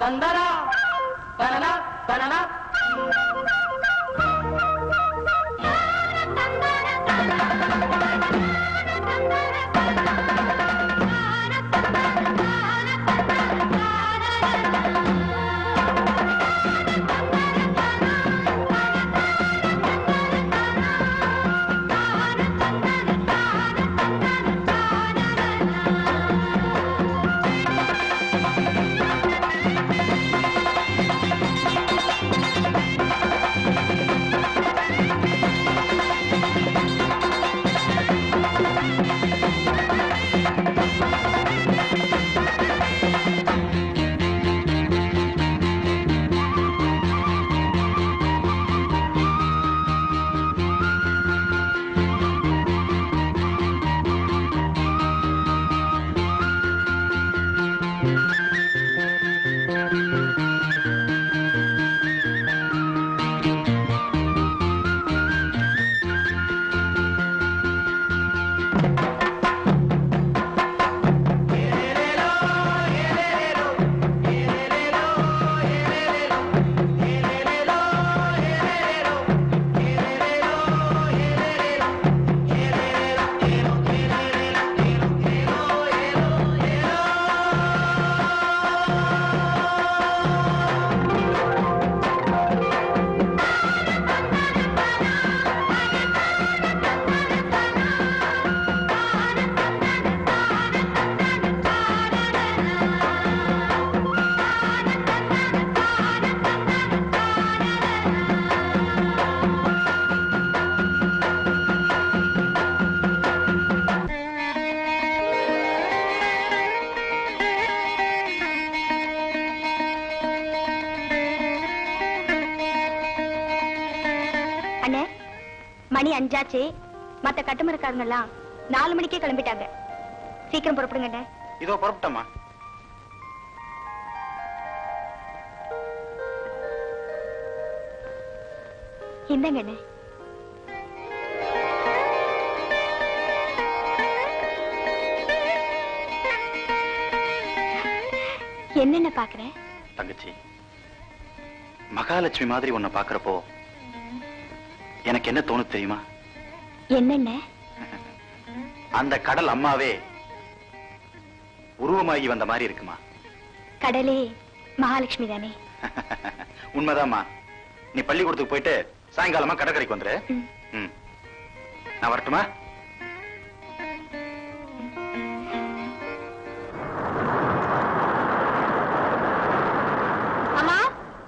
தந்தனா தனனா தனனா அண்ணே மணி அஞ்சாச்சு மத்த கட்டுமரக்காரங்க எல்லாம் நாலு மணிக்கே கிளம்பிட்டாங்க சீக்கிரம் புறப்படுங்க அண்ணே இதோ புறப்பட்டம்மா இந்தங்க அண்ணே என்னென்ன பாக்குறேன் தங்கச்சி மகாலட்சுமி மாதிரி உன்னை பாக்குறப்போ எனக்கு என்ன தோணுது தெரியுமா என்னென்ன அந்த கடல் அம்மாவே உருவமாகி வந்த மாதிரி இருக்குமா கடலே மகாலட்சுமி தானே உண்மைதாம்மா நீ பள்ளிக்கூடத்துக்கு போயிட்டு சாயங்காலமா கடற்கரைக்கு வந்துரு ம். ம். நான் வரட்டுமா அம்மா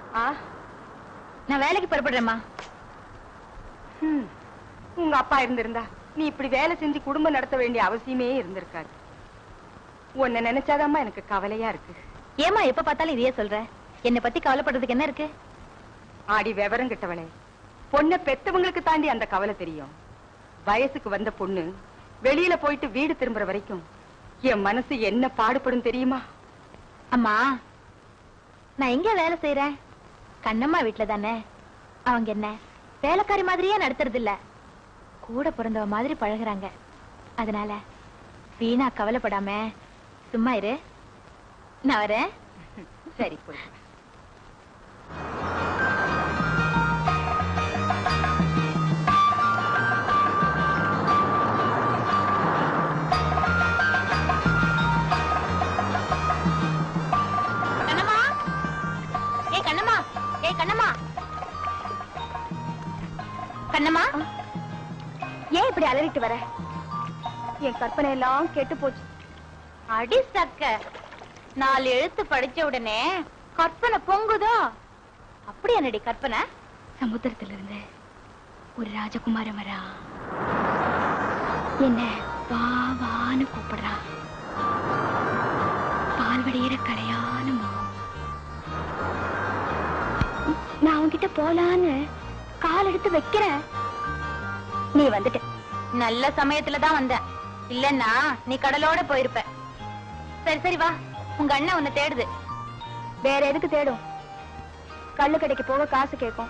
நான் வேலைக்கு புறப்படுறேம்மா ஹம். உங்க அப்பா இருந்திருந்தா நீ இப்படி வேலை செஞ்சு குடும்பம் நடத்த வேண்டிய அவசியமே இருந்திருக்காது உன்னை நினைச்சாதாம்மா எனக்கு கவலையா இருக்கு ஏமா எப்ப பார்த்தாலும் இதையே சொல்ற என்னை பத்தி கவலைப்படுறதுக்கு என்ன இருக்கு ஆடி விவரம் கிட்டவளே பொண்ணை பெத்தவங்களுக்கு தாண்டி அந்த கவலை தெரியும் வயசுக்கு வந்த பொண்ணு வெளியில போயிட்டு வீடு திரும்புற வரைக்கும் என் மனசு என்ன பாடுபடும் தெரியுமா அம்மா நான் எங்க வேலை செய்யறேன் கண்ணம்மா வீட்டுல தானே அவங்க என்ன வேலைக்காரி மாதிரியே நடத்துறது இல்ல கூட பிறந்தவ மாதிரி பழகுறாங்க அதனால வீணா கவலைப்படாம சும்மா இரு நான் வரேன் சரி போய் கண்ணம்மா ஏய் கண்ணம்மா ஏய் கண்ணம்மா கண்ணம்மா ஏன் இப்படி அலறிட்டு வர என் கற்பனை எல்லாம் கெட்டு போச்சு அடி சக்க நாலு எழுத்து படிச்ச உடனே கற்பனை பொங்குதோ அப்படி என்னடி கற்பனை சமுத்திரத்துல இருந்து ஒரு ராஜகுமாரன் வரா என்ன வா வான்னு கூப்பிடுறா பால்வடியிற கரையான முகம் நான் உன்கிட்ட போலான்னு கால் எடுத்து வைக்கிறேன் நீ வந்துட்ட நல்ல சமயத்துல தான் வந்த இல்லன்னா நீ கடலோட போயிருப்ப சரி சரி வா உங்க அண்ணன் உன்னை தேடுது வேற எதுக்கு தேடும் கள்ளு கடைக்கு போக காசு கேட்கும்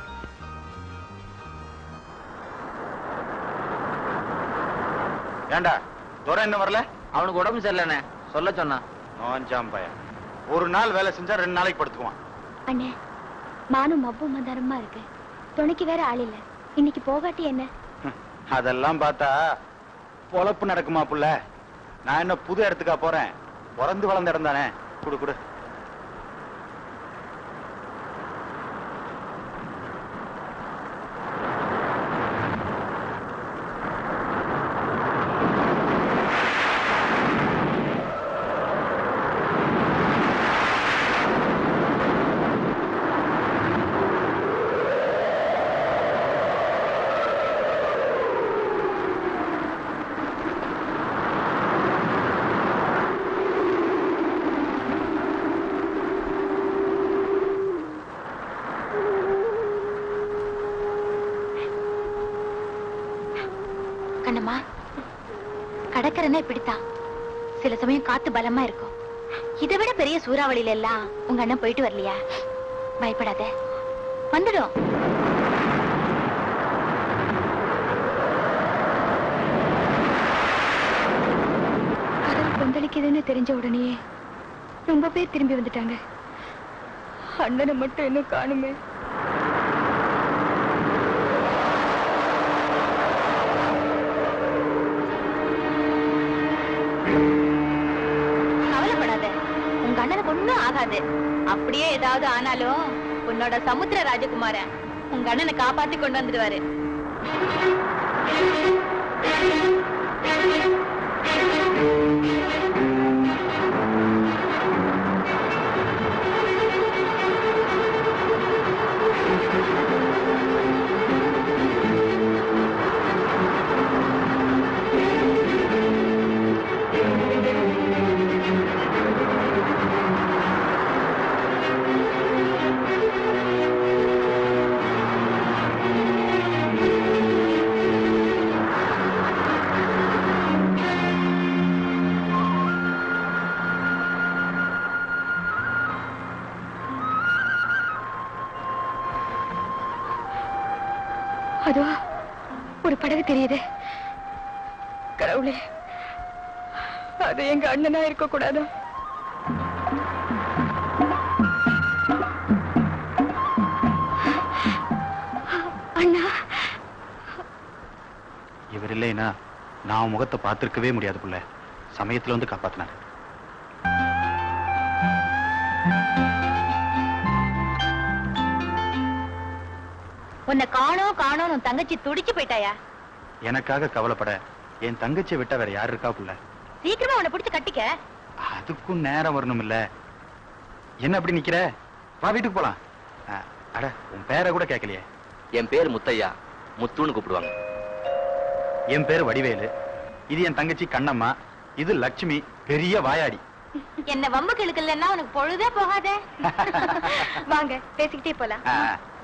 ஏண்டா துரை இன்னும் வரல அவனுக்கு உடம்பு சரியில்லைண்ணே சொல்ல சொன்னான் நோஞ்சாம் பையன் ஒரு நாள் வேலை செஞ்சா ரெண்டு நாளைக்கு படுத்துக்குவான் அண்ணே மானும் மப்பும் மந்தாரமா இருக்கு துணைக்கு வேற ஆள் இல்ல இன்னைக்கு போகாட்டி என்ன ஹம், அதெல்லாம் பார்த்தா பொழப்பு நடக்குமா புள்ள நான் என்ன புது இடத்துக்கா போறேன் பிறந்து வளர்ந்த இடம் தானே குடு குடு கண்ணம்மா கடற்கரைன்னா இப்படித்தான் சில சமயம் காத்து பலமா இருக்கும் இதை விட பெரிய சூறாவளியில எல்லாம் உங்க அண்ணன் போயிட்டு வரலையா பயப்படாத வந்துடும் கடல் கொந்தளிக்குதுன்னு தெரிஞ்ச உடனே ரொம்ப பேர் திரும்பி வந்துட்டாங்க அண்ணனை மட்டும் இன்னும் காணுமே கவலைப்படாத உங்க அண்ணனுக்கு ஒண்ணும் ஆகாது அப்படியே ஏதாவது ஆனாலும் உன்னோட சமுத்திர ராஜகுமாரன் உங்க அண்ணனை காப்பாத்தி கொண்டு வந்துடுவாரு அதோ ஒரு படகு தெரியுது கடவுளே அது எங்க அண்ணனா இருக்க கூடாதா அண்ணா இவர் இல்லைன்னா நான் உன் முகத்தை பார்த்திருக்கவே முடியாது புள்ள சமயத்துல வந்து காப்பாத்தினாரு உன்னை காணோம் காணோம் உன் தங்கச்சி துடிச்சு போயிட்டாயா எனக்காக கவலைப்பட என் தங்கச்சியை விட்டா வேற யார் இருக்கா புள்ள சீக்கிரமா உன்னை பிடிச்சு கட்டிக்க அதுக்கும் நேரம் வரணும் இல்ல என்ன அப்படி நிக்கிற வா வீட்டுக்கு போலாம் ஆ, அட உன் பேரை கூட கேட்கலையே என் பேர் முத்தையா முத்துன்னு கூப்பிடுவாங்க என் பேர் வடிவேலு இது என் தங்கச்சி கண்ணம்மா இது லட்சுமி பெரிய வாயாடி என்ன வம்பு கிழக்கலன்னா உனக்கு பொழுதே போகாதே வாங்க பேசிக்கிட்டே போலாம் ஆ.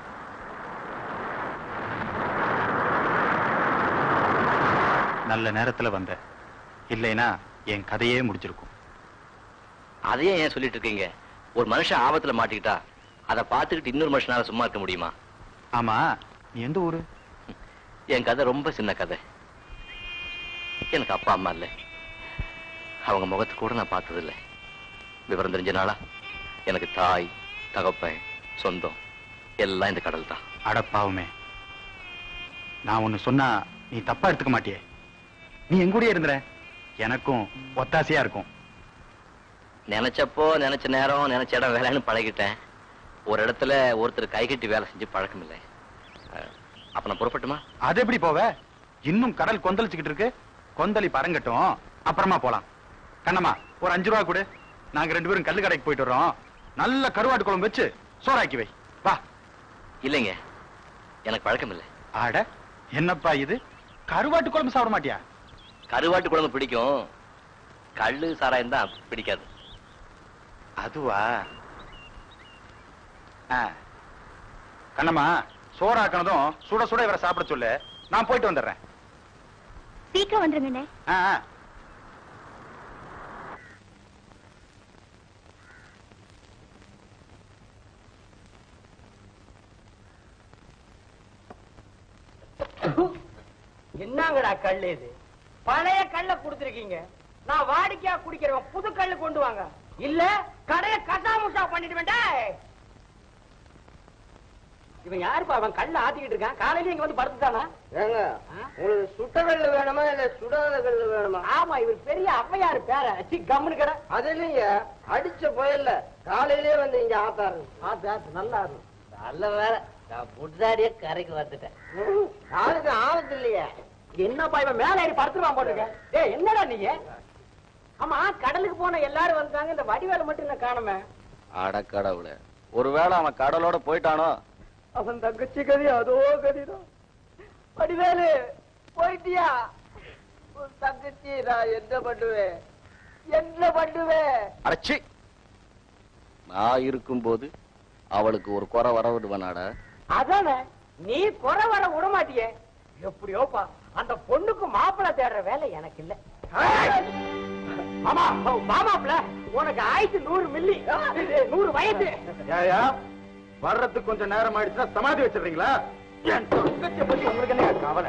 நல்ல நேரத்துல வந்த இல்லைனா என் கதையே முடிச்சிருக்கும் அதையே ஏன் சொல்லிட்டு இருக்கீங்க ஒரு மனுஷன் ஆபத்துல மாட்டிக்கிட்டா அதை பார்த்துக்கிட்டு இன்னொரு மனுஷனால சும்மா இருக்க முடியுமா ஆமா நீ எந்த ஊரு என் கதை ரொம்ப சின்ன கதை எனக்கு அப்பா அம்மா இல்லை அவங்க முகத்தை கூட நான் பார்த்ததில்ல விவரம் தெரிஞ்ச நாளா எனக்கு தாய் தகப்பன் சொந்தம் எல்லாம் இந்த கடல் தான் அடப்பாவுமே நான் ஒண்ணு சொன்னா நீ தப்பா எடுத்துக்க மாட்டியே நீ என் கூடயே இருந்துற எனக்கும் ஒத்தாசையா இருக்கும் நினைச்சப்போ நினைச்ச நேரம் நினைச்ச இடம் வேலைன்னு பழகிட்டேன் ஒரு இடத்துல ஒருத்தர் கை கட்டி வேலை செஞ்சு பழக்கம் இல்லை அஹ், அப்ப நான் புறப்பட்டுமா அது எப்படி போவ இன்னும் கடல் கொந்தளிச்சுக்கிட்டு இருக்கு கொந்தளி பறங்கட்டும் அப்புறமா போலாம் கண்ணம்மா ஒரு அஞ்சு ரூபா கொடு நாங்க ரெண்டு பேரும் கல்லு கடைக்கு போயிட்டு வர்றோம் நல்ல கருவாட்டு குழம்பு வச்சு சோறாக்கி வை வா இல்லைங்க எனக்கு பழக்கம் இல்லை ஆட என்னப்பா இது கருவாட்டு குழம்பு சாப்பிட மாட்டியா கருவாட்டு குழம்பு பிடிக்கும் கள்ளு சாராயம் தான் பிடிக்காது அதுவா ஆ. கண்ணம்மா சோறாக்கினதும் சுட சுட இவரை சாப்பிட சொல்லு நான் போயிட்டு வந்துடுறேன் சீக்கிரம் வந்துருங்கண்ணே ஆ, ஆ. என்னங்கடா கல்லு இது பழைய கல்ல குடுத்திருக்கீங்க நான் வாடிக்கையா குடிக்கிறவன் புது கல்லு கொண்டு வாங்க இல்ல கடைய கசாமுசா பண்ணிடுவேன்டா இவன் யாருப்பா அவன் கல்ல ஆத்திக்கிட்டு இருக்கான் காலையில இங்க வந்து படுத்துட்டானா ஏங்க உங்களுக்கு சுட்ட கல்லு வேணுமா இல்ல சுடாத கல்லு வேணுமா ஆமா இவர் பெரிய ஔவையாரு பேர சி கம்முனு கடை அது இல்லைங்க அடிச்ச புயல்ல காலையிலேயே வந்து இங்க ஆத்தாரு ஆத்து ஆத்து நல்லா இருக்கும் நல்ல வேலை நான் முன்னாடியே கரைக்கு வந்துட்டேன் யாருக்கு ஆபத்து இல்லையே என்னப்பா இவன் மேல ஏறி படுத்துருவான் போட்டுருக்க ஏய் என்னடா நீங்க ஆமா கடலுக்கு போன எல்லாரும் வந்தாங்க இந்த வடிவேலை மட்டும் என்ன காணுமே அடக்கடவுளே ஒருவேளை அவன் கடலோட போயிட்டானோ அவன் தங்கச்சி கதி அதோ கதிதான் வடிவேலு போயிட்டியா உன் தங்கச்சி நான் என்ன பண்ணுவேன் என்ன பண்ணுவேன் அடச்சி நான் இருக்கும்போது அவளுக்கு ஒரு குறை வர விடுவனாடா அதானே நீ குறை வர விட மாட்டியே எப்படியோப்பா அந்த பொண்ணுக்கு மாப்பிள்ளை தேடுற வேலை எனக்கு இல்ல மாமா மாமாப்ல உனக்கு ஆயிரத்து நூறு மில்லி இது நூறு வயசு ஏயா வர்றதுக்கு கொஞ்சம் நேரம் ஆயிடுச்சுன்னா சமாதி வச்சிடுறீங்களா என் தங்கச்சியை பத்தி உங்களுக்கு என்ன கவலை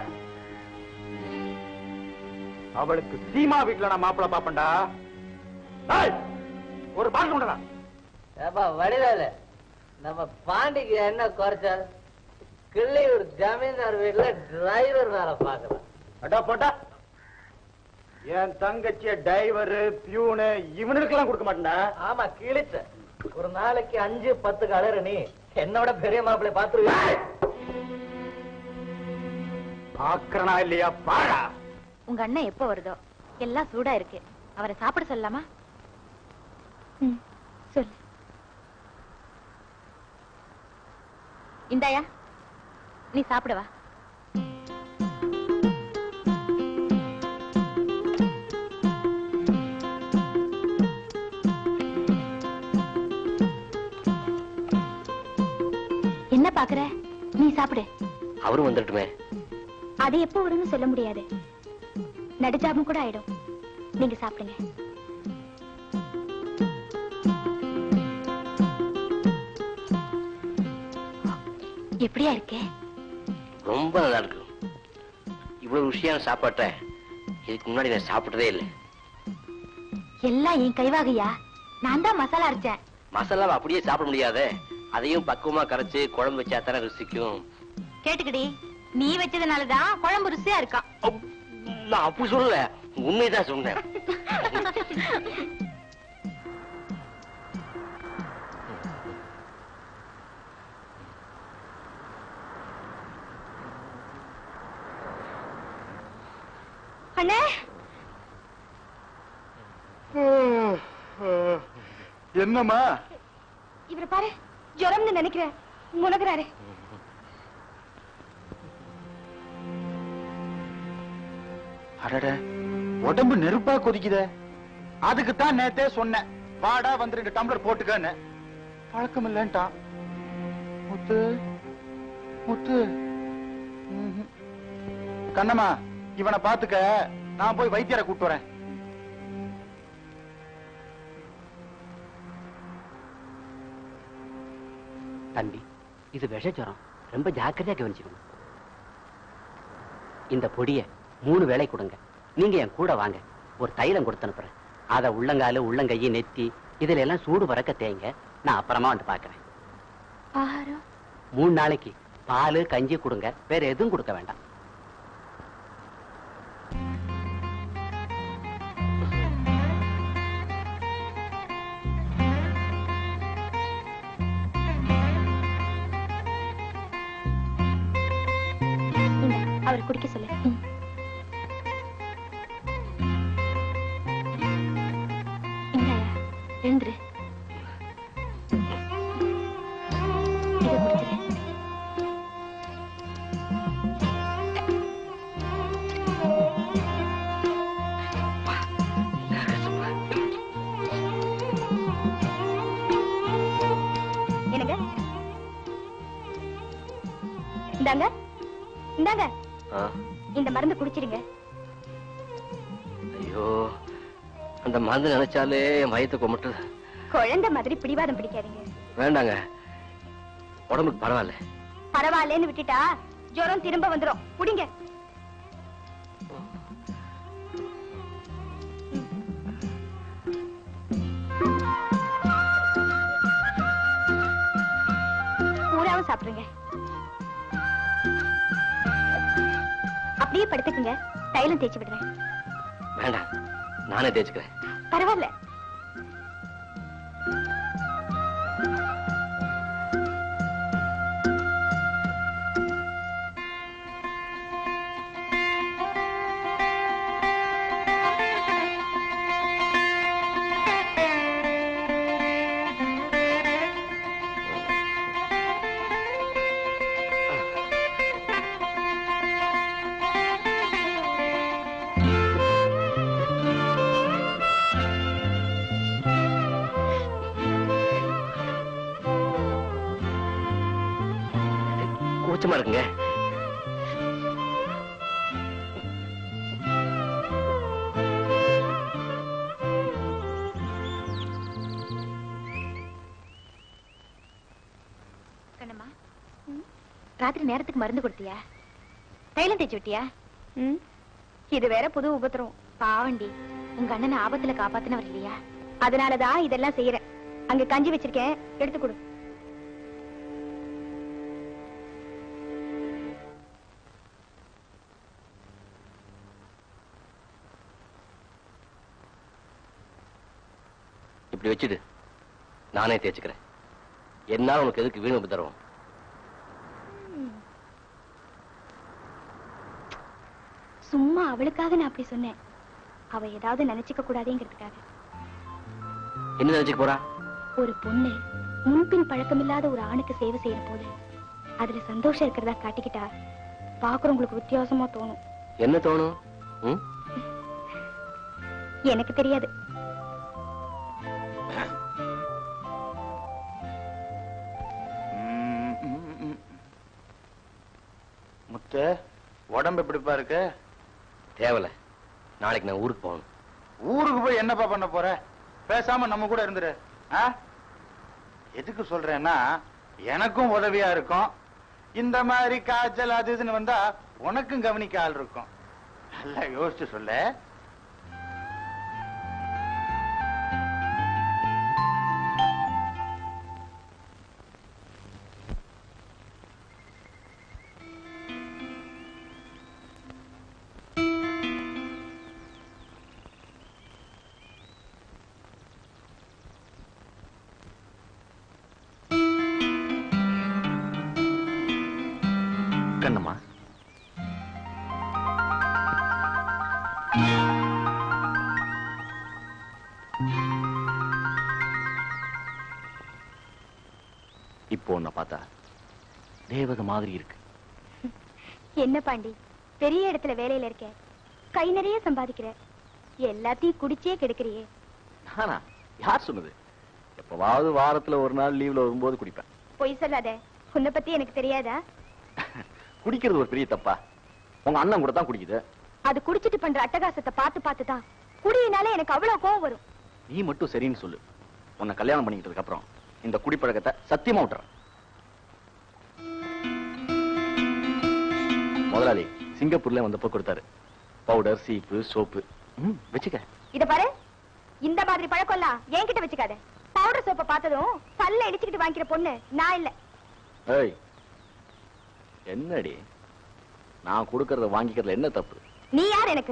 அவளுக்கு சீமா வீட்டுல நான் மாப்பிள்ள பாப்பண்டா டேய், ஒரு பால் கொண்டா ஏப்பா வடிவேலு நம்ம பாண்டிக்கு என்ன குறைச்சல் கிள்ளியூர் ஜமீன்தார் வீட்டுல டிரைவர் வேலை பாக்குறேன் அடா போட்டா என் தங்கச்சிய டிரைவர் பியூனு இவனுக்கெல்லாம் கொடுக்க மாட்டேன்டா ஆமா கிழிச்ச ஒரு நாளைக்கு அஞ்சு பத்து கலரு நீ என்னோட பெரிய மாப்பிள்ளை பாத்துருவேன் பாக்குறனா இல்லையா பாடா உங்க அண்ணன் எப்போ வருதோ எல்லாம் சூடா இருக்கு அவரை சாப்பிட சொல்லலாமா ம், சொல்லு இந்தாயா நீ சாப்பிடவா என்ன பாக்குற நீ சாப்பிடு அவரும் வந்துட்டுமே அது எப்போ வரும்னு சொல்ல முடியாது நடுஜாபம் கூட ஆயிடும் நீங்க சாப்பிடுங்க எப்படியா இருக்கே ரொம்ப நல்லா இருக்கு இவ்வளவு ருசியான சாப்பாட்டை இதுக்கு முன்னாடி நான் சாப்பிட்டதே இல்லை எல்லாம் என் கைவாகையா நான் தான் மசாலா அரைச்சேன் மசாலாவை அப்படியே சாப்பிட முடியாதே அதையும் பக்குவமா கரைச்சு குழம்பு வச்சா தானே ருசிக்கும் கேட்டுக்கடி நீ வச்சதுனாலதான் குழம்பு ருசியா இருக்கான் அப், நான் அப்படி சொல்லல உண்மைதான் சொன்னேன் அண்ணே என்னம்மா இவரை பாரு ஜுரம்னு நினைக்கிறேன் முனகுறாரு அடட உடம்பு நெருப்பா கொதிக்குதே அதுக்கு தான் நேத்தே சொன்னேன் வாடா வந்து ரெண்டு டம்ளர் போட்டுக்கன்னு பழக்கம் இல்லன்ட்டான் முத்து முத்து ம்ஹும். கண்ணம்மா இவனை பாத்துக்க நான் போய் வைத்தியரை கூட்டு வரேன் தம்பி இது விஷஜரம் ரொம்ப ஜாக்கிரதையா கவனிச்சுக்கணும் இந்த பொடிய மூணு வேளை கொடுங்க நீங்க என் கூட வாங்க ஒரு தைலம் கொடுத்து அனுப்புறேன் அத உள்ளங்காலு உள்ளங்கையை நெத்தி இதுல எல்லாம் சூடு பறக்க தேங்க நான் அப்புறமா வந்து பாக்குறேன் ஆகாரம் மூணு நாளைக்கு பால் கஞ்சி கொடுங்க வேற எதுவும் கொடுக்க வேண்டாம் இந்தா, அவர் குடிக்க சொல்லு ம். இந்தாயா, எழுந்துரு இதை குடிச்சிரு. என்னங்க இந்தாங்க இந்தாங்க ஆ, இந்த மருந்து குடிச்சிருங்க ஐயோ அந்த மருந்து நினைச்சாலே என் வயிற்று கொமட்டுது குழந்தை மாதிரி பிடிவாதம் பிடிக்காதீங்க வேண்டாங்க உடம்புக்கு பரவாயில்ல பரவாயில்லன்னு விட்டுட்டா ஜுரம் திரும்ப வந்துரும் குடிங்க ம். சாப்பிடுங்க அப்படியே படுத்துக்குங்க தைலம் தேய்ச்சி விடுறேன் வேண்டாம் நானே தேய்ச்சுக்கிறேன் பரவாயில்ல கூச்சமா இருக்குங்க கண்ணம்மா ராத்திரி நேரத்துக்கு மருந்து கொடுத்தியா தைலம் தேய்ச்சி விட்டியா ம் இது வேற புது உபத்திரம் பாவண்டி உங்க அண்ணனை ஆபத்துல காப்பாத்தினவர் இல்லையா அதனாலதான் இதெல்லாம் செய்யறேன் அங்க கஞ்சி வச்சிருக்கேன் எடுத்து கொடு இப்படி வச்சுடு நானே தேய்ச்சுக்கிறேன் என்னால உனக்கு எதுக்கு வீண் உபத்திரம் சும்மா அவளுக்காக நான் அப்படி சொன்னேன் அவ ஏதாவது நினைச்சுக்க கூடாதுங்கிறதுக்காக என்ன நினைச்சுக்க போறா ஒரு பொண்ணு முன்பின் பழக்கமில்லாத ஒரு ஆணுக்கு சேவை செய்யற போது அதுல சந்தோஷம் இருக்கிறதா காட்டிக்கிட்டா பாக்குறவங்களுக்கு வித்தியாசமா தோணும் என்ன தோணும் ம்? எனக்கு தெரியாது ம், ம், ம். முத்து உடம்பு எப்படிப்பா இருக்கு தேவல நாளைக்கு நான் ஊருக்கு போகணும் ஊருக்கு போய் என்னப்பா பண்ண போற பேசாம நம்ம கூட இருந்துரு ஆ? எதுக்கு சொல்றேன்னா எனக்கும் உதவியா இருக்கும் இந்த மாதிரி காய்ச்சல் அது இதுன்னு வந்தா உனக்கும் கவனிக்க ஆள் இருக்கும் நல்லா யோசிச்சு சொல்லு கண்ணம்மா இப்போ உன்னை பார்த்தா தேவதை மாதிரி இருக்கு என்ன பாண்டி பெரிய இடத்துல வேலையில இருக்க கை நிறைய சம்பாதிக்கிற எல்லாத்தையும் குடிச்சே கெடுக்கிறியே நானா யார் சொன்னது எப்பவாவது வாரத்துல ஒரு நாள் லீவ்ல வரும்போது குடிப்பேன் பொய் சொல்லாத உன்னை பத்தி எனக்கு தெரியாதா குடிக்கிறது ஒரு பெரிய தப்பா உங்க அண்ணன் கூட தான் குடிக்குது அது குடிச்சிட்டு பண்ற அட்டகாசத்தை பார்த்து பார்த்து தான் குடியினாலே எனக்கு அவ்வளவு கோவம் வரும் நீ மட்டும் சரின்னு சொல்லு உன்னை கல்யாணம் பண்ணிக்கிட்டதுக்கு அப்புறம் இந்த குடிப்பழக்கத்தை சத்தியமா விட்டுறேன் முதலாளி சிங்கப்பூர்ல வந்தப்போ கொடுத்தாரு பவுடர் சீப்பு சோப்பு ம், வச்சுக்க இத பாரு இந்த மாதிரி பழக்கம்லாம் என்கிட்ட வச்சுக்காத பவுடர் சோப்பை பார்த்ததும் பல்ல இடிச்சுக்கிட்டு வாங்கிக்கிற பொண்ணு நான் இல்ல ஏய் என்னடி நான் கொடுக்கறத வாங்கிக்கிறதுல என்ன தப்பு நீ யார் எனக்கு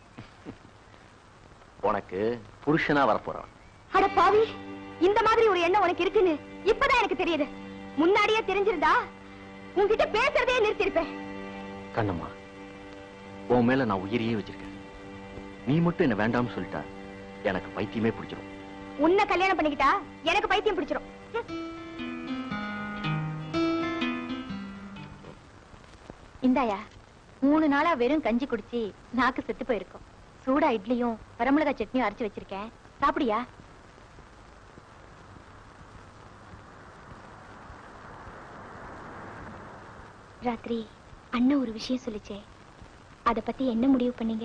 உனக்கு புருஷனா வரப்போறவன் அட பாவி இந்த மாதிரி ஒரு எண்ணம் உனக்கு இருக்குன்னு இப்பதான் எனக்கு தெரியுது முன்னாடியே தெரிஞ்சிருந்தா உன்கிட்ட பேசுறதே நிறுத்திருப்பேன் கண்ணம்மா உன் மேல நான் உயிரையே வச்சிருக்கேன் நீ மட்டும் என்ன வேண்டாம்னு சொல்லிட்டா எனக்கு பைத்தியமே பிடிச்சிரும் உன்னை கல்யாணம் பண்ணிக்கிட்டா எனக்கு பைத்தியம் பிடிச்சிரும் ஹம். இந்தாயா மூணு நாளா வெறும் கஞ்சி குடிச்சு நாக்கு செத்து போயிருக்கும் சூடா இட்லியும் வரமிளகா சட்னியும் அரைச்சு வச்சிருக்கேன் சாப்பிடியா ராத்திரி அண்ணன் ஒரு விஷயம் சொல்லிச்சே அத பத்தி என்ன முடிவு பண்ணீங்க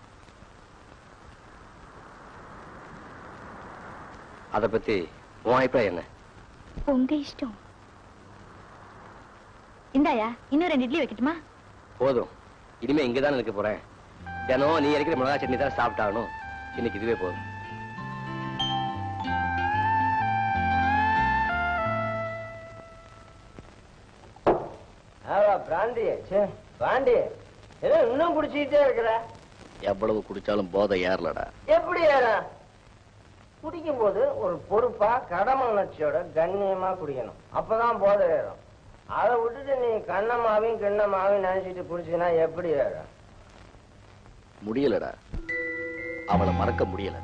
அத பத்தி உன் அபிப்பிராயம் என்ன உங்க இஷ்டம் இந்தாயா இன்னும் ரெண்டு இட்லி வைக்கட்டுமா போதும் இனிமே இங்கதான் இருக்க போறேன் தினம் நீ இருக்கிற மிளகா சட்னி தான் சாப்பிட்டாகணும் இன்னைக்கு இதுவே போதும் பிராந்தி ச்சே பாண்டி ஏதோ இன்னும் குடிச்சிக்கிட்டே இருக்கிற எவ்வளவு குடிச்சாலும் போதை ஏறலடா எப்படி ஏறும் குடிக்கும் போது ஒரு பொறுப்பா கடமை உணர்ச்சியோட கண்ணியமா குடிக்கணும் அப்பதான் போதை ஏறும் அதை விட்டுட்டு நீ கண்ணமாவையும் கிண்ணமாவையும் நினைச்சிட்டு குடிச்சினா எப்படி ஏறும் முடியலடா அவளை மறக்க முடியல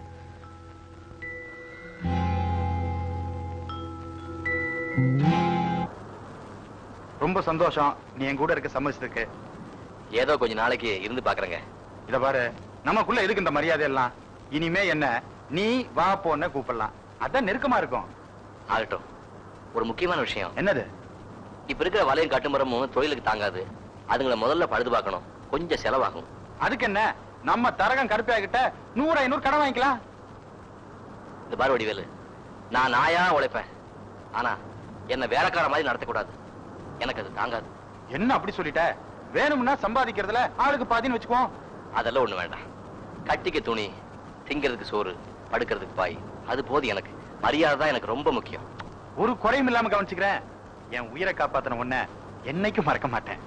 ரொம்ப சந்தோஷம் நீ என் கூட இருக்க சம்மதிச்சதுக்கு ஏதோ கொஞ்ச நாளைக்கு இருந்து பாக்குறேங்க இத பாரு நமக்குள்ள எதுக்கு இந்த மரியாதை எல்லாம் இனிமே என்ன நீ வா போன்னு கூப்பிடலாம் அதான் நெருக்கமா இருக்கும் ஆகட்டும் ஒரு முக்கியமான விஷயம் என்னது இப்ப இருக்கிற வலையும் கட்டுமரமும் தொழிலுக்கு தாங்காது அதுங்களை முதல்ல பழுது பார்க்கணும் கொஞ்சம் செலவாகும் அதுக்கு என்ன நம்ம தரகம் கருப்பையா கிட்ட நூறு ஐநூறு கடன் வாங்கிக்கலாம் இந்த பாரு வடிவேலு நான் நாயா உழைப்பேன் ஆனா என்ன வேலைக்கார மாதிரி நடத்தக்கூடாது எனக்கு அது தாங்காது என்ன அப்படி சொல்லிட்ட வேணும்னா சம்பாதிக்கிறதுல ஆளுக்கு பாதின்னு வச்சுக்குவோம் அதெல்லாம் ஒண்ணு வேண்டாம் கட்டிக்க துணி திங்கிறதுக்கு சோறு படுக்கிறதுக்கு பாய் அது போதும் எனக்கு மரியாதை தான் எனக்கு ரொம்ப முக்கியம் ஒரு குறையும் இல்லாம கவனிச்சுக்கிறேன் என் உயிரை காப்பாத்தின உன்ன என்னைக்கும் மறக்க மாட்டேன்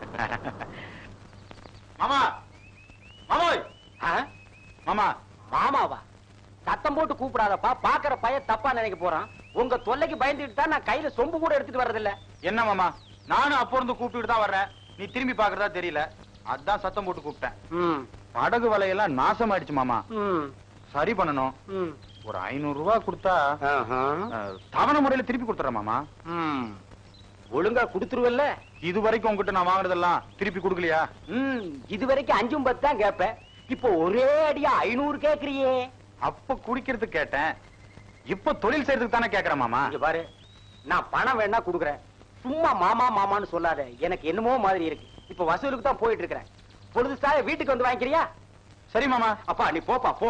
மாமா மாமோய் மாமா மாமாவா சத்தம் போட்டு கூப்பிடாதப்பா பாக்குற பையன் தப்பா நினைக்க போறான் உங்க தொல்லைக்கு பயந்துட்டு தான் நான் கையில சொம்பு கூட எடுத்துட்டு வர்றதில்ல என்ன மாமா நானும் அப்போ இருந்து கூப்பிட்டுட்டு தான் வர்றேன் நீ திரும்பி பாக்குறதா தெரியல அதான் சத்தம் போட்டு கூப்பிட்டேன் ம் படகு வலையெல்லாம் நாசமாயிடுச்சு மாமா ம் சரி பண்ணணும் ம் ஒரு ஐநூறு ரூபாய் கொடுத்தா ஆஹா. அஹ், தவணை முறையில திருப்பி கொடுத்துறேன் மாமா ம் ஒழுங்கா குடுத்துருவல்ல இது வரைக்கும் உங்ககிட்ட நான் வாங்குனதெல்லாம் திருப்பி கொடுக்கலையா ம் இது வரைக்கும் அஞ்சும் பத்து தான் கேட்பேன் இப்போ ஒரே அடியா ஐநூறு கேக்குறியே அப்ப குடிக்கிறதுக்கு கேட்டேன் இப்ப தொழில் செய்யறதுக்கு தானே கேக்குறேன் மாமா இங்க பாரு நான் பணம் வேணா குடுக்குறேன் சும்மா மாமா மாமான்னு சொல்லாத எனக்கு என்னமோ மாதிரி இருக்கு இப்ப வசூலுக்கு தான் போயிட்டு இருக்கிறேன் பொழுது சாய வீட்டுக்கு வந்து வாங்கிக்கிறியா சரி மாமா அப்பா நீ போப்பா போ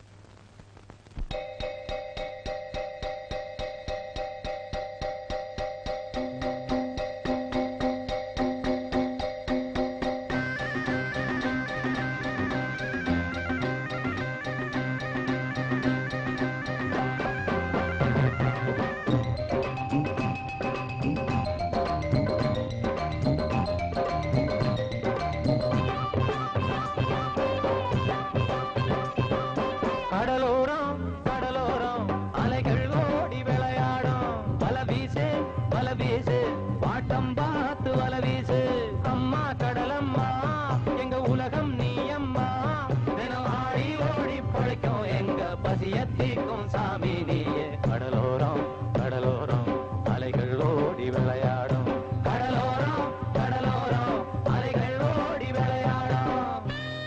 கடலோரம் கடலோரம் அலைகள் ஓடி விளையாடும் வல வீசு வல வீசு பாட்டம் பார்த்து வல வீசு அம்மா கடலம்மா எங்க உலகம் நீ அம்மா தினம் ஆடி ஓடி பழைக்கும் எங்க பசியத்திக்கும் சாமி நீயே கடலோரம் கடலோரம் அலைகள் ஓடி விளையாடும் கடலோரம் கடலோரம் அலைகள் ஓடி விளையாடும்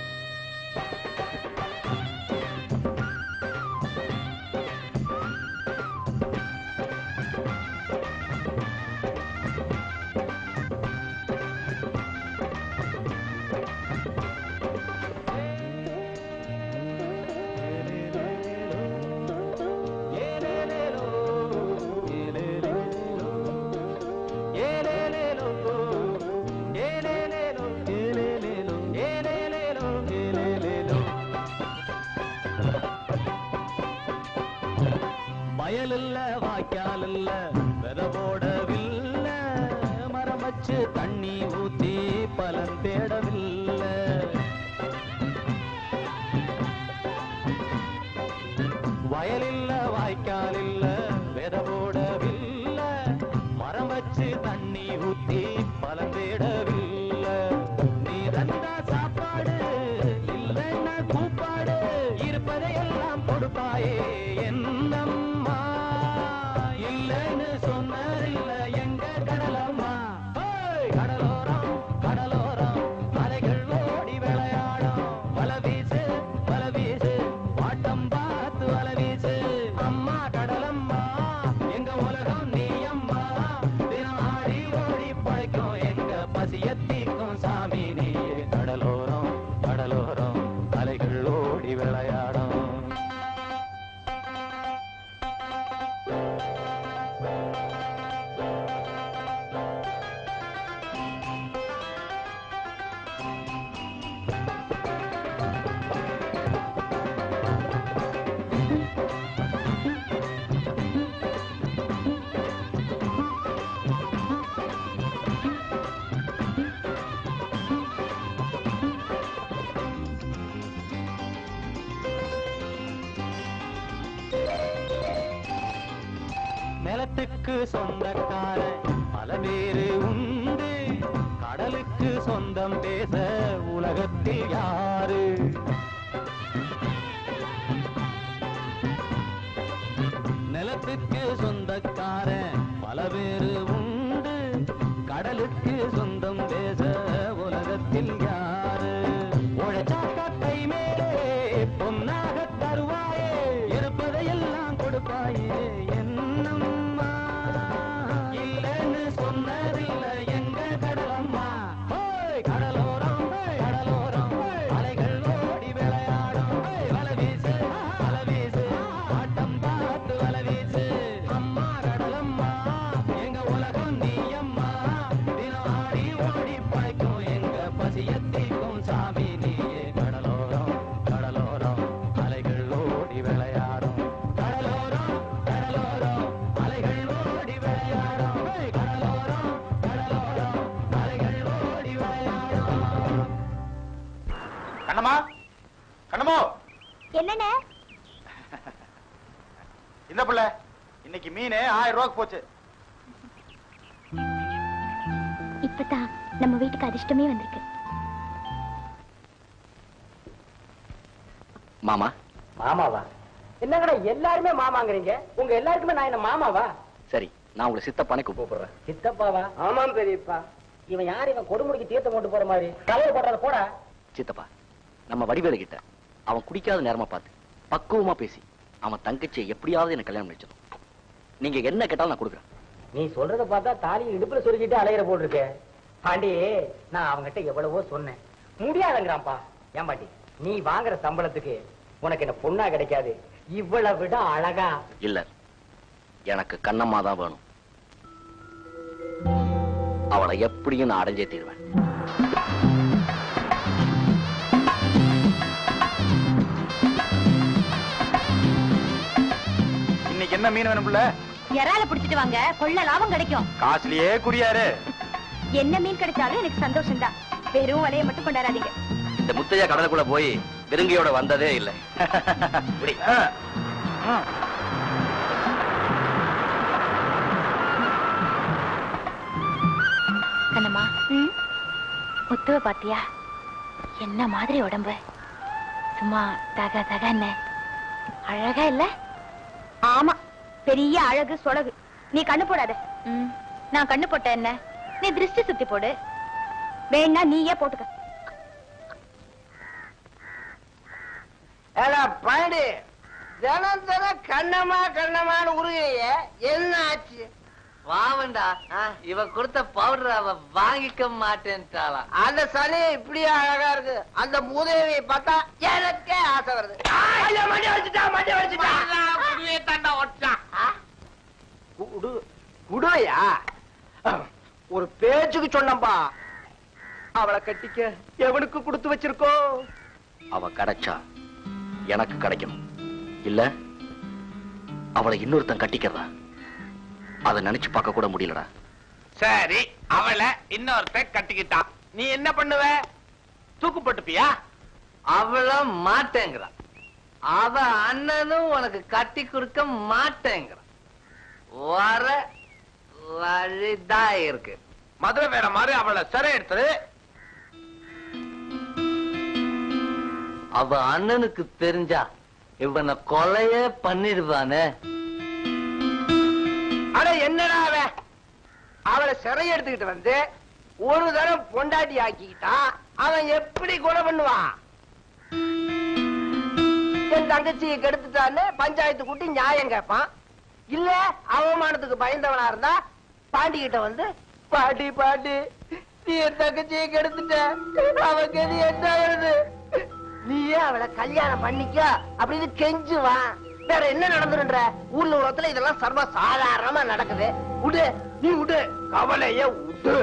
வயலில்ல வாய்க்கால் இல்ல வித போடவில்ல மரம் வச்சு தண்ணி ஊத்தி பலன் தேடவில்லை வயலில்ல வாய்க்கால் இல்ல வித போடவில்ல மரம் வச்சு தண்ணி ஊத்தி பலன் தேடவில்லை நீ தந்தா சாப்பாடு இல்லைன்னா கூப்பாடு இருப்பதையெல்லாம் கொடுப்பாயே என்னம்மா இல்லைன்னு சொன்னதில்ல எங்க கடலம்மா ஏய், கடலோரம் கடலோரம் அலைகள் ஓடி விளையாடும் வல வீசு வல வீசு வாட்டம் பார்த்து வல வீசு அம்மா கடலம்மா எங்க உலகம் நீ அம்மா தினம் ஆடி ஓடி பழைக்கும் எங்க பசியத்திக்கும் சாமி நீ கடலோரம் கடலோரம் அலைகள் ஓடி விளையாடும் நிலத்துக்கு சொந்தக்காரன் பல பேரு உண்டு கடலுக்கு சொந்தம் பேச உலகத்தில் யாரு நிலத்துக்கு சொந்தக்காரன் பல பேரு உண்டு கடலுக்கு சொந்தம் பேச உலகத்தில் யாரு உழைச்சாக்க கை மேலே பொன்னாக தருவாயே இருப்பதையெல்லாம் கொடுப்பாயே என்னம்மா இல்லைன்னு சொன்னதில்லை எங்க கடலம்மா ஹோய், கடலோரம் கடலோரம் அலைகள் ஓடி விளையாடும் வலை வீசு வலை வீசு ஆட்டம் பார்த்து வலை வீசு அம்மா கடலம்மா எங்க உலகம் நீ அம்மா தினம் ஆடி ஓடி பழைக்கும் எங்க பசியத்திக்கும் சாமி நீயே கடலோரம் கடலோரம் அலைகள் ஓடி விளையாடும் கடலோரம் கடலோரம் அலைகள் ஓடி விளையாடும் ஏய், கடலோரம் கடலோரம் அலைகள் ஓடி விளையாடும் கண்ணம்மா கண்ணமோ என்னண்ணே இந்த பிள்ளை இன்னைக்கு மீன் ஆயிரம் ரூபாய்க்கு போச்சு இப்பதான் நம்ம வீட்டுக்கு அதிர்ஷ்டமே வந்திருக்கு மாமா மாமாவா என்னங்கடா எல்லாருமே மாமாங்கிறீங்க உங்க எல்லாருக்குமே நான் என்ன மாமாவா சரி நான் உங்களை சித்தப்பானே கூப்பிடுறேன் கூப்பிடுறேன் சித்தப்பாவா ஆமாம் பெரியப்பா இவன் யார் இவன் கொடுமுடிக்கு தீர்த்தம் போட்டு போற மாதிரி தலையை போடுறத போடா சித்தப்பா நம்ம வடிவேலு கிட்ட அவன் குடிக்காத நேரமா பார்த்து பக்குவமா பேசி அவன் தங்கச்சியை எப்படியாவது எனக்கு கல்யாணம் முடிச்சிடும் நீங்க என்ன கேட்டாலும் நான் கொடுக்குறேன் நீ சொல்றத பார்த்தா தாலி இடுப்புல சொருகிட்டு அலையிற போட்டிருக்க பாண்டி நான் அவங்கிட்ட எவ்வளவோ சொன்னேன் முடியாதுங்கிறான்ப்பா ஏன் பாட்டி நீ வாங்குற சம்பளத்துக்கு உனக்கு என்ன பொண்ணா கிடைக்காது இவ்வளவு விட அழகா இல்ல எனக்கு கண்ணம்மா தான் வேணும் அவளை எப்படியும் நான் அடைஞ்சே தீருவேன் இன்னைக்கு என்ன மீன் வேணும் பிள்ளை இறால புடிச்சிட்டு வாங்க கொள்ள லாபம் கிடைக்கும் காசுலயே குறியாரு என்ன மீன் கிடைச்சாலும் எனக்கு சந்தோஷம் தான் வெறும் வலைய மட்டும் கொண்டாடாதீங்க இந்த முத்தையா கடலுக்குள்ள போய் விருங்கியோட வந்ததே இல்லை இப்படி. ஆ. ஆ. கண்ணம்மா முத்துவ பாத்தியா என்ன மாதிரி உடம்பு சும்மா தக தகன்னு அழகா இல்ல ஆமா பெரிய அழகு சொலகு நீ கண்ணு போடாத நான் கண்ணு போட்ட என்ன நீ திருஷ்டி சுத்தி போடு வேணா நீயே போட்டுக்க ஏடா பாண்டி தினம் தினம் கண்ணமா கண்ணமான்னு உருகைய என்ன ஆச்சு வாவண்டா இவ கொடுத்த பவுடர் அவ வாங்கிக்க மாட்டேன்ட்டாளாம் அந்த சனி இப்படியே அழகா இருக்கு அந்த மூதேவியை பார்த்தா எனக்கே ஆசை வருது ஐயோ, மண்டி வச்சுட்டா மண்டி வச்சுட்டா குடு குடுவையா ஒரு பேச்சுக்கு சொன்னப்பா அவளை கட்டிக்க எவனுக்கு கொடுத்து வச்சிருக்கோ அவ கிடைச்சா எனக்கு கிடைக்கணும் இல்ல அவளை இன்னொருத்தன் கட்டிக்கிறதா அதை நினைச்சு பார்க்க கூட முடியலடா சரி அவளை இன்னொருத்த கட்டிக்கிட்டான் நீ என்ன பண்ணுவ தூக்கு போட்டுப்பியா அவள மாட்டேங்கிறா அவ அண்ணனும் உனக்கு கட்டி கொடுக்க மாட்டேங்கிறான் வர வழிதான் இருக்கு மதுரை வேற மாதிரி அவளை சிறை எடுத்தது அவ அண்ணனுக்கு தெரிஞ்சா இவனை கொலையே பண்ணிடுவானே அட என்னடா அவன் அவளை சிறை எடுத்துக்கிட்டு வந்து ஒரு தரம் பொண்டாட்டி ஆக்கிக்கிட்டான் அவன் எப்படி கொலை பண்ணுவான் என் தங்கச்சியை கெடுத்துட்டான்னு பஞ்சாயத்து கூட்டி நியாயம் கேட்பான் இல்ல அவமானத்துக்கு பயந்தவனா இருந்தா பாண்டி கிட்ட வந்து பாட்டி பாட்டி நீ என் தங்கச்சியை கெடுத்துட்ட அவன் கதி என்ன வருது நீயே அவளை கல்யாணம் பண்ணிக்க அப்படின்னு கெஞ்சுவான் வேற என்ன நடந்துருன்ற ஊர்ல உலகத்துல இதெல்லாம் சர்வ சாதாரணமா நடக்குது விடு நீ விடு கவலைய விடு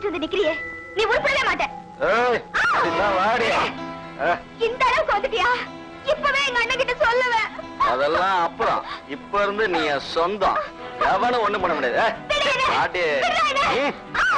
அழைச்சிட்டு வந்து நிக்கிறியே நீ உருப்படவே மாட்டேன் ஏய் அதுதான் வாடி ஆ, இந்த அளவுக்கு வந்துட்டியா இப்பவே எங்க அண்ணன் கிட்ட சொல்லுவேன் அதெல்லாம் அப்புறம் இப்ப இருந்து நீ என் சொந்தம் எவனும் ஒண்ணும் பண்ண முடியாது ஏய், வாடி ம்.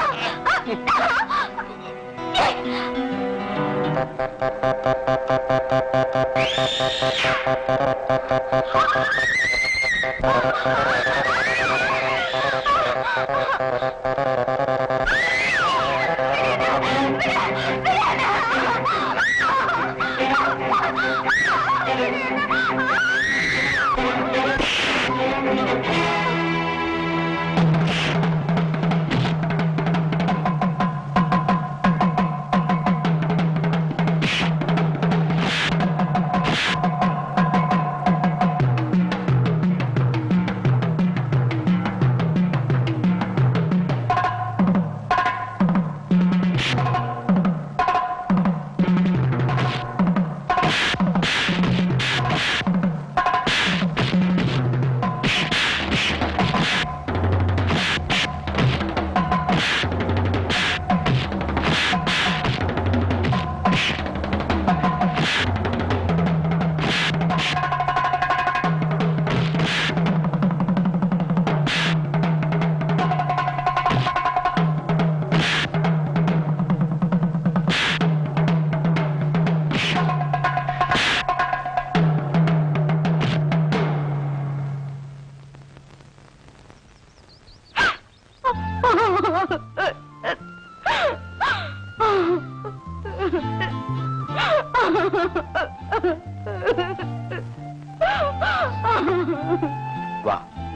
வா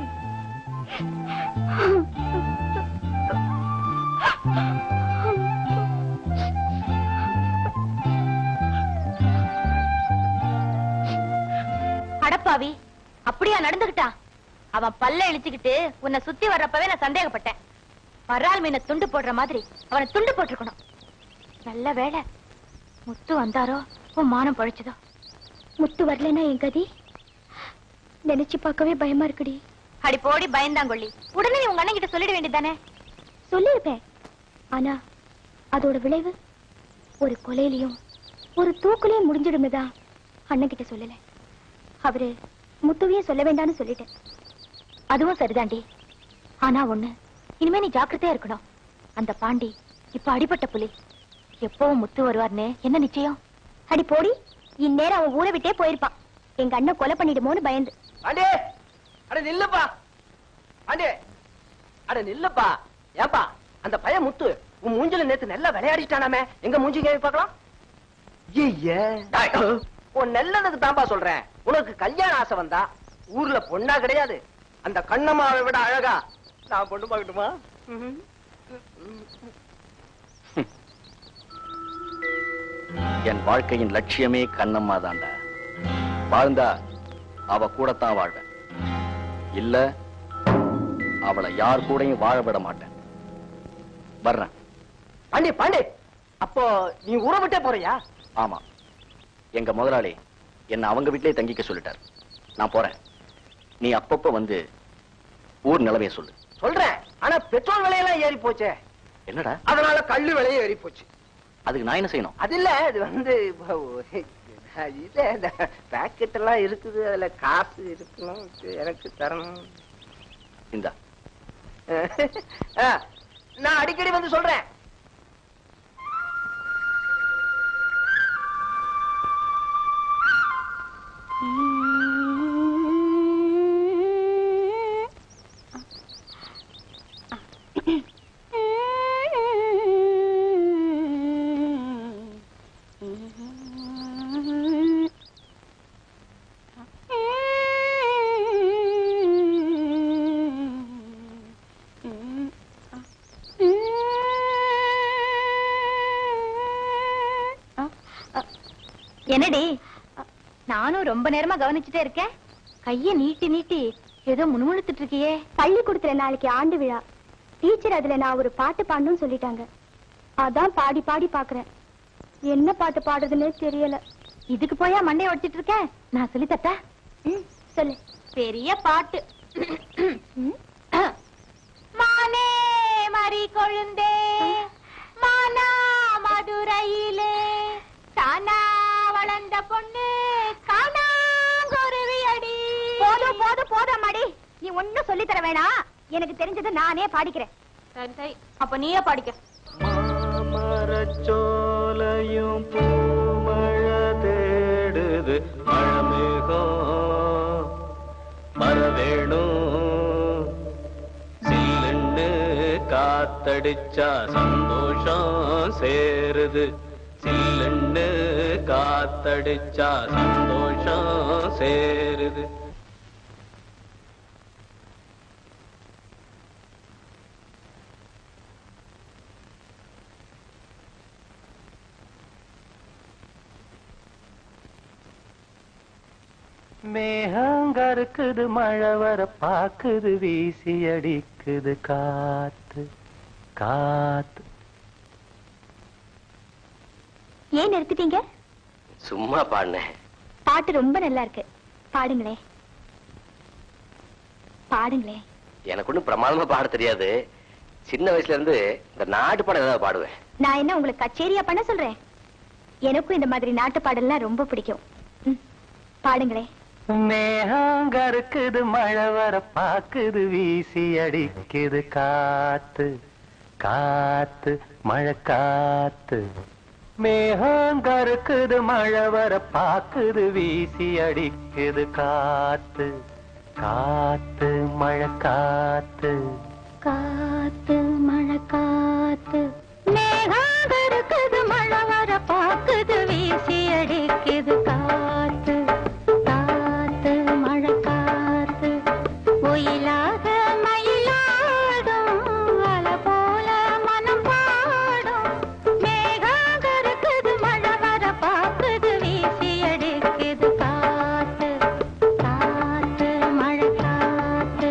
அடப்பாவி அப்படியா நடந்துகிட்டா அவன் பல்ல இழிச்சுக்கிட்டு உன்னை சுத்தி வர்றப்பவே நான் சந்தேகப்பட்டேன் வரால் மீனை துண்டு போடுற மாதிரி அவனை துண்டு போட்டிருக்கணும் நல்ல வேலை முத்து வந்தாரோ உன் மானம் பழிச்சதோ முத்து வரலனா என் கதி நினைச்சு பார்க்கவே பயமா இருக்குடி அடி போடி பயந்தாங்கொள்ளி உடனே நீ உங்க அண்ணன் கிட்ட சொல்லிட வேண்டியதானே சொல்லியிருப்பேன் ஆனா அதோட விளைவு ஒரு கொலையிலயும் ஒரு தூக்குலயும் முடிஞ்சிடுமேதான் அண்ணன் கிட்ட சொல்லல அவரு முத்துவையே சொல்ல வேண்டாம்னு சொல்லிட்டேன் அதுவும் சரிதாண்டி ஆனா ஒண்ணு இனிமே நீ ஜாக்கிரதையா இருக்கணும் அந்த பாண்டி இப்ப அடிபட்ட புலி எப்பவும் முத்து வருவார்னு என்ன நிச்சயம் அடி போடி இந்நேரம் அவன் ஊரை விட்டே போயிருப்பான் எங்க அண்ணன் கொலை பண்ணிடுமோன்னு பயந்து ஆண்டே அட நில்லுப்பா ஆண்டே அட நில்லுப்பா ஏப்பா அந்த பையன் முத்து உன் மூஞ்சில நேத்து நல்லா விளையாடிட்டானாமே எங்க மூஞ்சி கேவி பார்க்கலாம் ஐயே உன் நல்லதுக்கு தான்பா சொல்றேன் உனக்கு கல்யாண ஆசை வந்தா ஊர்ல பொண்ணா கிடையாது அந்த கண்ணம்மாவை விட அழகா நான் பொண்ணு பார்க்கட்டுமா என் வாழ்க்கையின் லட்சியமே கண்ணம்மா தாண்டா வாழ்ந்தா அவ கூடத்தான் வாழ்வேன் இல்ல அவளை யார் கூடயும் வாழ விட மாட்டேன் வர்றேன் பாண்டி பாண்டி அப்போ நீ ஊரை விட்டே போறியா ஆமா எங்க முதலாளி என்ன அவங்க வீட்டிலேயே தங்கிக்க சொல்லிட்டார் நான் போறேன் நீ அப்பப்ப வந்து ஊர் நிலவைய சொல்லு சொல்றேன் ஆனா பெட்ரோல் விலையெல்லாம் ஏறி போச்சே என்னடா அதனால கல்லு விலையும் ஏறி போச்சு அதுக்கு நான் என்ன செய்யணும் அது இல்ல இது வந்து இப்போ இல்ல இந்த பாக்கெட் எல்லாம் இருக்குது அதுல காசு இருக்கணும் இது எனக்கு தரணும் இந்தா ஆ, நான் அடிக்கடி வந்து சொல்றேன் என்னடி நானும் ரொம்ப நேரமா கவனிச்சுட்டே இருக்கேன் கைய நீட்டி நீட்டி ஏதோ முணுமுணுத்துட்டு இருக்கியே பள்ளிக்கூடத்துல நாளைக்கு ஆண்டு விழா டீச்சர் அதுல நான் ஒரு பாட்டு பாடணும்னு சொல்லிட்டாங்க அதான் பாடி பாடி பாக்குறேன் என்ன பாட்டு பாடுறதுன்னே தெரியல இதுக்கு போயா மண்டைய உடைச்சிட்டு இருக்க நான் சொல்லி தட்டா ம், சொல்லு பெரிய பாட்டு மானே மறி கொழுந்தே மானா மதுரையிலே தானா வளர்ந்த பொண்ணு காணாங்குருவி அடி போதும் போதும் போதும் அம்மாடி நீ ஒண்ணும் சொல்லி தர வேணாம் எனக்கு தெரிஞ்சது நானே பாடிக்கிறேன் சரி சரி அப்ப நீயே பாடிக்க மாமரச்சோலையும் பூமழை தேடுது மழமேகம் வரவேணும் சில்லுன்னு காத்தடிச்சா சந்தோஷம் சேருது சில்லுன்னு காத்தடிச்சா சந்தோஷம் சேருது மேகங்கருக்குது மழை வர பாக்குது வீசி அடிக்குது காத்து காத்து ஏன் நிறுத்திட்டீங்க சும்மா பாடினேன் பாட்டு ரொம்ப நல்லா இருக்கு பாடுங்களே பாடுங்களே எனக்கு ஒன்றும் பிரமாதமா பாட தெரியாது சின்ன வயசுல இருந்து இந்த நாட்டு பாடம் ஏதாவது பாடுவேன் நான் என்ன உங்களுக்கு கச்சேரியா பண்ண சொல்றேன் எனக்கும் இந்த மாதிரி நாட்டு பாடல்லாம் ரொம்ப பிடிக்கும் ம், பாடுங்களே மேகங்கருக்குது மழை வர பாக்குது வீசி அடிக்குது காத்து காத்து மழை காத்து மேகங்கருக்குது மழை வர பாக்குது வீசி அடிக்குது காத்து காத்து மழை காத்து காத்து மழை காத்து மேகம் இருக்குது மழை வர பாக்குது வீசி அடிக்குது காத்து காத்து மழை காத்து ஒயிலாக மயிலாடும் அலை போல மனம் பாடும் மேகம் இருக்குது மழை வர பாக்குது வீசி அடிக்குது காத்து காத்து மழை காத்து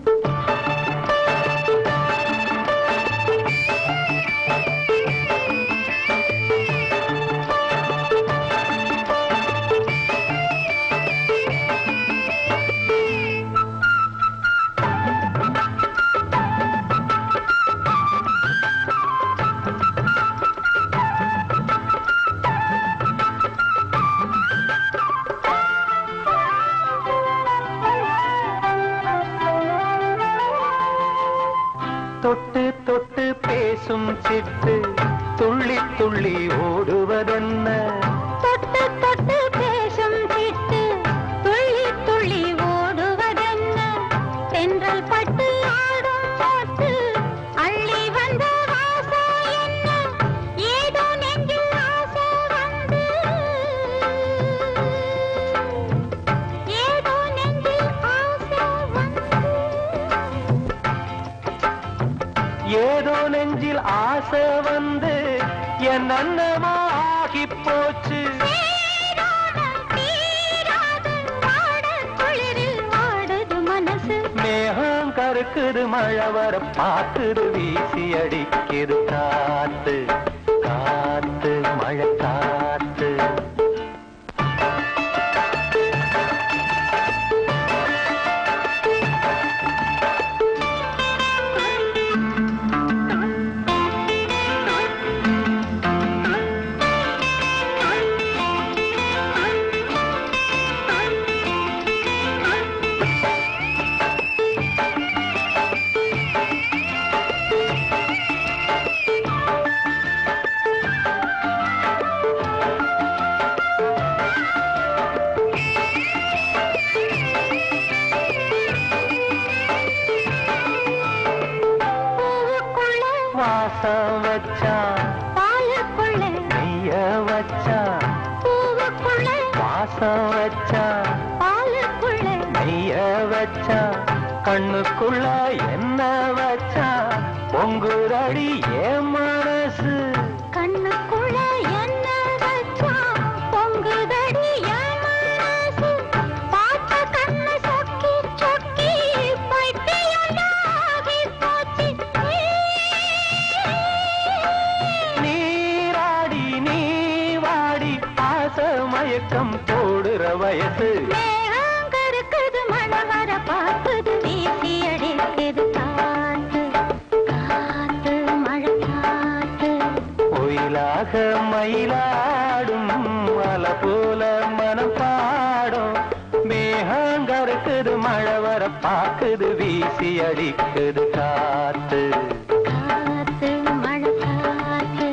தொட்டு தொட்டு பேசும் சிட்டு துள்ளி துள்ளி ஓடுவதென்ன தொட்டு தொட்டு பேசும் சிட்டு துள்ளி துள்ளி ஓடுவதென்ன தென்றல் பட்டு ஆடும் பாட்டு அள்ளி வந்த வாசா என்ன ஏதோ நெஞ்சில் ஆசை வந்து ஏதோ நெஞ்சில் ஆசை வந்து ஏதோ நெஞ்சில் ஆசை வந்து என் அன்னமா ஆகி போச்சு மேகம் கருக்குது மழை வர பாக்குது வீசி அடிக்குது காத்து காத்து மழை காத்து வாசம் வச்சான் பாலுக்குள்ள நெய்ய வச்சான் பூவுக்குள்ள வாசம் வச்சான் பாலுக்குள்ள நெய்ய வச்சான் கண்ணுக்குள்ள என்ன வச்சான் பொங்குதடி ஏன் மனசு கண்ணுக்குள்ள என்ன வச்சான் பொங்குதடி என் மனசு பார்த்த கண்ணு சொக்கி சொக்கி பைத்தியமாகி போச்சு நீராடி நீ வாடி ஆச மயக்கம் போடுற வயசு மேகம் கருக்குது மழை வர பார்க்குது வீசி அடிக்குது காத்து காத்து மழை காத்து மயிலாடும் அலை போல மனம் பாடும் மேகங்கருக்குது மழை வர பாக்குது வீசி அடிக்குது காத்து காத்து மழை காத்து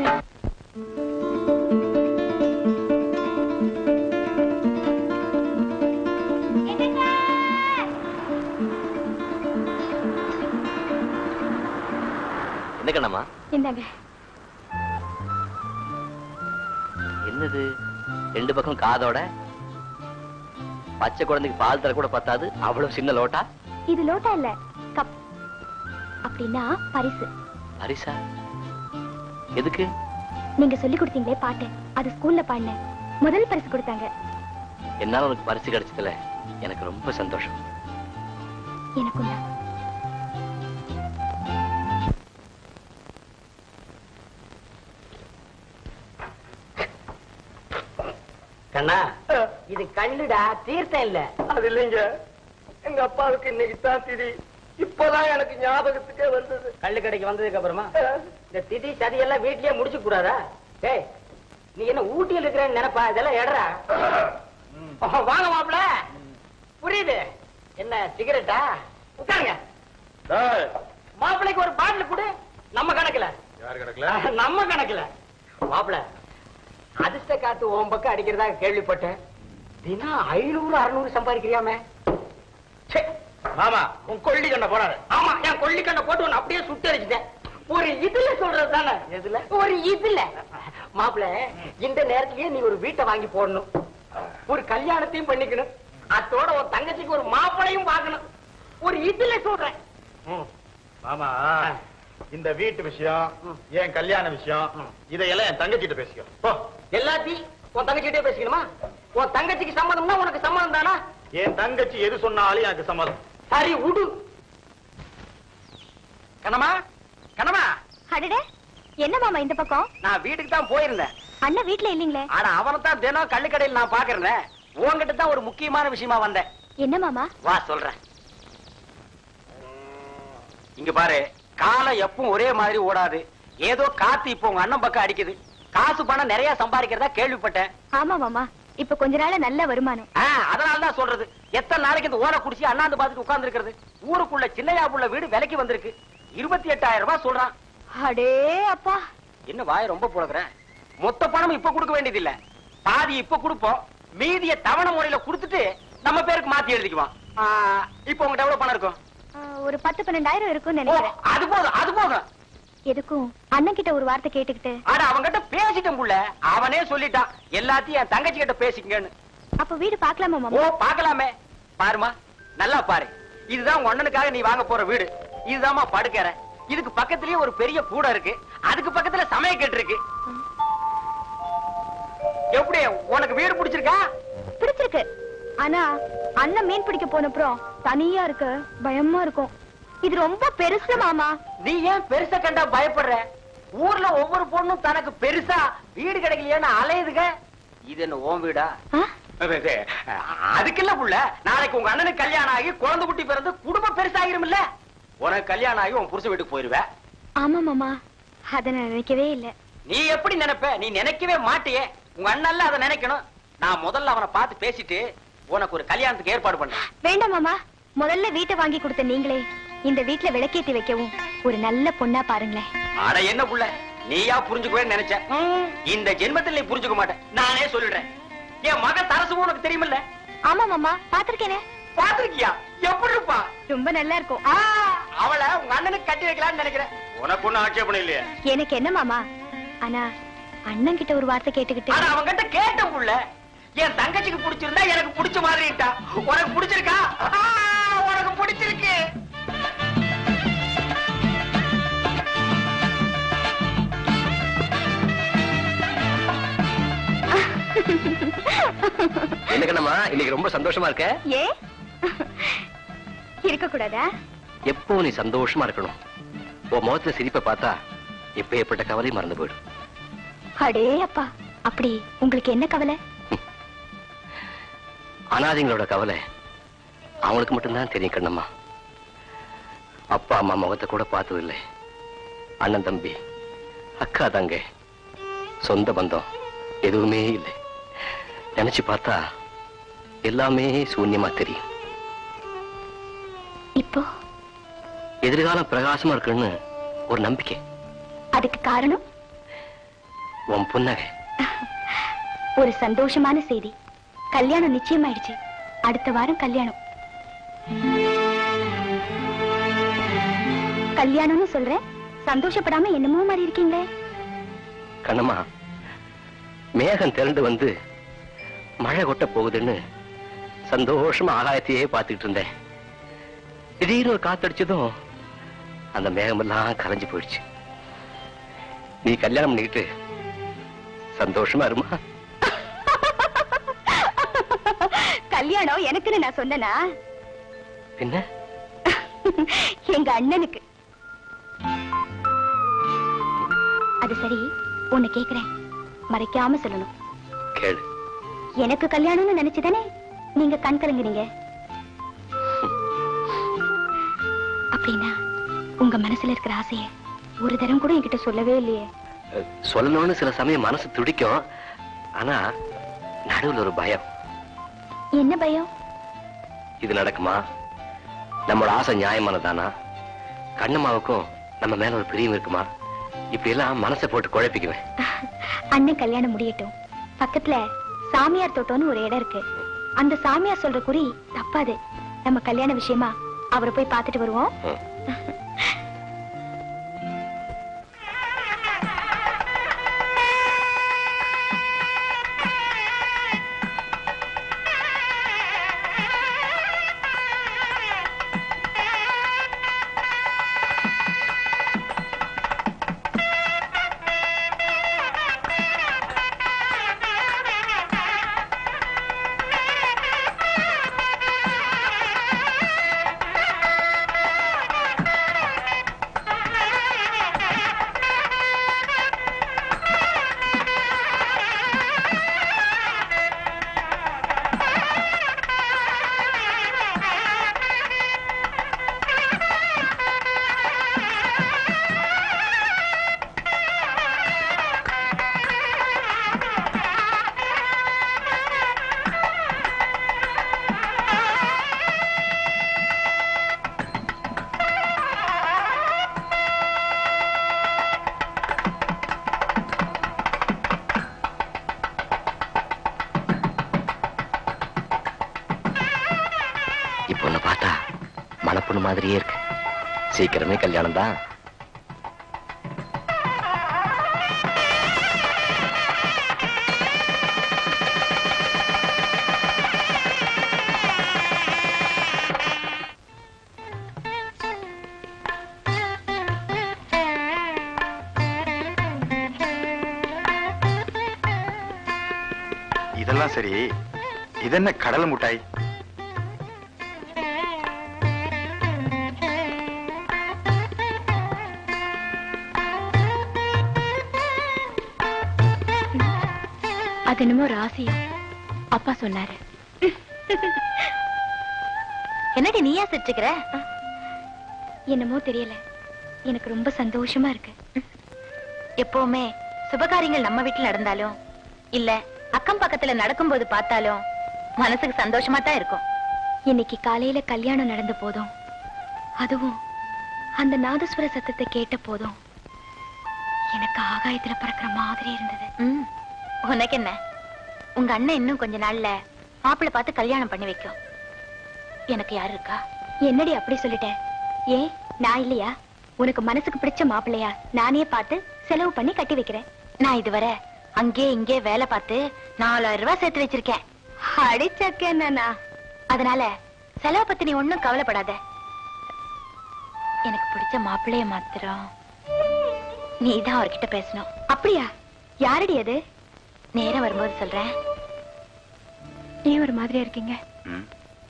என்ன கண்ணம்மா இந்தாங்க என்னது ரெண்டு பக்கம் காதோட பச்சை குழந்தைக்கு பால் தர கூட பத்தாது அவ்வளவு சின்ன லோட்டா இது லோட்டா இல்ல கப் அப்படின்னா பரிசு பரிசா எதுக்கு நீங்க சொல்லி கொடுத்தீங்களே பாட்டு அது ஸ்கூல்ல பாடினேன் முதல் பரிசு கொடுத்தாங்க என்னால உனக்கு பரிசு கிடைச்சதுல எனக்கு ரொம்ப சந்தோஷம் எனக்கும் தான் கண்ணா இது கல்லுடா தீர்த்தம் இல்ல அது இல்லைங்க எங்க அப்பாவுக்கு இன்னைக்கு தான் திதி இப்பதான் எனக்கு ஞாபகத்துக்கே வந்தது கல்லு கடைக்கு வந்ததுக்கு அப்புறமா இந்த திதி சதி எல்லாம் வீட்லயே முடிச்சு கூடாதா டேய் நீ என்ன ஊட்டியில் இருக்கிறேன்னு நினைப்பா இதெல்லாம் எடரா வாங்க மாப்பிள புரியுது என்ன சிகரெட்டா உட்காருங்க மாப்பிளைக்கு ஒரு பாட்டில் கொடு நம்ம கணக்குல யார் கிடக்கல நம்ம கணக்குல மாப்பிள அதிர்ஷ்ட காத்து உன் பக்கம் அடிக்கிறதா கேள்விப்பட்டேன் தினம் ஐநூறு அறுநூறு சம்பாதிக்கிறியாமே ச்சே, மாமா உன் கொள்ளி கண்ண போறாரு ஆமா என் கொள்ளி கண்ணை போட்டு உன்னை அப்படியே சுட்டு அடிச்சுட்டேன் ஒரு இதுல சொல்றது தானே எதுல ஒரு இதுல மாப்பிள இந்த நேரத்திலேயே நீ ஒரு வீட்டை வாங்கி போடணும் ஒரு கல்யாணத்தையும் பண்ணிக்கணும் அத்தோட ஒரு தங்கச்சிக்கு ஒரு மாப்பிளையும் பார்க்கணும் ஒரு இதுல சொல்றேன் மாமா இந்த வீட்டு விஷயம் என் கல்யாண விஷயம் இதையெல்லாம் என் தங்கச்சிட்ட பேசிக்கோ போ எல்லாத்தையும் உன் தங்கச்சிட்டே பேசிக்கணுமா உன் தங்கச்சிக்கு சம்மதம்னா உனக்கு சம்மதம் தானா என் தங்கச்சி எது சொன்னாலும் எனக்கு சம்மதம் சரி உடு கண்ணம்மா கண்ணம்மா அடடே என்ன மாமா இந்த பக்கம் நான் வீட்டுக்கு தான் போயிருந்தேன் அண்ணன் வீட்ல இல்லீங்களே ஆனா அவனை தான் தினம் கள்ளுக்கடையில் நான் பாக்குறேன் உன்கிட்ட தான் ஒரு முக்கியமான விஷயமா வந்தேன் என்ன மாமா வா சொல்றேன் இங்க பாரு காலம் எப்பவும் ஒரே மாதிரி ஓடாது ஏதோ காத்து இப்போ உங்க அண்ணன் பக்கம் அடிக்குது காசு பணம் நிறைய சம்பாதிக்கிறதா கேள்விப்பட்டேன் ஆமா மாமா இப்ப கொஞ்ச நாள நல்ல வருமானம் அதனால தான் சொல்றது எத்தனை நாளைக்கு இந்த ஓலை குடிச்சு அண்ணாந்து பார்த்துட்டு உட்கார்ந்து இருக்கிறது ஊருக்குள்ள சின்னையா புள்ள வீடு விலைக்கு வந்திருக்கு இருபத்தி எட்டாயிரம் ரூபாய் சொல்றான் அடே அப்பா என்ன வாய ரொம்ப புழகுற மொத்த பணம் இப்ப கொடுக்க வேண்டியது இல்ல பாதி இப்ப கொடுப்போம் மீதிய தவணை முறையில கொடுத்துட்டு நம்ம பேருக்கு மாத்தி எழுதிக்குவான் ஆ, இப்ப உங்ககிட்ட எவ்வளவு பணம் இருக்கும் ஆ, ஒரு பத்து பன்னெண்டாயிரம் இருக்கும்னு ஓ, நினைக்கிறேன் அது போதும் அது போதும் எதுக்கும் அண்ணன் கிட்ட ஒரு வார்த்தை கேட்டுக்கிட்டு ஆனா அவன்கிட்ட பேசிட்டேன் புள்ள அவனே சொல்லிட்டான் எல்லாத்தையும் என் தங்கச்சி கிட்ட பேசிக்கங்கன்னு அப்ப வீடு பாக்கலாமா ஓ மாமா பாக்கலாமே பாருமா நல்லா பாரு இதுதான் உங்க அண்ணனுக்காக நீ வாங்க போற வீடு இதுதாம்மா படுக்கற இதுக்கு பக்கத்துலயே ஒரு பெரிய கூடை இருக்கு அதுக்கு பக்கத்துல சமயக்கட்டு இருக்கு எப்படி உனக்கு வீடு பிடிச்சிருக்கா பிடிச்சிருக்கு ஆனா அண்ணன் மீன் பிடிக்க போனப்புறம் தனியா இருக்க பயமா இருக்கும் இது ரொம்ப பெருசு மாமா நீ ஏன் பெருசா கண்டா பயப்படுற ஊர்ல ஒவ்வொரு பொண்ணும் தனக்கு பெருசா வீடு கிடைக்கலையேன்னு அலையுதுங்க இது என்ன ஓன் வீடா ஆ? அதுக்கு இல்ல புள்ள நாளைக்கு உங்க அண்ணனுக்கு கல்யாணம் ஆகி குழந்தை குட்டி பிறந்து குடும்பம் பெருசாகிரும்ல உனக்கு கல்யாணம் ஆகி உன் புருஷ வீட்டுக்கு போயிருவ ஆமா மாமா அத நான் நினைக்கவே இல்ல நீ எப்படி நினைப்ப நீ நினைக்கவே மாட்டியே உங்க அண்ணன்ல அதை நினைக்கணும் நான் முதல்ல அவனை பார்த்து பேசிட்டு உனக்கு ஒரு கல்யாணத்துக்கு ஏற்பாடு பண்றேன் வேண்டாம் மாமா முதல்ல வீட்டை வாங்கி கொடுத்த நீங்களே இந்த வீட்ல விளக்கேத்தி வைக்கவும் ஒரு நல்ல பொண்ணா பாருங்களேன் அட என்ன புள்ள நீயா புரிஞ்சுக்கவே நினைச்ச ம், இந்த ஜென்மத்தில் நீ புரிஞ்சுக்க மாட்டேன் நானே சொல்லிடுறேன் என் மகன் தரசு உனக்கு தெரியுமில்ல ஆமா மாமா பாத்திருக்கேனே பாத்திருக்கியா எப்படி இருப்பா ரொம்ப நல்லா இருக்கும் ஆ, அவளை உங்க அண்ணனுக்கு கட்டி வைக்கலாம்னு நினைக்கிறேன் உனக்கு ஒண்ணும் ஆட்சேபணம் இல்லையே எனக்கு என்ன மாமா ஆனா அண்ணன் கிட்ட ஒரு வார்த்தை கேட்டுக்கிட்டு ஆனா அவங்கிட்ட கேட்டேன் புள்ள என் தங்கச்சிக்கு பிடிச்சிருந்தா எனக்கு பிடிச்ச மாதிரிட்டா உனக்கு பிடிச்சிருக்கா ஆ, உனக்கு பிடிச்சிருக்கு என்ன கண்ணம்மா இன்னைக்கு ரொம்ப சந்தோஷமா இருக்க ஏ இருக்க கூடாதா எப்போ நீ சந்தோஷமா இருக்கணும் உன் முகத்துல சிரிப்பை பார்த்தா எப்ப ஏற்பட்ட கவலையும் மறந்து போயிடும் அடே அப்பா அப்படி உங்களுக்கு என்ன கவலை அனாதைங்களோட கவலை அவங்களுக்கு மட்டும்தான் தெரியும் கண்ணம்மா அப்பா அம்மா முகத்தை கூட பார்த்ததில்லை அண்ணன் தம்பி அக்கா தங்க சொந்த பந்தம் எதுவுமே இல்லை நினைச்சு பார்த்தா எல்லாமே சூன்யமா தெரியும் இப்போ எதிர்காலம் பிரகாசமா இருக்குன்னு ஒரு நம்பிக்கை அதுக்கு காரணம் உன் புன்னகை ஒரு சந்தோஷமான செய்தி கல்யாணம் நிச்சயமாயிடுச்சு அடுத்த வாரம் கல்யாணம் கல்யாணம்னு சொல்றேன் சந்தோஷப்படாம என்னமோ மாதிரி இருக்கீங்களே கண்ணம்மா மேகம் திரண்டு வந்து மழை கொட்ட போகுதுன்னு சந்தோஷமா ஆகாயத்தையே பார்த்துக்கிட்டு இருந்தேன் திடீர்னு ஒரு காத்தடிச்சதும் அந்த மேகமெல்லாம் கரைஞ்சு போயிடுச்சு நீ கல்யாணம் பண்ணிக்கிட்டு சந்தோஷமா இருமா கல்யாணம் எனக்குன்னு நான் சொன்னனா பின்ன எங்க அண்ணனுக்கு அது சரி உன்னை கேக்குறேன் மறைக்காம சொல்லணும் கேளு எனக்கு கல்யாணம்னு நினைச்சுதானே நீங்க கண் கலங்குறீங்க அப்படின்னா உங்க மனசுல இருக்கிற ஆசைய ஒரு தரம் கூட என்கிட்ட சொல்லவே இல்லையே அஹ், சொல்லணும்னு சில சமயம் மனசு துடிக்கும் ஆனா நடுவுல ஒரு பயம் என்ன பயம் இது நடக்குமா நம்மளோட ஆசை நியாயமானதானா கண்ணம்மாவுக்கும் நம்ம மேல ஒரு பிரியம் இருக்குமா இப்படி எல்லாம் மனசை போட்டு குழப்பிக்குவேன் அண்ணன் கல்யாணம் முடியட்டும் பக்கத்துல சாமியார் தோட்டம்னு ஒரு இடம் இருக்கு அந்த சாமியார் சொல்ற குறி தப்பாது நம்ம கல்யாண விஷயமா அவரை போய் பார்த்துட்டு வருவோம் ம். இப்போ உன்னை பார்த்தா மணப்பொண்ணு மாதிரியே இருக்கு சீக்கிரமே கல்யாணம் தான் இதெல்லாம் சரி இது என்ன கடல் முட்டாய் அது என்னமோ ராசியா அப்பா சொன்னாரு என்னடி நீயா சிரிச்சுக்கிற என்னமோ தெரியல எனக்கு ரொம்ப சந்தோஷமா இருக்கு எப்பவுமே சுபகாரியங்கள் நம்ம வீட்டுல நடந்தாலும் இல்ல அக்கம் பக்கத்துல நடக்கும்போது பார்த்தாலும் மனசுக்கு சந்தோஷமா தான் இருக்கும் இன்னைக்கு காலையில கல்யாணம் நடந்த போதும் அதுவும் அந்த நாதஸ்வர சத்தத்தை கேட்ட போதும் எனக்கு ஆகாயத்துல பறக்கிற மாதிரி இருந்தது ம், உனக்கு என்ன உங்க அண்ணன் இன்னும் கொஞ்ச நாள்ல மாப்பிள்ளை பார்த்து கல்யாணம் பண்ணி வைக்கும் எனக்கு யாரு இருக்கா என்னடி அப்படி சொல்லிட்டேன் ஏன் நான் இல்லையா உனக்கு மனசுக்கு பிடிச்ச மாப்பிள்ளையா நானே பார்த்து செலவு பண்ணி கட்டி வைக்கிறேன் நான் இதுவரை அங்கே இங்கே வேலை பார்த்து நாலாயிரம் ரூபாய் சேர்த்து வச்சிருக்கேன் அடிச்சக்க என்னன்னா அதனால செலவை பத்தி நீ ஒண்ணும் கவலைப்படாத எனக்கு பிடிச்ச மாப்பிள்ளைய மாத்திரம் நீ தான் அவர்கிட்ட பேசணும் அப்படியா யாரடி அது நேரம் வரும்போது சொல்றேன் ஏன் ஒரு மாதிரியா இருக்கீங்க ம்.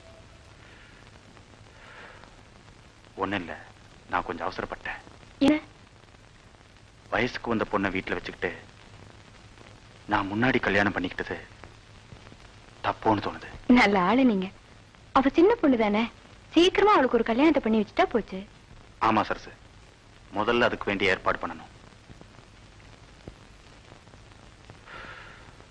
ஒண்ணும் இல்ல நான் கொஞ்சம் அவசரப்பட்டேன் என்ன வயசுக்கு வந்த பொண்ணை வீட்டுல வச்சுக்கிட்டு நான் முன்னாடி கல்யாணம் பண்ணிக்கிட்டது தப்போன்னு தோணுது நல்ல ஆளு நீங்க அவ சின்ன பொண்ணு தானே சீக்கிரமா அவளுக்கு ஒரு கல்யாணத்தை பண்ணி வச்சுட்டா போச்சு ஆமா சரசு முதல்ல அதுக்கு வேண்டிய ஏற்பாடு பண்ணணும்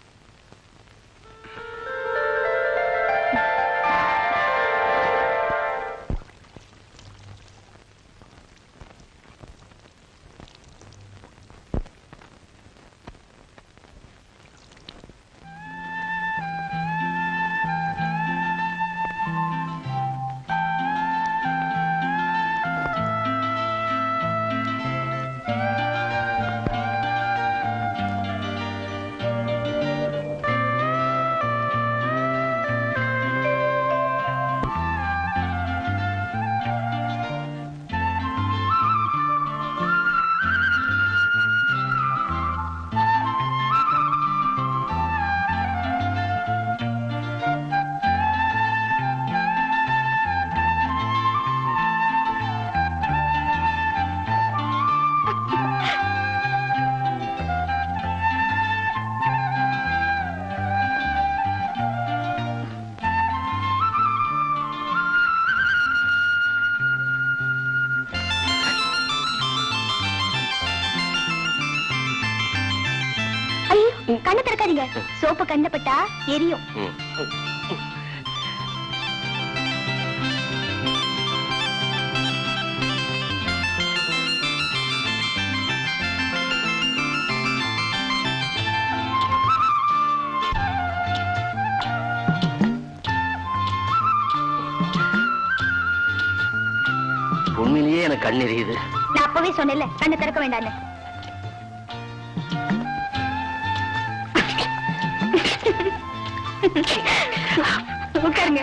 பார்க்காதீங்க சோப்பு கண்ணில் பட்டா எரியும் ம். உண்மையிலேயே எனக்கு கண் எரியுது நான் அப்பவே சொன்னேன்ல கண்ணை திறக்க வேண்டான்னு உட்காருங்க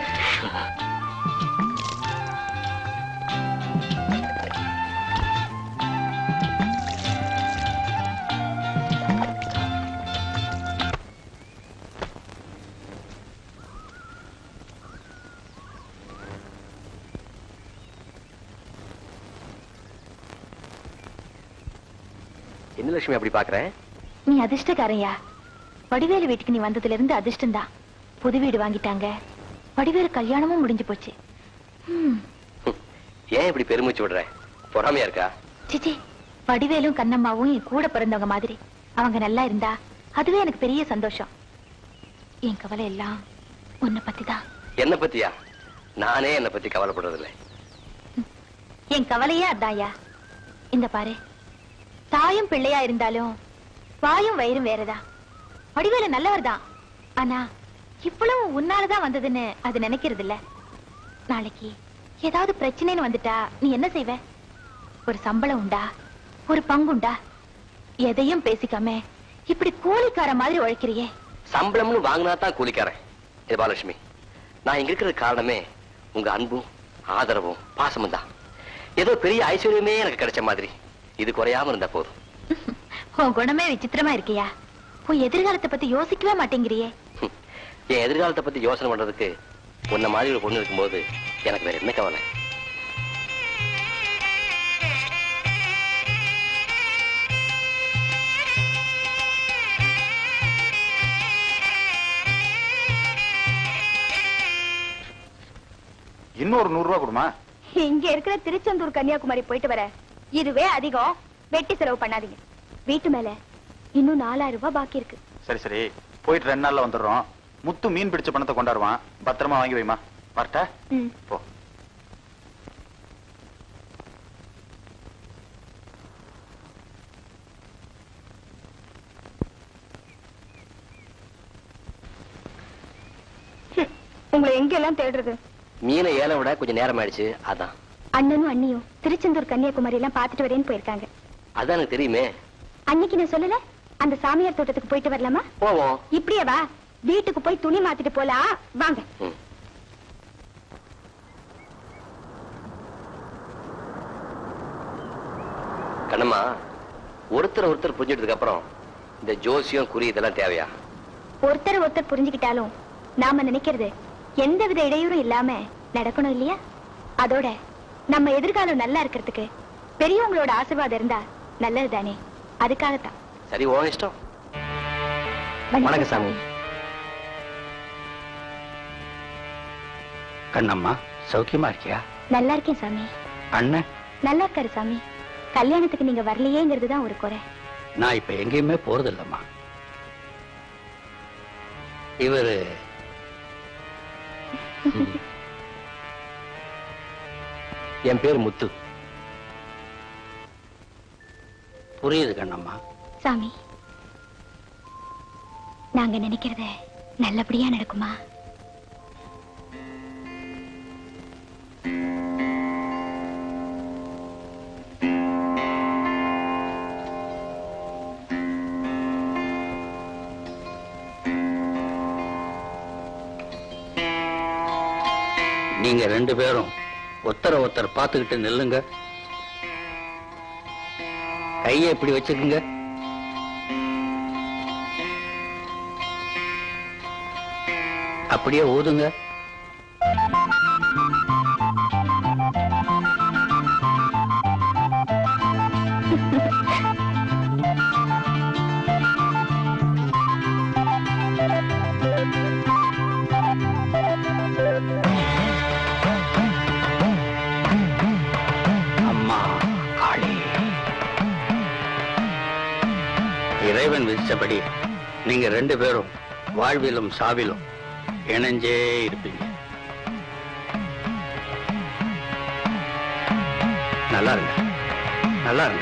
என்ன லட்சுமி அப்படி பாக்குற நீ அதிர்ஷ்டக்காரையா வடிவேலு வீட்டுக்கு நீ வந்ததுல இருந்து அதிர்ஷ்டம்தான் புது வீடு வாங்கிட்டாங்க வடிவேலு கல்யாணமும் முடிஞ்சு போச்சு ம், ஏன் இப்படி பெருமூச்சு விடுற பொறாமையா இருக்கா சிச்சி வடிவேலும் கண்ணம்மாவும் என் கூட பிறந்தவங்க மாதிரி அவங்க நல்லா இருந்தா அதுவே எனக்கு பெரிய சந்தோஷம் என் கவலை எல்லாம் உன்னை பத்தி தான் என்ன பத்தியா நானே என்ன பத்தி கவலைப்படுறதில்லை என் கவலையே அதான்யா இந்த பாரு தாயும் பிள்ளையா இருந்தாலும் வாயும் வயிறும் வேறதா வடிவேலு நல்லவர் தான் ஆனா இவ்வளவு உன்னாலதான் வந்ததுன்னு அது நினைக்கிறது இல்ல நாளைக்கு ஏதாவது பிரச்சனைன்னு வந்துட்டா நீ என்ன செய்வ ஒரு சம்பளம் உண்டா ஒரு பங்குண்டா எதையும் பேசிக்காம இப்படி கூலிக்கார மாதிரி உழைக்கிறியே சம்பளம்னு வாங்கினா தான் கூலிக்காரன் இது பாலட்சுமி நான் இங்க இருக்கிறது காரணமே உங்க அன்பும் ஆதரவும் பாசமும் தான் ஏதோ பெரிய ஐஸ்வர்யமே எனக்கு கிடைச்ச மாதிரி இது குறையாம இருந்தா போதும் உன் குணமே விசித்திரமா இருக்கியா உன் எதிர்காலத்தை பத்தி யோசிக்கவே மாட்டேங்கிறியே ஹம். என் எதிர்காலத்தை பத்தி யோசனை பண்றதுக்கு உன்ன மாதிரி ஒரு பொண்ணு இருக்கும்போது எனக்கு வேற என்ன கவலை இன்னொரு நூறு ரூபா கொடுமா இங்க இருக்கிற திருச்செந்தூர் கன்னியாகுமரி போயிட்டு வர இதுவே அதிகம் வெட்டி செலவு பண்ணாதீங்க வீட்டு மேல இன்னும் நாலாயிரம் ரூபாய் பாக்கி இருக்கு சரி சரி போயிட்டு ரெண்டு நாள்ல வந்துடுறோம் முத்து மீன் பிடிச்ச பணத்தை கொண்டாடுவான் பத்திரமா வாங்கி வைமா வரட்டா ம். போ உங்களை எங்க எல்லாம் தேடுறது மீனை ஏலம் விட கொஞ்சம் நேரம் ஆயிடுச்சு அதான் அண்ணனும் அண்ணியும் திருச்செந்தூர் கன்னியாகுமரி எல்லாம் பாத்துட்டு வரேன்னு போயிருக்காங்க அதான் எனக்கு தெரியுமே அன்னைக்கு நான் சொல்லல அந்த சாமியார் தோட்டத்துக்கு போயிட்டு வரலாமா போவோம் இப்படியே வா வீட்டுக்கு போய் துணி மாத்திட்டு போலாம் வாங்க ம். கண்ணம்மா ஒருத்தர் ஒருத்தர் புரிஞ்சிட்டதுக்கு அப்புறம் இந்த ஜோசியம் குறி இதெல்லாம் தேவையா ஒருத்தர் ஒருத்தர் புரிஞ்சுக்கிட்டாலும் நாம நினைக்கிறது எந்தவித இடையூறும் இல்லாம நடக்கணும் இல்லையா அதோட நம்ம எதிர்காலம் நல்லா இருக்கிறதுக்கு பெரியவங்களோட ஆசீர்வாதம் இருந்தா நல்லது தானே அதுக்காகத்தான் சரி ஓ இஷ்டம் வணக்கம் சாமி கண்ணம்மா சௌக்கியமா இருக்கியா நல்லா இருக்கேன் சாமி அண்ணன் நல்லா இருக்காரு சாமி கல்யாணத்துக்கு நீங்க வரலையேங்கிறது தான் ஒரு குறை நான் இப்ப எங்கேயுமே போறது இல்லம்மா இவரு என் பேர் முத்து புரியுது கண்ணம்மா சாமி நாங்க நினைக்கிறத நல்லபடியா நடக்குமா நீங்க ரெண்டு பேரும் ஒத்தர ஒத்தர் பார்த்துக்கிட்டு நில்லுங்க கையை இப்படி வச்சுக்குங்க அப்படியே ஊதுங்க அம்மா காளி இறைவன் விதிச்சபடி நீங்க ரெண்டு பேரும் வாழ்விலும் சாவிலும் இணைஞ்சே இருப்பீங்க நல்லா இருங்க நல்லா இருங்க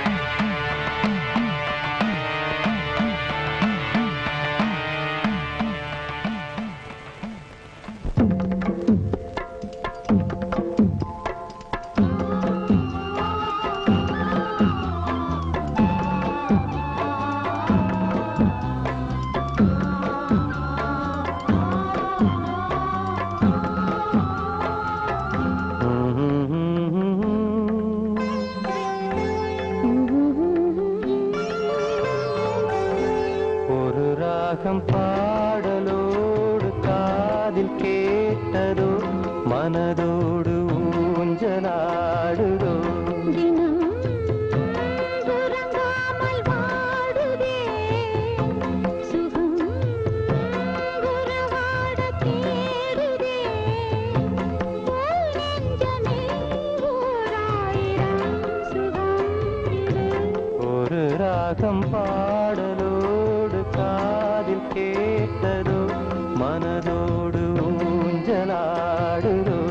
ஒரு ராகம் பாடலோடு காதில் கேட்டதோ மனதோடு ஊஞ்சலாடுதோ ஒரு ராகம் பாடலோடு காதில் கேட்டதோ மனதோடு ஊஞ்சலாடுதோ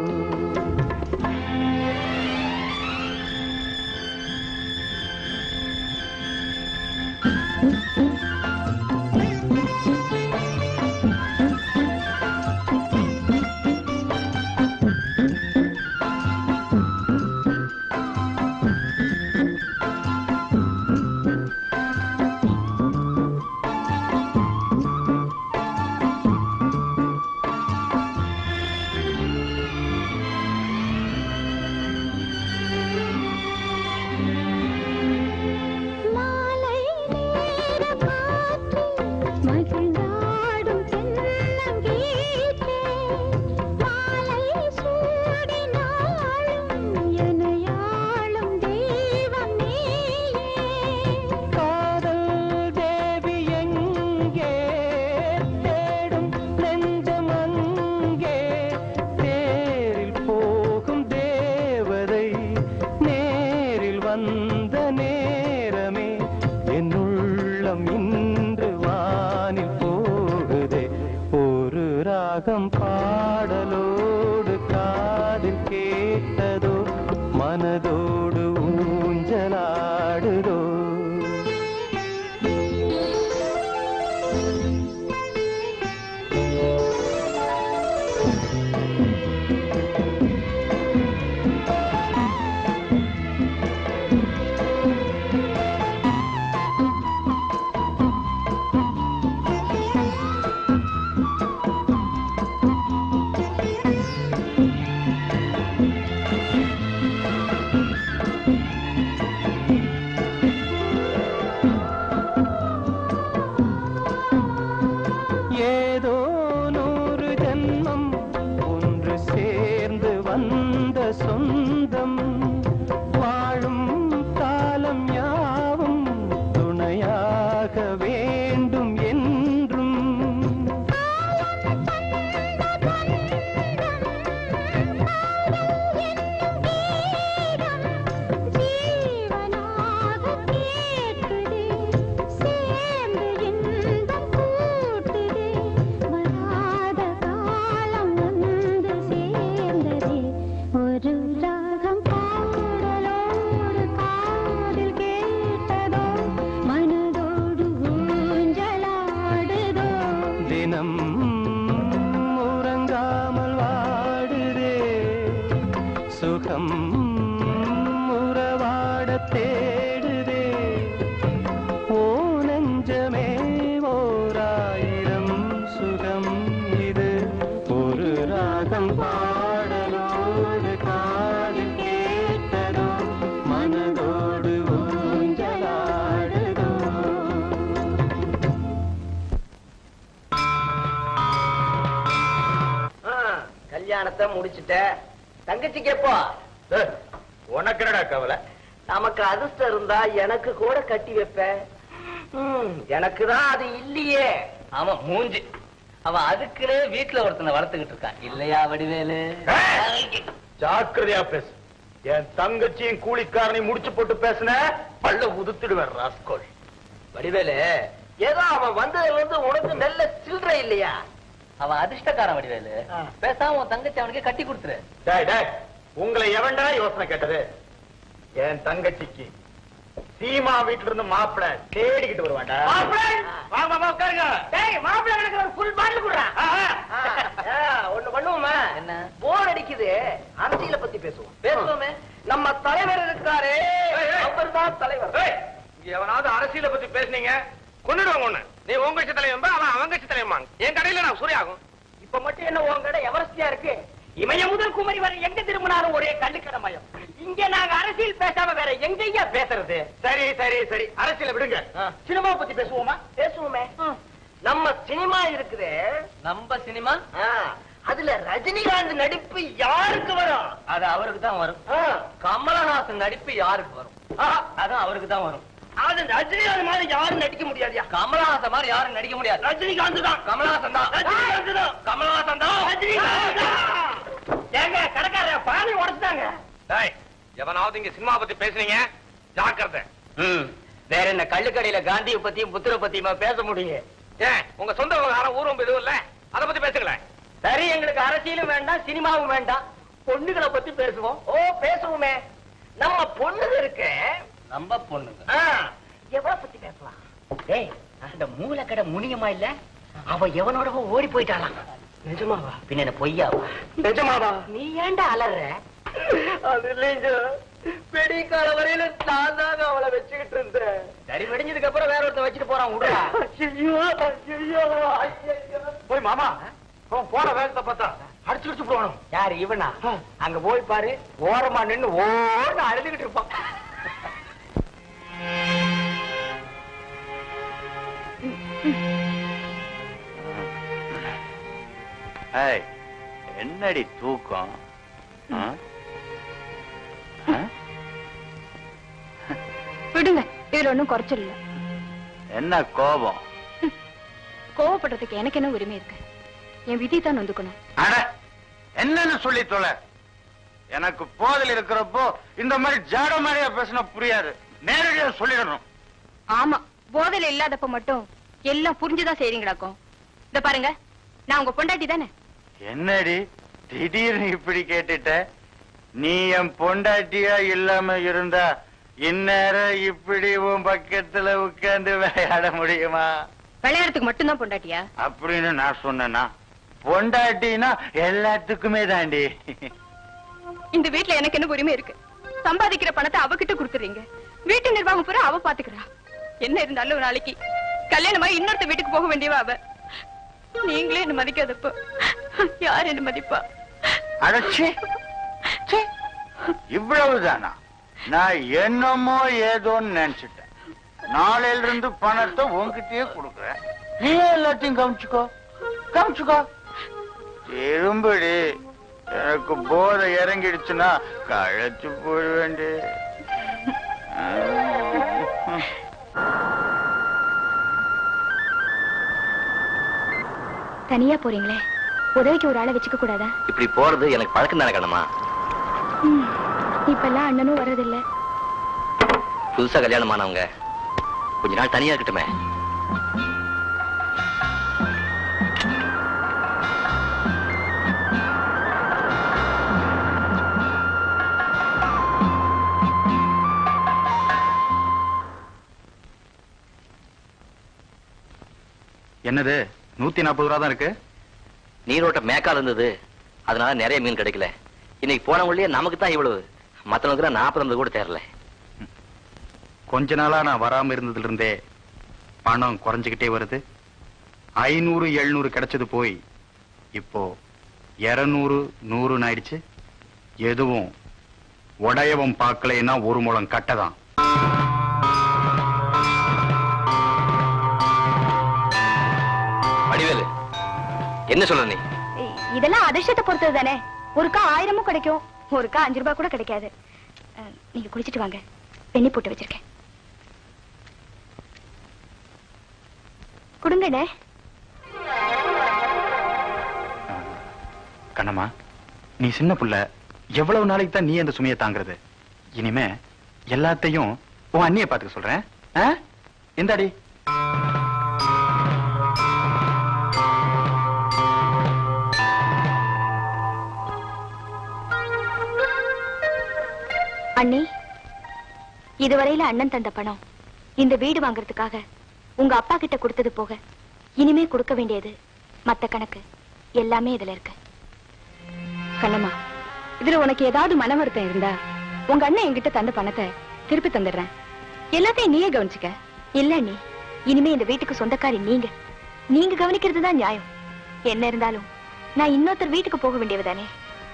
காதல் தேவி எங்கே தேடும் நெஞ்சம் அங்கே தேரில் போகும் தேவதை நேரில் வந்த நேரமே என் உள்ளம் இன்று வானில் போகுதே ஒரு ராகம் பாடலோடு காதில் கேட்டதோ மனதோடு ஊஞ்சலாடுதோ ஏதோ நூறு ஜென்மம் ஒன்று சேர்ந்து வந்த சொந்தம் வாழும் காலம் யாவும் துணையாக வேண்டும் என்றும் ஒரு ராகம் பாடலோடு காதில் கேட்டதோ மனதோடு ஊஞ்சலாடுதோ தினம் உறங்காமல் வாடுதே சுகம் உறவாட தேடுதே ஓ நெஞ்சமே ஓராயிரம் சுகம் இது ஒரு ராகம் பாடலோடு காதில் கேட்டதோ மனதோடு ஊஞ்சலாடுதோ ஆ, கல்யாணத்தை முடிச்சிட்ட தங்கச்சி கேப்போ உனக்கு என்னடா கவலை நமக்கு அதிர்ஷ்டம் இருந்தா எனக்கு கூட கட்டி வைப்பேன் எனக்கு தான் அது இல்லையே ஆமா மூஞ்சி அவன் அதுக்குன்னே வீட்டுல ஒருத்தனை வளர்த்துக்கிட்டு இருக்கான் இல்லையா வடிவேலு ஜாக்கிரதையா பேசு என் தங்கச்சியும் கூலிக்காரனையும் முடிச்சு போட்டு பேசுன பல்ல உதுத்துடுவேன் ராஸ்கோல் வடிவேலு ஏதோ அவன் வந்ததுல இருந்து உனக்கு நல்ல சில்லறை இல்லையா அவன் அதிர்ஷ்டக்காரன் வடிவேலு பேசாம உன் தங்கச்சி அவனுக்கு கட்டி கொடுத்துரு டேய் டேய் உங்களை எவன்டா யோசனை கேட்டது என் தங்கச்சிக்கு சீமா வீட்டுல இருந்து மாப்பிள தேடிக்கிட்டு வருவாண்டா வாங்க மாமா உட்காருங்க டேய் மாப்பிள்ளை எனக்கு ஒரு ஃபுல் பாட்டில் குடுறா ஒண்ணு பண்ணுவோமா என்ன? போர் அடிக்குது அரசியலை பத்தி பேசுவோம் பேசுவோமே நம்ம தலைவர் இருக்காரு அவர்தான் தலைவர் இங்க எவனாவது அரசியலை பத்தி பேசுனீங்க கொண்டுடுவாங்க ஒண்ணு நீ உங்க கட்சி தலைவன் அவன் அவங்க கட்சி தலைவன் என் கடையில நான் சூரியாகும் இப்ப மட்டும் என்ன உன் கடை எவரஸ்டியா இருக்கு இமய முதல் குமரி வரை எங்க திரும்பினாலும் ஒரே கள்ளுக்கடை மயம் இங்க நாங்க அரசியல் பேசாம வேற எங்கய்யா பேசுறது சரி சரி சரி அரசியல விடுங்க சினிமாவை பத்தி பேசுவோமா பேசுவோமே நம்ம சினிமா இருக்குது நம்ம சினிமா அதுல ரஜினிகாந்த் நடிப்பு யாருக்கு வரும் அது அவருக்கு தான் வரும் ஆ, கமலஹாசன் நடிப்பு யாருக்கு வரும் ஆஹா, அதான் அவருக்கு தான் வரும் அது ரஜினிகாந்த் மாதிரி யாரும் நடிக்க முடியாதுயா கமலஹாசன் மாதிரி யாரும் நடிக்க முடியாது ரஜினிகாந்த் தான் கமலஹாசன் தான் ரஜினிகாந்த் தான் கமலஹாசன் தான் ரஜினிகாந்த் தான் ஏங்க கடைக்கார பானை உடைச்சிட்டாங்க டேய் எவனாவது இங்க சினிமா பத்தி பேசுனீங்க ஜாக்கிரதை ம் வேற என்ன கள்ளுக்கடையில காந்தியை பத்தியும் புத்திர பத்தியுமா பேச முடியும் ஏன் உங்க சொந்த விவகாரம் ஊரும் எதுவும் இல்ல அத பத்தி பேசுங்களேன் சரி எங்களுக்கு அரசியலும் வேண்டாம் சினிமாவும் வேண்டாம் பொண்ணுகளை பத்தி பேசுவோம் ஓ பேசுவோமே நம்ம பொண்ணுங்க இருக்கு நம்ம பொண்ணுங்க ஆ, எவ்வளவு பத்தி பேசலாம் ஏய் அந்த மூலக்கடை முனியமா இல்ல அவ எவனோடவோ ஓடி போயிட்டாளாம் நிஜமாவா பின்ன என்ன பொய்யாவா நிஜமாவா நீ ஏன்டா அலற அது இல்லைங்க பெரிய கால வரையில நான் தாங்க அவளை வச்சுக்கிட்டு இருந்தேன் சரி வெடிஞ்சதுக்கு அப்புறம் வேற ஒருத்தன் வச்சுட்டு போறான் விடுறா ஐயோ ஐயோ ஐயோ போய் மாமா அவன் போற வேகத்தை பார்த்தா அடிச்சு அடிச்சு போடணும் யாரு இவனா அங்க போய் பாரு ஓரமா நின்னு ஓன்னு அழுதுகிட்டு இருப்பான் ஏய் என்னடி தூக்கம் ஆ? ஆ? விடுங்க இதுல ஒண்ணும் குறைச்சல் இல்ல என்ன கோபம் கோவப்படுறதுக்கு எனக்கு என்ன உரிமை இருக்கு என் விதி தான் நொந்துக்கணும் அட என்னன்னு சொல்லி தொலை எனக்கு போதில் இருக்கிறப்போ இந்த மாதிரி ஜாட மாதிரியா பேசினா புரியாது நேரடியா சொல்லிடணும் ஆமா போதையில இல்லாதப்ப மட்டும் எல்லாம் புரிஞ்சுதான் செய்றீங்களாக்கும் இத பாருங்க நான் உங்க பொண்டாட்டி தானே என்னடி திடீர்னு இப்படி கேட்டுட்ட நீ என் பொண்டாட்டியா இல்லாம இருந்தா இந்நேரம் இப்படி உன் பக்கத்துல உட்கார்ந்து விளையாட முடியுமா விளையாடுறதுக்கு மட்டும்தான் பொண்டாட்டியா அப்படின்னு நான் சொன்னேனா பொண்டாட்டினா எல்லாத்துக்குமே தாண்டி இந்த வீட்ல எனக்கு என்ன உரிமை இருக்கு சம்பாதிக்கிற பணத்தை அவகிட்ட கொடுத்துறீங்க வீட்டு நிர்வாகம் பூரா அவ பாத்துக்கிறா என்ன இருந்தாலும் ஒரு நாளைக்கு கல்யாணமா இன்னொருத்த வீட்டுக்கு போக வேண்டியவா அவ நீங்களே என்ன மதிக்காதப்போ யார் என்ன மதிப்பா அடச்சி இவ்வளவுதானா நான் என்னமோ ஏதோன்னு நினைச்சிட்டேன் நாளையில இருந்து பணத்தை உன்கிட்டயே கொடுக்குறேன் நீ எல்லாத்தையும் கவனிச்சுக்கோ கவனிச்சுக்கோ திரும்படி எனக்கு போதை இறங்கிடுச்சுன்னா கழைச்சு போட வேண்டிய தனியா போறீங்களே உதவிக்கு ஒரு ஆளை வச்சுக்க கூடாதா இப்படி போறது எனக்கு பழக்கம் தானே கண்ணம்மா இப்பெல்லாம் அண்ணனும் வர்றதில்ல புதுசா கல்யாணம் ஆனவங்க கொஞ்ச நாள் தனியா இருக்கட்டுமே என்னது நூத்தி நாற்பது ரூபா தான் இருக்கு நீரோட்ட மேக்கால் இருந்தது அதனால நிறைய மீன் கிடைக்கல இன்னைக்கு போனவங்களே நமக்கு தான் இவ்வளவு மத்தவங்களுக்கு நாற்பது ஐம்பது கூட தேரல கொஞ்ச நாளா நான் வராம இருந்ததுல இருந்தே பணம் குறைஞ்சுக்கிட்டே வருது ஐநூறு எழுநூறு கிடைச்சது போய் இப்போ இருநூறு நூறுன்னு ஆயிடுச்சு எதுவும் உடையவன் பார்க்கலைன்னா ஒரு முழம் கட்டதான் வடிவேலு என்ன சொல்ற நீ இதெல்லாம் அதிர்ஷ்டத்தை பொறுத்தது தானே ஒருக்கா ஆயிரமும் கிடைக்கும் ஒருக்கா அஞ்சு ரூபாய் கூட கிடைக்காது அஹ், நீங்க குளிச்சிட்டு வாங்க பெண்ணி போட்டு வச்சிருக்கேன் கொடுங்கண்ணே கண்ணம்மா நீ சின்ன புள்ள எவ்வளவு நாளைக்கு தான் நீ அந்த சுமையை தாங்குறது இனிமே எல்லாத்தையும் உன் அண்ணிய பாத்துக்க சொல்றேன் ஆ? இந்தாடி அண்ணி இதுவரையில அண்ணன் தந்த பணம் இந்த வீடு வாங்குறதுக்காக உங்க அப்பா கிட்ட கொடுத்தது போக இனிமே கொடுக்க வேண்டியது மத்த கணக்கு எல்லாமே இதுல இருக்கு கண்ணம்மா இதுல உனக்கு ஏதாவது மன வருத்தம் இருந்தா உங்க அண்ணன் என்கிட்ட தந்த பணத்தை திருப்பி தந்துடுறேன் எல்லாத்தையும் நீயே கவனிச்சுக்க இல்ல அண்ணி இனிமே இந்த வீட்டுக்கு சொந்தக்காரி நீங்க நீங்க கவனிக்கிறது தான் நியாயம் என்ன இருந்தாலும் நான் இன்னொருத்தர் வீட்டுக்கு போக வேண்டியவதானே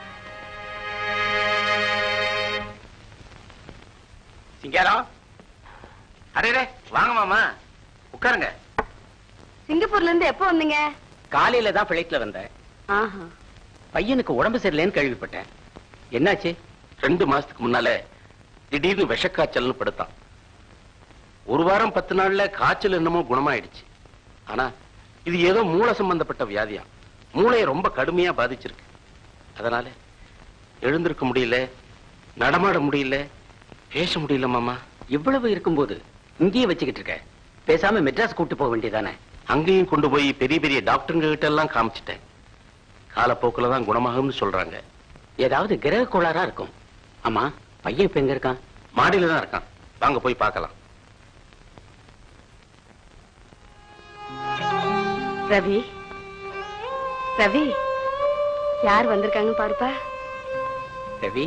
சிங்காரம் அரே வாங்க மாமா உட்காருங்க சிங்கப்பூர்ல இருந்து எப்போ வந்தீங்க காலையில தான் பிளைட்ல வந்தேன் ஆஹா பையனுக்கு உடம்பு சரியில்லைன்னு கேள்விப்பட்டேன் என்னாச்சு ரெண்டு மாசத்துக்கு முன்னால திடீர்னு விஷக்காய்ச்சல்னு படுத்தான் ஒரு வாரம் பத்து நாள்ல காய்ச்சல் என்னமோ குணமாயிடுச்சு ஆனா இது ஏதோ மூளை சம்பந்தப்பட்ட வியாதியா மூளையை ரொம்ப கடுமையா பாதிச்சிருக்கு அதனால எழுந்திருக்க முடியல நடமாட முடியல பேச முடியல மாமா இவ்வளவு இருக்கும்போது இங்கேயே வச்சுக்கிட்டு இருக்க பேசாம மெட்ராஸ் கூட்டு போக வேண்டியதானே அங்கேயும் கொண்டு போய் பெரிய பெரிய டாக்டருங்க கிட்ட எல்லாம் காமிச்சிட்டேன் காலப்போக்குல தான் குணமாகும்னு சொல்றாங்க ஏதாவது கிரக கோளாறா இருக்கும் ஆமா பையன் இப்ப எங்க இருக்கான் மாடியில தான் இருக்கான் வாங்க போய் பார்க்கலாம் ரவி ரவி யார் வந்திருக்காங்கன்னு பாருப்பா ரவி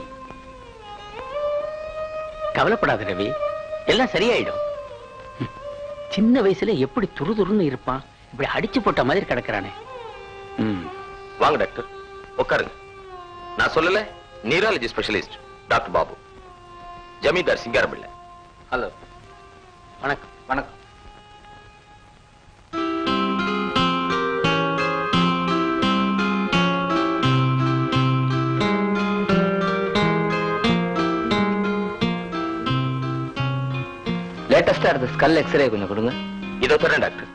கவலைப்படாத ரவி எல்லாம் சரியாயிடும் ம். சின்ன வயசுல எப்படி துருதுருன்னு இருப்பான் இப்படி அடிச்சு போட்ட மாதிரி கிடக்குறானே ம் வாங்க டாக்டர் உட்காருங்க நான் சொல்லல neurology specialist doctor Babu Zamindar Singarampillai hello வணக்கம் வணக்கம் லேட்டஸ்டா இருந்த ஸ்கல் எக்ஸ்ரே கொஞ்சம் கொடுங்க இதோ தரேன் டாக்டர்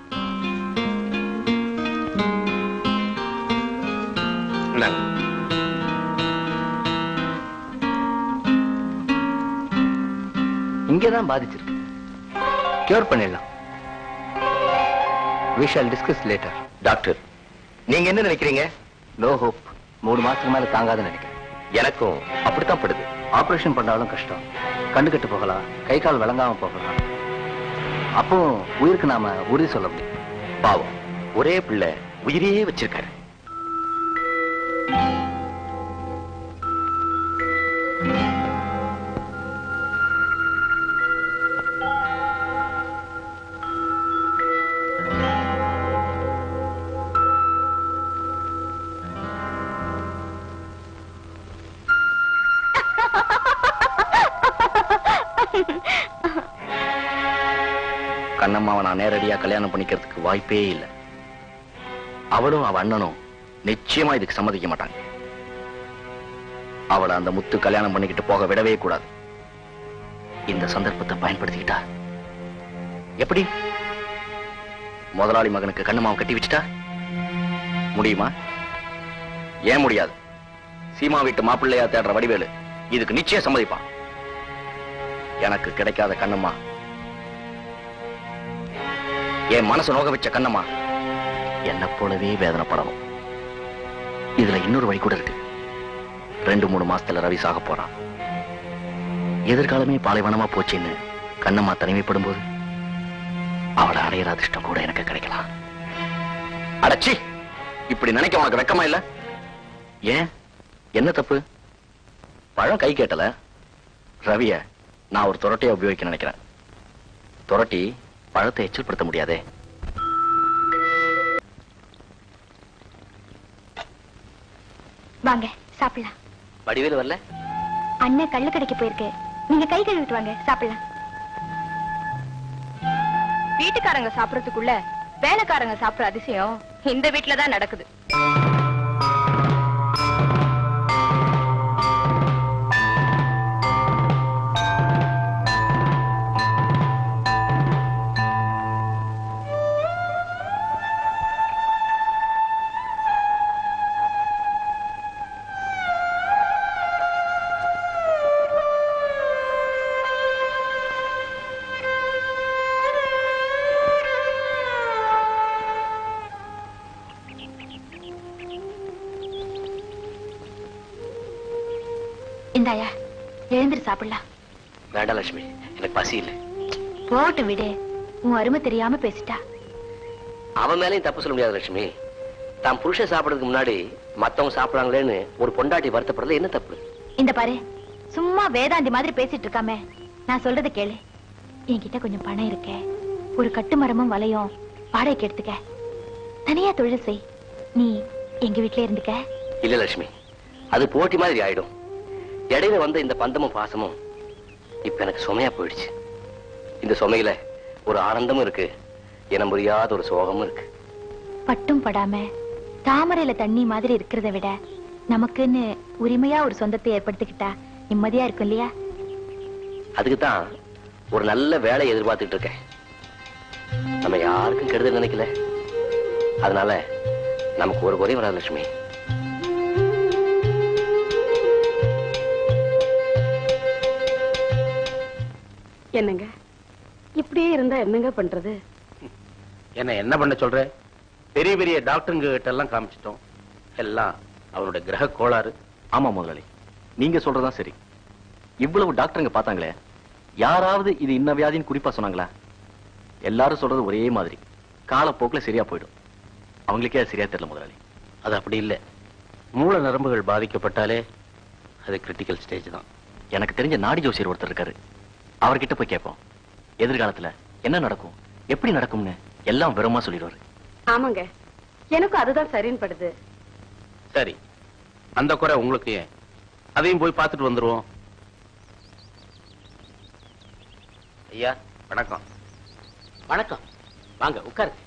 இந்தாங்க. இங்கதான் பாதிச்சிருக்கு கியூர் பண்ணிடலாம் we shall discuss later doctor நீங்க என்ன நினைக்கிறீங்க நோ ஹோப் மூணு மாசத்துக்கு மேல தாங்காதுன்னு நினைக்கிறேன் எனக்கும் அப்படித்தான் படுது ஆபரேஷன் பண்ணாலும் கஷ்டம் கண்ணு கெட்டு போகலாம் கை கால் விளங்காம போகலாம் அப்போ உயிருக்கு நாம உறுதி சொல்ல முடியும் பாவம் ஒரே பிள்ளை உயிரையே வச்சிருக்காரு கண்ணம்மாவை நான் நேரடியா கல்யாணம் பண்ணிக்கிறதுக்கு வாய்ப்பே இல்லை அவளும் அவ அண்ணனும் நிச்சயமா இதுக்கு சம்மதிக்க மாட்டாங்க அவளை அந்த முத்து கல்யாணம் பண்ணிக்கிட்டு போக விடவே கூடாது இந்த சந்தர்ப்பத்தை பயன்படுத்திக்கிட்டா எப்படி முதலாளி மகனுக்கு கண்ணம்மாவை கட்டி வச்சுட்டா முடியுமா ஏன் முடியாது சீமா வீட்டு மாப்பிள்ளையா தேடுற வடிவேலு இதுக்கு நிச்சயம் சம்மதிப்பான் எனக்கு கிடைக்காத கண்ணம்மா என் மனசு நோக வச்ச கண்ணம்மா என்ன போலவே வேதனைப்படணும் இதுல இன்னொரு வழி கூட இருக்கு ரெண்டு மூணு மாசத்துல ரவி சாக போறான் எதிர்காலமே பாலைவனமா போச்சுன்னு கண்ணம்மா தனிமைப்படும் போது அவளை அடையிற அதிர்ஷ்டம் கூட எனக்கு கிடைக்கலாம் அடச்சி இப்படி நினைக்க உனக்கு வெக்கமா இல்ல ஏன் என்ன தப்பு பழம் கை கேட்டல ரவிய நான் ஒரு துரட்டியா உபயோகிக்க நினைக்கிறேன் துரட்டி பழத்தை எச்சல்படுத்த முடியாதே வாங்க சாப்பிடலாம் வடிவேலு வரல அண்ணன் கள்ளு கடைக்கு போயிருக்கு நீங்க கை கழுவிட்டு வாங்க சாப்பிடலாம் வீட்டுக்காரங்க சாப்பிடறதுக்குள்ள வேலைக்காரங்க சாப்பிடுற அதிசயம் இந்த வீட்டுல தான் நடக்குது இந்தாயா எழுந்திரு சாப்பிடலாம் வேண்டாம் லட்சுமி எனக்கு பசி இல்லை போட்டு விடு உன் அருமை தெரியாம பேசிட்டா அவன் மேலேயும் தப்பு சொல்ல முடியாது லட்சுமி தான் புருஷன் சாப்பிடறதுக்கு முன்னாடி மத்தவங்க சாப்பிடுறாங்களேன்னு ஒரு பொண்டாட்டி வருத்தப்படுறது என்ன தப்பு இந்த பாரு சும்மா வேதாந்தி மாதிரி பேசிட்டு இருக்காம நான் சொல்றத கேளு என்கிட்ட கொஞ்சம் பணம் இருக்கே ஒரு கட்டுமரமும் வலையும் வாடகைக்கு எடுத்துக்க தனியா தொழில் செய் நீ எங்க வீட்ல இருந்துக்க இல்ல லட்சுமி அது போட்டி மாதிரி ஆயிடும் இடையில வந்த இந்த பந்தமும் பாசமும் இப்ப எனக்கு சுமையா போயிடுச்சு இந்த சுமையில ஒரு ஆனந்தமும் இருக்கு இனம் புரியாத ஒரு சோகமும் இருக்கு பட்டும் படாம தாமரையில தண்ணி மாதிரி இருக்கிறத விட நமக்குன்னு உரிமையா ஒரு சொந்தத்தை ஏற்படுத்திக்கிட்டா நிம்மதியா இருக்கும் இல்லையா அதுக்கு தான் ஒரு நல்ல வேலையை எதிர்பார்த்துட்டு இருக்கேன் நம்ம யாருக்கும் கெடுதல் நினைக்கல அதனால நமக்கு ஒரு குறையும் வராது லட்சுமி என்னங்க இப்படியே இருந்தா என்னங்க பண்றது என்ன என்ன பண்ண சொல்ற பெரிய பெரிய டாக்டருங்க கிட்ட எல்லாம் காமிச்சிட்டோம் எல்லாம் அவனுடைய கிரக கோளாறு ஆமா முதலாளி நீங்க சொல்றதுதான் சரி இவ்வளவு டாக்டருங்க பார்த்தாங்களே யாராவது இது இன்ன வியாதின்னு குறிப்பா சொன்னாங்களா எல்லாரும் சொல்றது ஒரே மாதிரி காலப்போக்குல சரியா போயிடும் அவங்களுக்கே அது சரியா தெரியல முதலாளி அது அப்படி இல்லை மூல நரம்புகள் பாதிக்கப்பட்டாலே அது கிரிட்டிக்கல் ஸ்டேஜ் தான் எனக்கு தெரிஞ்ச நாடி ஜோசியர் ஒருத்தர் இருக்காரு அவர்கிட்ட போய் கேட்போம் எதிர்காலத்துல என்ன நடக்கும் எப்படி நடக்கும்னு எல்லாம் விவரமா சொல்லிடுவாரு ஆமாங்க எனக்கும் அதுதான் சரின்னு படுது சரி அந்த குறை உங்களுக்கு ஏன் அதையும் போய் பார்த்துட்டு வந்துருவோம் ஐயா வணக்கம் வணக்கம் வாங்க உட்காருங்க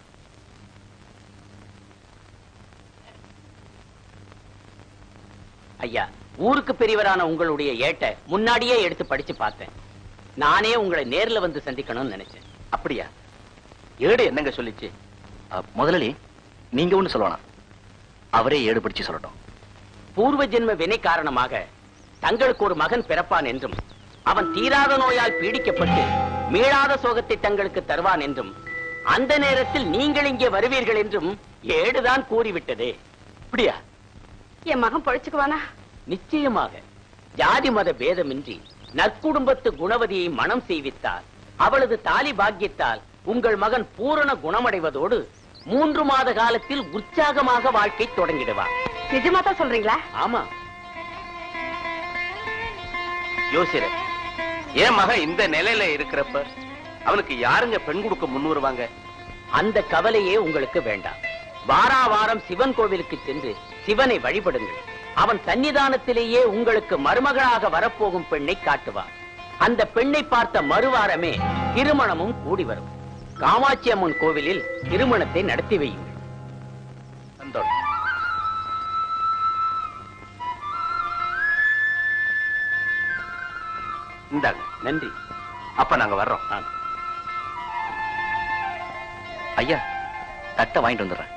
ஐயா ஊருக்கு பெரியவரான உங்களுடைய ஏட்டை முன்னாடியே எடுத்து படிச்சு பார்த்தேன் நானே உங்களை நேர்ல வந்து சந்திக்கணும்னு நினைச்சேன் அப்படியா ஏடு என்னங்க சொல்லிச்சு அ, முதலாளி நீங்க ஒண்ணு சொல்லணும் அவரே ஏடு படிச்சு சொல்லட்டும் பூர்வ ஜென்ம வினை காரணமாக தங்களுக்கு ஒரு மகன் பிறப்பான் என்றும் அவன் தீராத நோயால் பீடிக்கப்பட்டு மீளாத சோகத்தை தங்களுக்கு தருவான் என்றும் அந்த நேரத்தில் நீங்கள் இங்கே வருவீர்கள் என்றும் ஏடுதான் கூறிவிட்டதே அப்படியா என் மகன் பழிச்சுக்குவானா நிச்சயமாக ஜாதி மத பேதமின்றி நற்குடும்பத்து குணவதியை மனம் செய்வித்தால் அவளது தாலி பாக்கியத்தால் உங்கள் மகன் பூரண குணமடைவதோடு மூன்று மாத காலத்தில் உற்சாகமாக வாழ்க்கை தொடங்கிடுவார் நிஜமா தான் சொல்றீங்களா ஆமா யோசிர என் மகன் இந்த நிலையில இருக்கிறப்ப அவனுக்கு யாருங்க பெண் கொடுக்க முன் வருவாங்க அந்த கவலையே உங்களுக்கு வேண்டாம் வாரா வாரம் சிவன் கோவிலுக்கு சென்று சிவனை வழிபடுங்கள் அவன் சன்னிதானத்திலேயே உங்களுக்கு மருமகளாக வரப்போகும் பெண்ணை காட்டுவார் அந்த பெண்ணை பார்த்த மறுவாரமே திருமணமும் கூடி வரும் காமாட்சி அம்மன் கோவிலில் திருமணத்தை நடத்தி வையுங்கள் சந்தோஷம் இந்தாங்க நன்றி அப்ப நாங்க வர்றோம் ஆ. ஐயா தட்டை வாங்கிட்டு வந்துடுறேன்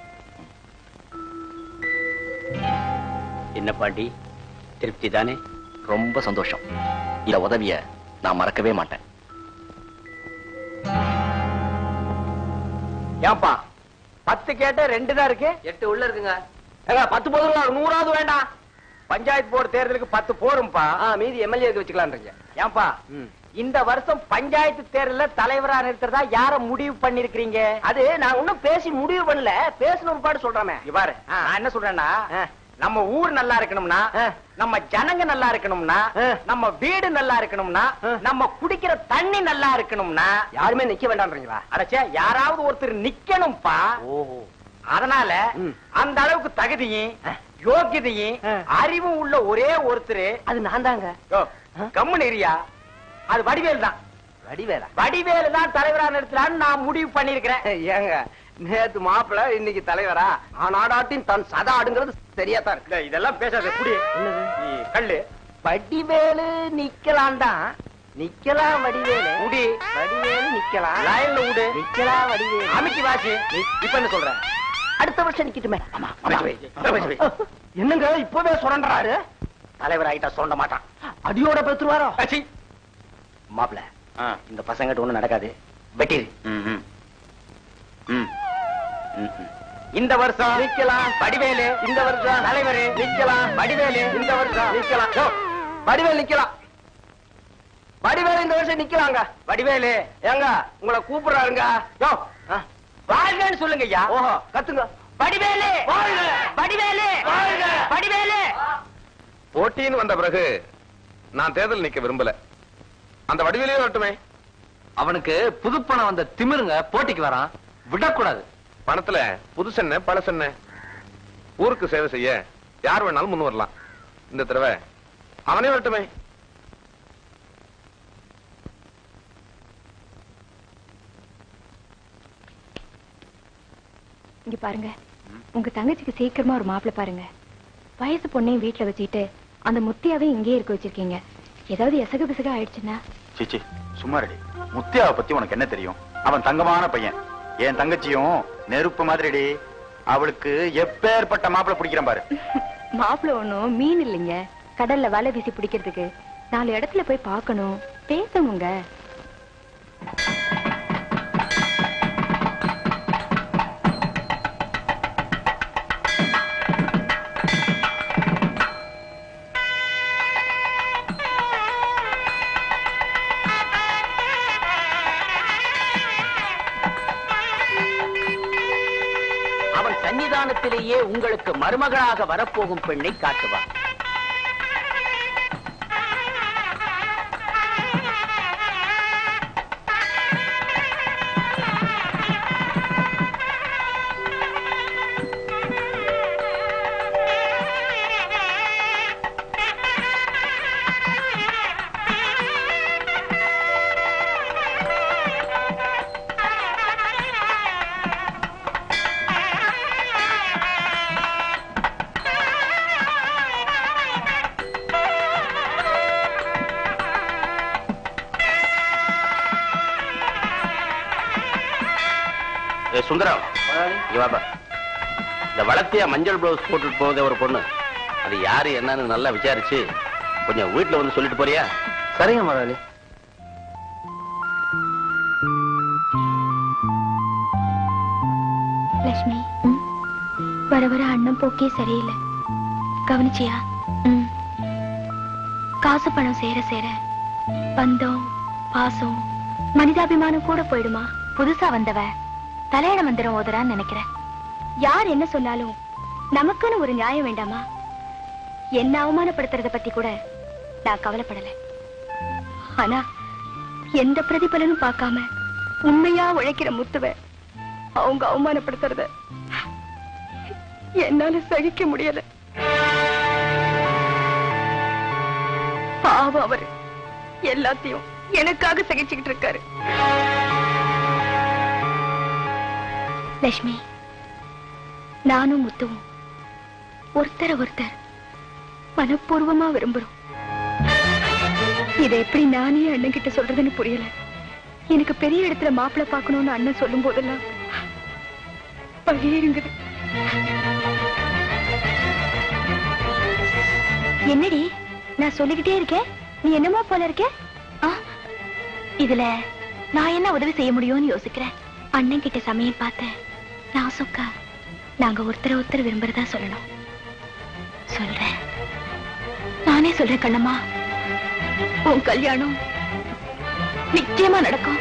என்ன பாண்டி திருப்தி தானே ரொம்ப சந்தோஷம் இந்த உதவிய நான் மறக்கவே மாட்டேன் ஏன்பா பத்து கேட்ட ரெண்டு தான் இருக்கு எட்டு உள்ள இருக்குங்க ஏங்க, பத்து போதுங்களா ஒரு நூறாவது வேண்டாம் பஞ்சாயத்து போர்டு தேர்தலுக்கு பத்து போரும்பா ஆ மீதி எம்எல்ஏக்கு வச்சுக்கலான்றீங்க ஏன்பா இந்த வருஷம் பஞ்சாயத்து தேர்தல்ல தலைவரா நிறுத்துறதா யார முடிவு பண்ணிருக்கீங்க அது நான் இன்னும் பேசி முடிவு பண்ணல பேசின ஒரு பாடு சொல்றாமே இவாரு நான் என்ன சொல்றேன்னா ஆ. நம்ம ஊர் நல்லா இருக்கணும்னா ஆ. நம்ம ஜனங்க நல்லா இருக்கணும்னா ஆ. நம்ம வீடு நல்லா இருக்கணும்னா ஆ. நம்ம குடிக்கிற தண்ணி நல்லா இருக்கணும்னா யாருமே நிக்க வேண்டாம்ன்றீங்களா அடச்சே யாராவது ஒருத்தர் நிக்கணும்பா ஓஹோ அதனால ம். அந்த அளவுக்கு தகுதியும் யோக்கியதையும் ஆ. அறிவும் உள்ள ஒரே ஒருத்தர் அது நான் தாங்க கம்முன்னு இருயா அது வடிவேல் தான் வடிவேலா வடிவேலு தான் தலைவரா நிறுத்தலான்னு நான் முடிவு பண்ணிருக்கிறேன் ஏங்க நேத்து மாப்பிள இன்னைக்கு தலைவரா ஆனாடாட்டின் தன் சதா ஆடுங்கிறது சரியா தான் இருக்கு இதெல்லாம் பேசாத குடி என்னது? நீ கல்லு வடிவேலு நிக்கலாம் தான் நிக்கலாம் வடிவேலு குடி வடிவேலு நிக்கலாம் லைன்ல விடு நிக்கலாம் வடிவேலு அமைக்கி வாசி இப்ப என்ன சொல்ற அடுத்த வருஷம் நிக்கட்டுமே அமைச்சு வை, அமைச்சு வை. என்னங்க இப்பவே சுரண்டாரு தலைவர் ஆயிட்டா சொல்ல மாட்டான் அடியோட பெத்துருவாரோ ஆச்சி. மாப்பிள இந்த பசங்கிட்ட ஒண்ணும் நடக்காது வெட்டிரு இந்த வருஷம் நிக்கலாம் வடிவேலு இந்த வருஷம் தலைவர் நிக்கலாம் வடிவேலு இந்த வருஷம் நிக்கலாம் வடிவேல் நிக்கலாம் வடிவேலு இந்த வருஷம் நிக்கலாங்க வடிவேலு ஏங்க உங்களை கூப்பிடுறாருங்க யோ வாழ்கன்னு சொல்லுங்க ஐயா ஓஹோ கத்துங்க வடிவேலு வடிவேலு வடிவேலு போட்டின்னு வந்த பிறகு நான் தேர்தல் நிக்க விரும்பல அந்த வடிவேலையும் வரட்டுமே அவனுக்கு புதுப்பணம் வந்த திமிருங்க போட்டிக்கு வரான் விடக்கூடாது பணத்துல புதுசென்ன பழசென்ன ஊருக்கு சேவை செய்ய யார் வேணாலும் முன் வரலாம் இந்த தடவை அவனே வரட்டுமே இங்க பாருங்க உங்க தங்கச்சிக்கு சீக்கிரமா ஒரு மாப்பிள்ளை பாருங்க வயசு பொண்ணையும் வீட்டுல வச்சுக்கிட்டு அந்த முத்தியாவையும் இங்கேயே இருக்க வச்சிருக்கீங்க ஏதாவது எசகு பிசகு ஆயிடுச்சுன்னா சீச்சி சும்மா ரெடி முத்தியாவை பத்தி உனக்கு என்ன தெரியும் அவன் தங்கமான பையன் என் தங்கச்சியும் நெருப்பு மாதிரிடி அவளுக்கு எப்பேற்பட்ட மாப்பிளை பிடிக்கிறேன் பாரு மாப்பிள்ளை ஒண்ணும் மீன் இல்லைங்க கடல்ல வலை வீசி பிடிக்கிறதுக்கு நாலு இடத்துல போய் பார்க்கணும் பேசணுங்க அவன் சன்னிதானத்திலேயே உங்களுக்கு மருமகளாக வரப்போகும் பெண்ணை காட்டுவான் ஏ சுந்தரம் இங்க வாப்பா இந்த வளர்த்தியா மஞ்சள் பிளவுஸ் போட்டுட்டு போதே ஒரு பொண்ணு அது யாரு என்னன்னு நல்லா விசாரிச்சு கொஞ்சம் வீட்டுல வந்து சொல்லிட்டு போறியா சரிங்க முதலாளி லட்சுமி வர வர அண்ணன் போக்கே சரியில்லை கவனிச்சியா ம். காசு பணம் சேர சேர பந்தம் பாசம் மனிதாபிமானம் கூட போயிடுமா புதுசா வந்தவ தலையாட மந்திரம் ஓதுறான்னு நினைக்கிறேன் யார் என்ன சொன்னாலும் நமக்குன்னு ஒரு நியாயம் வேண்டாமா என்ன அவமானப்படுத்துறத பத்தி கூட நான் கவலைப்படல ஆனா எந்த பிரதிபலனும் பார்க்காம உண்மையா உழைக்கிற முத்துவ அவங்க அவமானப்படுத்துறத என்னால சகிக்க முடியல பாவம் அவர் எல்லாத்தையும் எனக்காக சகிச்சுக்கிட்டு இருக்காரு லட்சுமி நானும் முத்துவும் ஒருத்தர ஒருத்தர் மனப்பூர்வமா விரும்புறோம் இதை எப்படி நானே அண்ணன் கிட்ட சொல்றதுன்னு புரியல எனக்கு பெரிய இடத்துல மாப்பிள்ளை பார்க்கணும்னு அண்ணன் சொல்லும் போதெல்லாம் பகிருங்குது என்னடி நான் சொல்லிக்கிட்டே இருக்கேன் நீ என்னமோ போல இருக்க ஆ, இதுல நான் என்ன உதவி செய்ய முடியும்னு யோசிக்கிறேன் அண்ணன் கிட்ட சமயம் பார்த்தேன் நான் சொக்கா நாங்க ஒருத்தரை ஒருத்தர் விரும்புறதா சொல்லணும் சொல்றேன் நானே சொல்றேன் கண்ணம்மா உன் கல்யாணம் நிச்சயமா நடக்கும்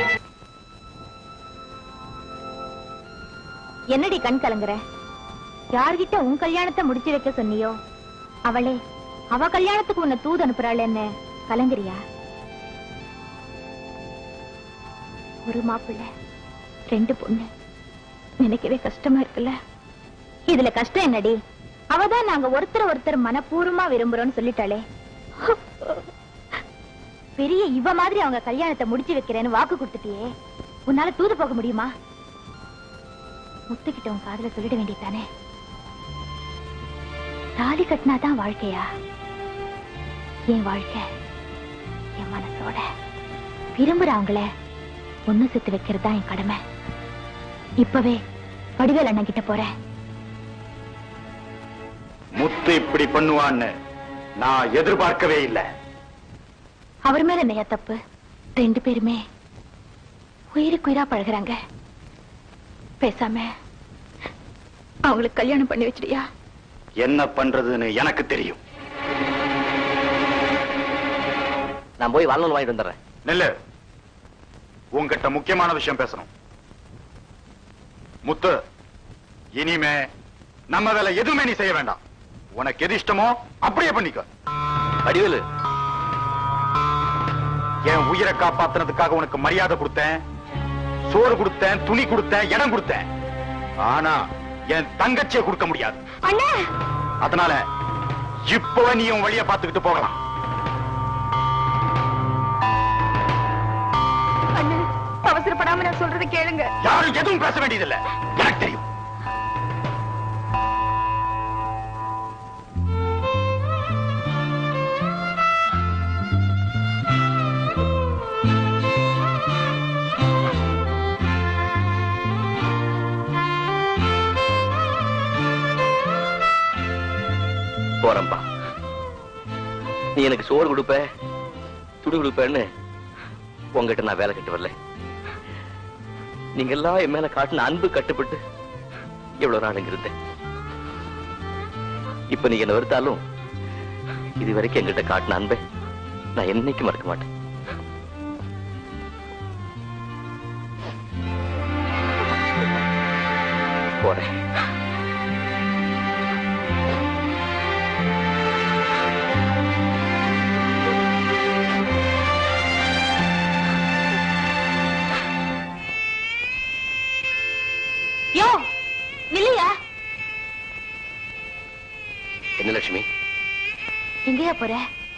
என்னடி கண் கலங்குற யார்கிட்ட உன் கல்யாணத்தை முடிச்சு வைக்க சொன்னியோ அவளே அவ கல்யாணத்துக்கு உன்னை தூது அனுப்புறாள் என்ன கலங்குறியா ஒரு மாப்பிள்ளை ரெண்டு பொண்ணு நினைக்கவே கஷ்டமா இருக்குல்ல இதுல கஷ்டம் என்னடி அவதான் நாங்க ஒருத்தர் ஒருத்தர் மனப்பூர்வமா விரும்புறோம்னு சொல்லிட்டாளே பெரிய இவ மாதிரி அவங்க கல்யாணத்தை முடிச்சு வைக்கிறேன்னு வாக்கு கொடுத்துட்டியே உன்னால தூது போக முடியுமா முத்துக்கிட்ட உன் காதுல சொல்லிட வேண்டியதானே தாலி கட்டினாதான் வாழ்க்கையா என் வாழ்க்கை என் மனசோட விரும்புறவங்கள ஒண்ணு சுத்து வைக்கிறது தான் என் கடமை இப்பவே வடிவேல் அண்ணன் கிட்ட போறேன் முத்து இப்படி பண்ணுவான்னு நான் எதிர்பார்க்கவே இல்லை அவர் மேல என்னையா தப்பு ரெண்டு பேருமே உயிருக்கு உயிரா பழகுறாங்க பேசாம அவங்களுக்கு கல்யாணம் பண்ணி வச்சிடியா என்ன பண்றதுன்னு எனக்கு தெரியும் நான் போய் வாழணும் வாங்கிட்டு வந்துடுறேன் நெல்லு உங்ககிட்ட முக்கியமான விஷயம் பேசணும் முத்து இனிமே நம்ம வேலை எதுவுமே நீ செய்ய வேண்டாம் உனக்கு எது இஷ்டமோ அப்படியே பண்ணிக்கோ வடிவேலு என் உயிரை காப்பாத்துனதுக்காக உனக்கு மரியாதை கொடுத்தேன் சோறு கொடுத்தேன் துணி கொடுத்தேன் இடம் கொடுத்தேன் ஆனா என் தங்கச்சியை கொடுக்க முடியாது அண்ணே அதனால இப்போ நீ உன் வழியை பார்த்துக்கிட்டு போகலாம் அண்ணே அவசரப்படாம நான் சொல்றதை கேளுங்க யாரும் எதுவும் பேச வேண்டியதில்லை எனக்கு தெரியும் போறேன்பா நீ எனக்கு சோறு கொடுப்ப துணி கொடுப்பேன்னு உங்ககிட்ட நான் வேலை கட்டு வரல நீங்க எல்லாம் என் மேல காட்டின அன்பு கட்டுப்பட்டு எவ்வளவு நாள் இங்க இருந்தேன் இப்ப நீங்க என்ன வெறுத்தாலும் இது வரைக்கும் என்கிட்ட காட்டின அன்பை நான் என்னைக்கு மறக்க மாட்டேன் போறேன் யோ இல்லையா என்ன லட்சுமி எங்கேயா போற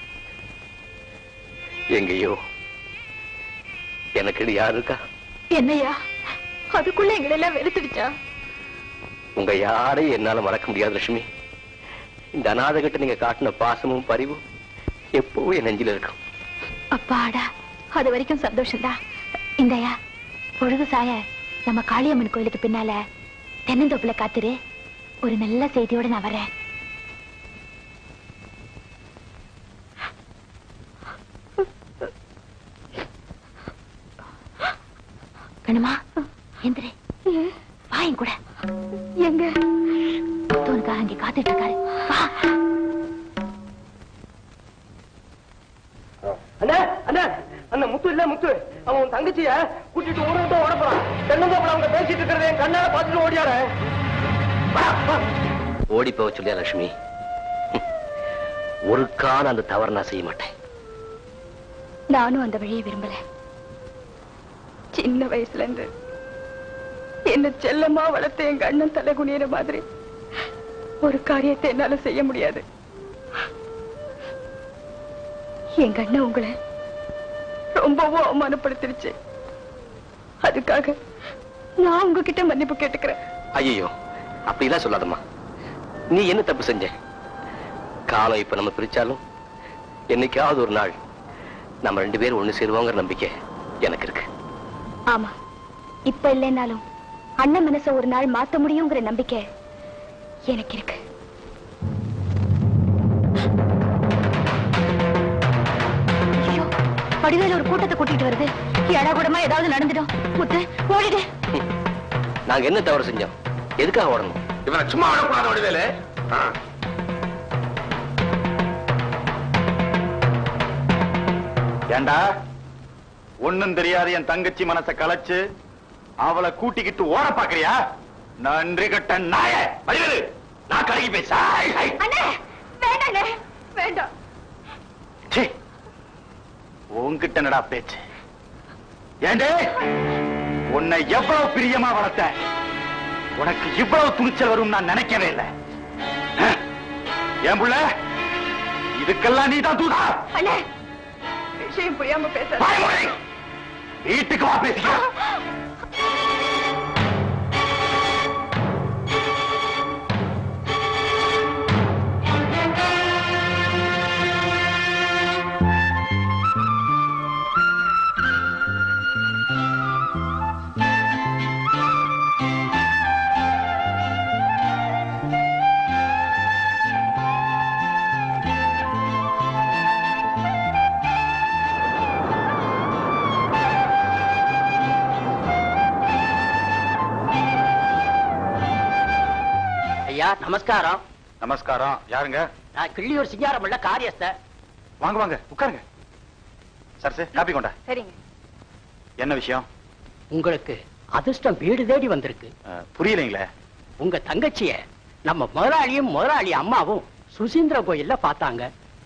எங்கேயோ எனக்கு யாரு இருக்கா என்னையா அதுக்குள்ள எங்களை எல்லாம் வெறுத்துடுச்சா உங்க யாரையும் என்னால மறக்க முடியாது லட்சுமி இந்த அநாத கிட்ட நீங்க காட்டின பாசமும் பரிவும் எப்பவும் என் நெஞ்சில இருக்கும் அப்பாடா அது வரைக்கும் சந்தோஷம்டா இந்தயா பொழுது சாய நம்ம காளியம்மன் கோயிலுக்கு பின்னால தென்னந்தோப்புல காத்துரு ஒரு நல்ல செய்தியோட நான் வரேன் கணுமா எந்திரி வாயும் கூட எங்க முத்துவனுக்காக அங்கே காத்துட்டு இருக்காரு வா அண்ணா அண்ணா அந்த முத்து இல்ல முத்து அவன் உன் தங்கச்சிய கூட்டிட்டு ஊருக்கு ஓட போறான் தென்னந்தோப்புல அவங்க பேசிட்டு இருக்கிறத என் கண்ணால பாத்துட்டு ஓடியார ஓடி போக சொல்லியா லட்சுமி ஒரு கால அந்த தவறு நான் செய்ய மாட்டேன் நானும் அந்த வழியை விரும்பல சின்ன வயசுல இருந்து என்ன செல்லமா வளர்த்த எங்க அண்ணன் தலை குனியிற மாதிரி ஒரு காரியத்தை என்னால செய்ய முடியாது எங்க அண்ணன் உங்களை ரொம்பவும் அவமானப்படுத்திருச்சு அதுக்காக நான் உங்ககிட்ட மன்னிப்பு கேட்டுக்கிறேன் ஐயோ அப்படிலாம் சொல்லாதம்மா நீ என்ன தப்பு செஞ்ச காலம் இப்ப நம்ம பிரிச்சாலும் என்னைக்காவது ஒரு நாள் நம்ம ரெண்டு பேரும் ஒண்ணு சேருவோங்கிற நம்பிக்கை எனக்கு இருக்கு ஆமா இப்ப இல்லைன்னாலும் அண்ணன் மனச ஒரு நாள் மாத்த முடியுங்கிற நம்பிக்கை எனக்கு இருக்கு ஐயோ, வடிவேலு ஒரு கூட்டத்தை கூட்டிட்டு வருது ஏடாகூடமா ஏதாவது நடந்துடும் முத்து ஓடிடு நாங்க என்ன தவறு செஞ்சோம் எதுக்காக ஓடணும் இவனை சும்மா விடக்கூடாது வடிவேலு ஆ. ஏண்டா ஒண்ணும் தெரியாது என் தங்கச்சி மனச கலைச்சு அவளை கூட்டிக்கிட்டு ஓட பாக்குறியா நன்றி கட்ட நாய வடிவேலு நான் கலகி பேச அண்ணே வேண்டாண்ணே வேண்டாம் உன்கிட்ட என்னடா பேச்சு ஏண்டே உன்னை எவ்வளவு பிரியமா வளர்த்தேன் உனக்கு இவ்வளவு துணிச்சல் வரும் நான் நினைக்கவே இல்லை அஹ், ஏன் புள்ள இதுக்கெல்லாம் நீ தான் தூதா அண்ணே விஷயம் புரியாம பேச வாய்மொழி. வீட்டுக்கு வா பேசிக்க ஐயா நமஸ்காரம் நமஸ்காரம் யாருங்க நான் கிள்ளியூர் சிங்காரமுள்ள காரியஸ்த வாங்க வாங்க உட்காருங்க சரசு காப்பி கொண்டா சரிங்க என்ன விஷயம் உங்களுக்கு அதிர்ஷ்டம் வீடு தேடி வந்திருக்கு அஹ், புரியலைங்களே உங்க தங்கச்சிய நம்ம முதலாளியும் முதலாளி அம்மாவும் சுசீந்திர கோயில்ல பார்த்தாங்க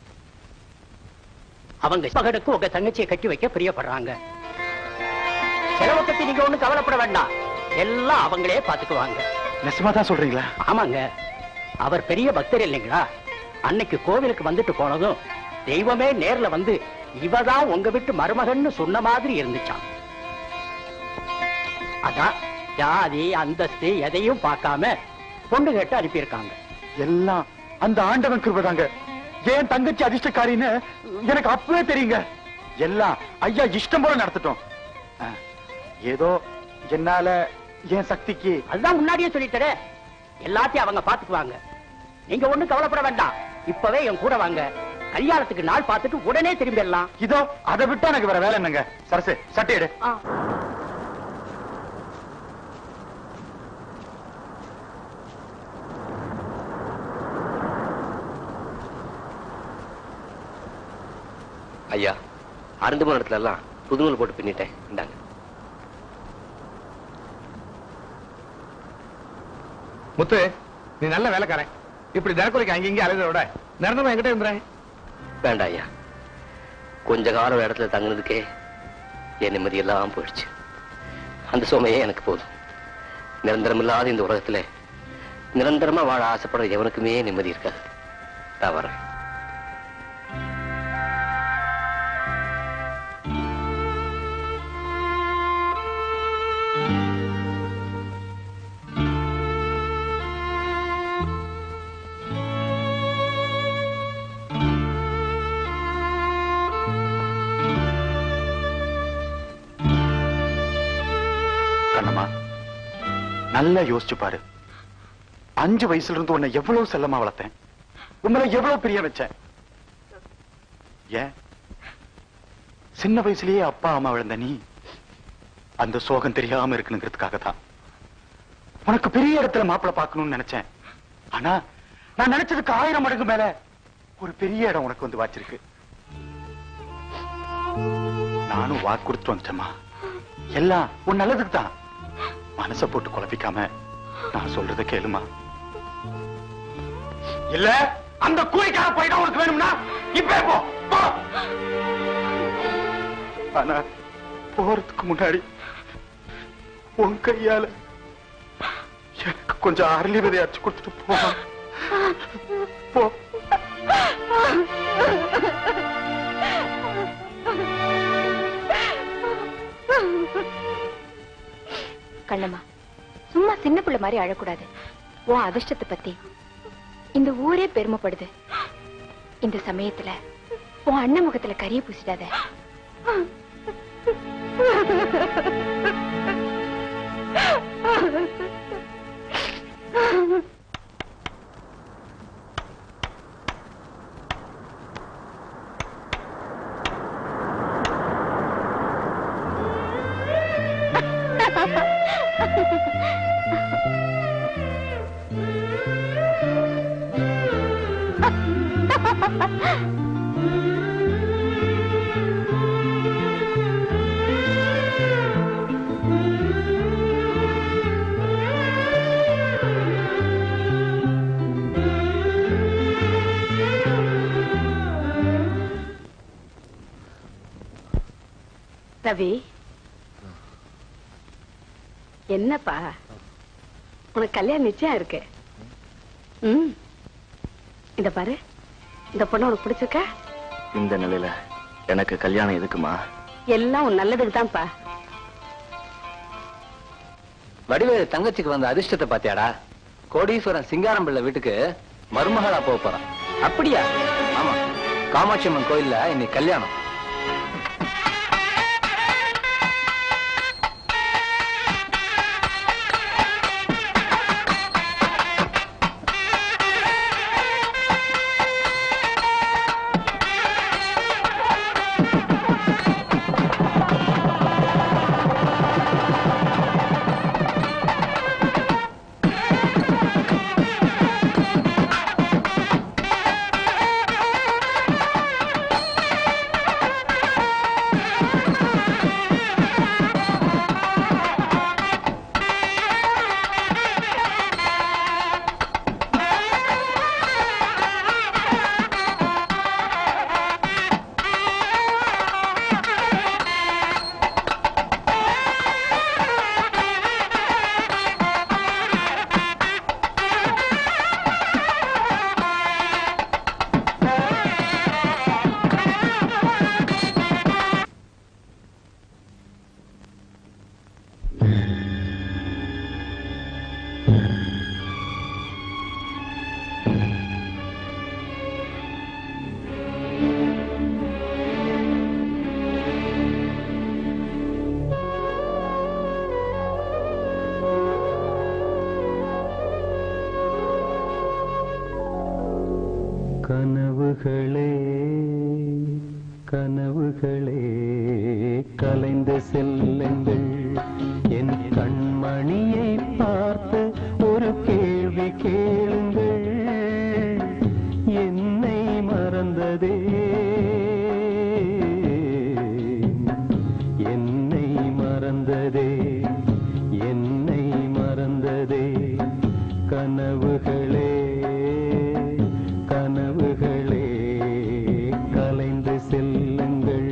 அவங்க மகனுக்கு உங்க தங்கச்சியை கட்டி வைக்க பிரியப்படுறாங்க செலவை பத்தி நீங்க ஒண்ணும் கவலைப்பட வேண்டாம் எல்லாம் அவங்களே பாத்துக்குவாங்க நெசமா தான் சொல்றீங்களா ஆமாங்க அவர் பெரிய பக்தர் இல்லைங்களா அன்னைக்கு கோவிலுக்கு வந்துட்டு போனதும் தெய்வமே நேர்ல வந்து இவதான் உங்க வீட்டு மருமகன்னு சொன்ன மாதிரி இருந்துச்சாம் அதான் ஜாதி அந்தஸ்து எதையும் பார்க்காம பொண்ணு கேட்டு அனுப்பியிருக்காங்க எல்லாம் அந்த ஆண்டவன் கிருபதாங்க ஏன் தங்கச்சி அதிர்ஷ்டக்காரின்னு எனக்கு அப்பவே தெரியுங்க எல்லாம் ஐயா இஷ்டம் போல நடத்தட்டும் அஹ், ஏதோ என்னால என் சக்திக்கு அதுதான் முன்னாடியே சொல்லிட்டே எல்லாத்தையும் அவங்க பாத்துக்குவாங்க நீங்க ஒண்ணும் கவலைப்பட வேண்டாம் இப்பவே என் கூட வாங்க கல்யாணத்துக்கு நாள் பார்த்துட்டு உடனே திரும்பிடலாம் இதோ அதை விட்டா எனக்கு வேற வேலை என்னங்க சரசு சட்டை எடு ஐயா அருந்து போன இடத்துல எல்லாம் புது நூல் போட்டு பின்னிட்டேன் இந்தாங்க முத்து நீ நல்ல வேலைக்காரன் இப்படி தினக்குறைக்கு அங்க இங்கே அலைகிறத விட நிரந்தரமா என்கிட்ட இருந்துறேன் வேண்டாம் ஐயா கொஞ்ச காலம் ஒரு இடத்துல தங்குனதுக்கே என் நிம்மதி எல்லாம் போயிடுச்சு அந்த சுமையே எனக்கு போதும் நிரந்தரம் இல்லாத இந்த உலகத்துல நிரந்தரமா வாழ ஆசைப்படுற எவனுக்குமே நிம்மதி இருக்காது நான் வரேன் கண்ணம்மா நல்லா யோசிச்சு பாரு அஞ்சு வயசுல இருந்து உன்னை எவ்வளவு செல்லமா வளர்த்தேன் உங்களை எவ்வளவு பிரிய வச்சேன் ஏன் சின்ன வயசுலயே அப்பா அம்மா விழுந்த நீ அந்த சோகம் தெரியாம இருக்கணுங்கிறதுக்காக தான் உனக்கு பெரிய இடத்துல மாப்பிளை பார்க்கணும்னு நினைச்சேன் ஆனா நான் நினைச்சதுக்கு ஆயிரம் மடங்கு மேல ஒரு பெரிய இடம் உனக்கு வந்து வாச்சிருக்கு நானும் வாக்கு கொடுத்துட்டு வந்துட்டேம்மா எல்லாம் உன் நல்லதுக்கு தான் மனச போட்டு குழப்பிக்காம நான் சொல்றத கேளுமா இல்ல அந்த கூலிக்காக போயிட்டா உனக்கு வேணும்னா இப்ப போ போ ஆனா போறதுக்கு முன்னாடி உன் கையால எனக்கு கொஞ்சம் அரளி விதை அரைச்சு கொடுத்துட்டு போ போ கண்ணம்மா சும்மா சின்ன பிள்ளை மாதிரி அழக்கூடாது உன் அதிர்ஷ்டத்தை பத்தி இந்த ஊரே பெருமைப்படுது இந்த சமயத்துல உன் அண்ணன் முகத்துல கரிய பூசிடாத ரவி என்னப்பா உனக்கு கல்யாணம் நிச்சயம் இருக்கு ம் இந்த பாரு இந்த பொண்ணு உனக்கு பிடிச்சிருக்கா இந்த நிலையில எனக்கு கல்யாணம் எதுக்குமா எல்லாம் உன் நல்லதுக்கு தான்ப்பா வடிவேலு தங்கச்சிக்கு வந்த அதிர்ஷ்டத்தை பாத்தியாடா கோடீஸ்வரன் சிங்காரம் பிள்ளை வீட்டுக்கு மருமகளா போக போறான் அப்படியா ஆமா காமாட்சி அம்மன் கோயில்ல இன்னைக்கு கல்யாணம் ஆ கனவுகளே கனவுகளே கலைந்து செல்லுங்கள் என் கண்மணியை பார்த்து ஒரு கேள்வி கேளுங்கள் என்னை மறந்ததே என்னை மறந்ததே என்னை மறந்ததே கனவுகளே கனவுகளே கலைந்து செல்லுங்கள்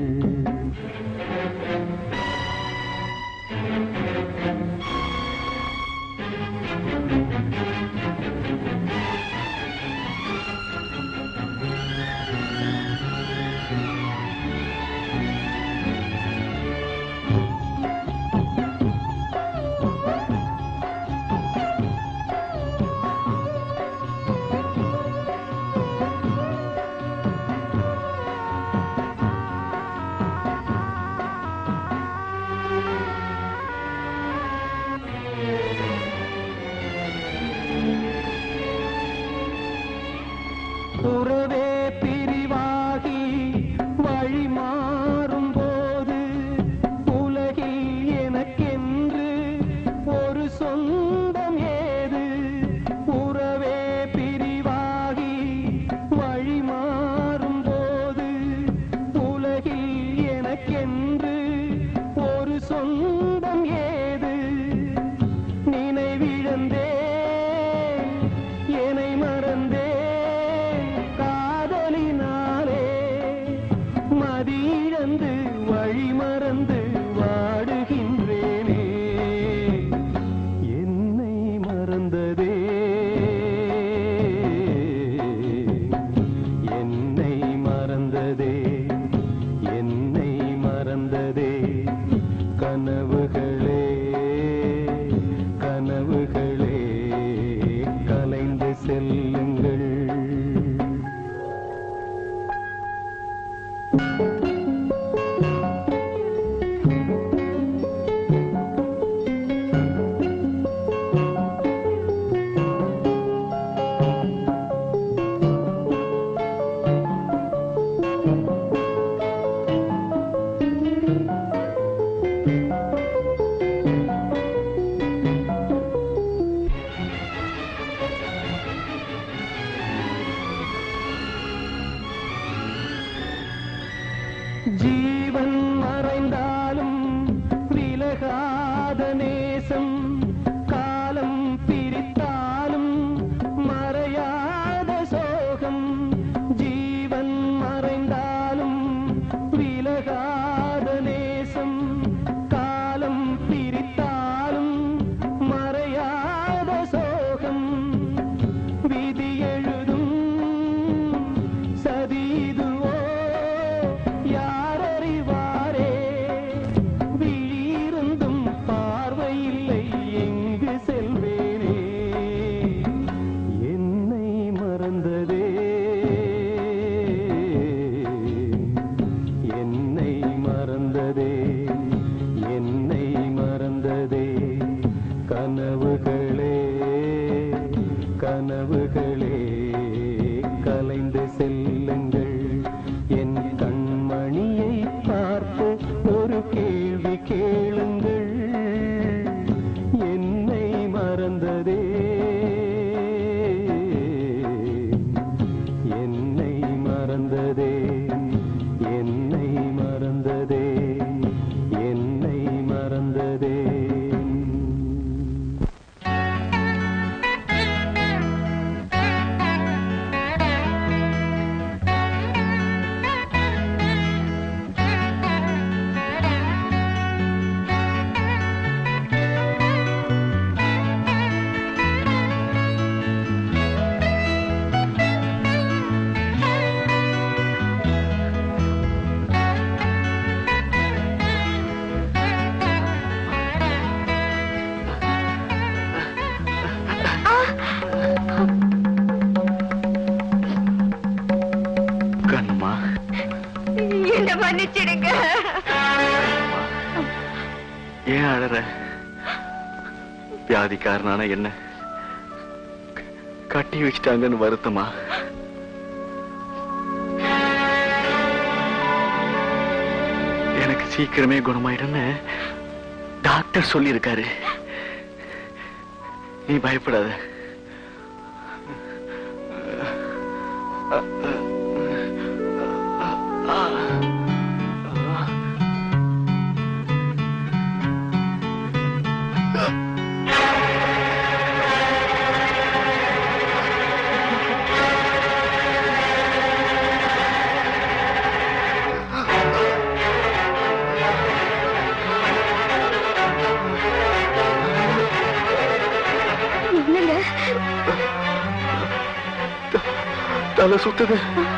உறவே பிரிவாகி வழி மாறும் போது உலகில் எனக்கென்று ஒரு சொந்தம் ஏது உறவே பிரிவாகி வழி மாறும் போது உலகில் எனக்கென்று ஒரு சொந்தம் ஏது நினைவிழந்தே என்னை மறந்தே காதலினாலே மதியிழந்து வழி மறந்து வாடுகின்றேனே என்னை மறந்ததே என்னை மறந்ததே என்னை மறந்ததே கனவுகளே கனவுகளே கலைந்து செல்லுங்கள் ஜீவன் மறைந்தாலும் விலகாத நேசம் காலம் பிரித்தாலும் மறையாத சோகம் ஜீவன் மறைந்தாலும் விலகாத நேசம் காலம் பிரித்தாலும் மறையாத சோகம் விதி எழுதும் சதீதுவோ யாரறிவாரே விழியிருந்தும் பார்வையில்லை எங்கு செல்வேனே என்னை மறந்ததே என்னை மறந்ததே என்னை மறந்ததே கனவுகளே கனவுகளே கலைந்து செல்லுங்கள் என் கண்மணியை பார்த்து ஒரு கேள்வி கேளுங்கள் என்னை மறந்ததே என்னை மறந்ததே என்னை மறந்ததே என்னை மறந்ததே கண்மா என்ன மன்னிச்சிடுங்க ஏன் அழற வியாதிக்காரனான என்ன க- கட்டி வச்சிட்டாங்கன்னு வருத்தமா சீக்கிரமே குணமாயிடும்னு டாக்டர் சொல்லியிருக்காரு நீ பயப்படாத என்னங்க தலை சுத்துது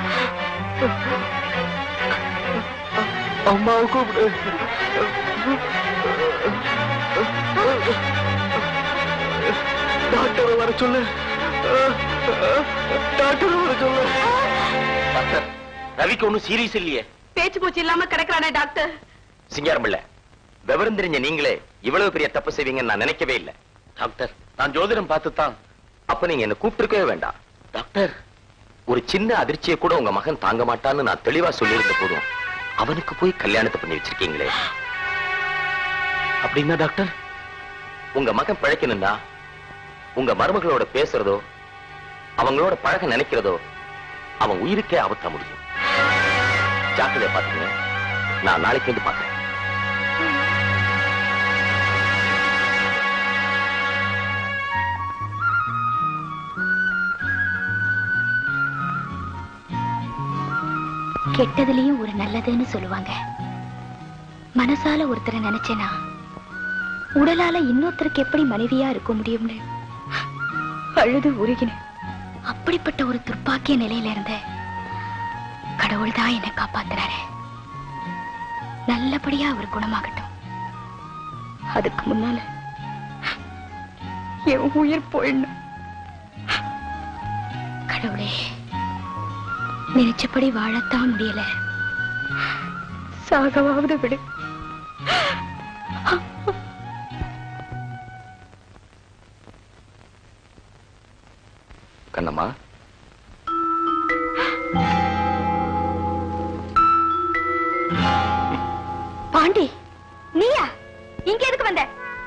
அம்மாவை கூப்பிடு டாக்டரை வர சொல்லு டாக்டரை வர சொல்லு டாக்டர் ரவிக்கு ஒண்ணும் சீரியஸ் இல்லையே பேச்சு மூச்சு இல்லாம கிடக்குறானே டாக்டர் சிங்காரம் இல்ல விவரம் தெரிஞ்ச நீங்களே இவ்வளவு பெரிய தப்பு செய்வீங்கன்னு நான் நினைக்கவே இல்லை டாக்டர் நான் ஜோதிடம் பார்த்து தான் அப்ப நீங்க என்ன கூப்பிட்டுருக்கவே வேண்டாம் டாக்டர் ஒரு சின்ன அதிர்ச்சியை கூட உங்க மகன் தாங்க மாட்டான்னு நான் தெளிவா சொல்லியிருந்த போதும் அவனுக்கு போய் கல்யாணத்தை பண்ணி வச்சிருக்கீங்களே அப்படின்னா டாக்டர் உங்க மகன் பிழைக்கணும்னா உங்க மருமகளோட பேசுறதோ அவங்களோட பழக நினைக்கிறதோ அவன் உயிருக்கே ஆபத்தா முடியும் ஜாக்கிரதையா பாத்துங்க நான் நாளைக்கு வந்து பாக்குறேன் கெட்டதுலயும் ஒரு நல்லதுன்னு சொல்லுவாங்க மனசால ஒருத்தரை நினைச்சேனா உடலால இன்னொருத்தருக்கு எப்படி மனைவியா இருக்க முடியும்னு அழுது உருகினேன் அப்படிப்பட்ட ஒரு துர்ப்பாக்கிய நிலையில இருந்த கடவுள் தான் என்னை காப்பாத்துறாரு நல்லபடியா அவர் குணமாகட்டும் அதுக்கு முன்னால என் உயிர் போயிடணும் கடவுளே நினைச்சபடி வாழத்தான் முடியல சாகவாவது விடு கண்ணம்மா பாண்டி நீயா இங்க எதுக்கு வந்த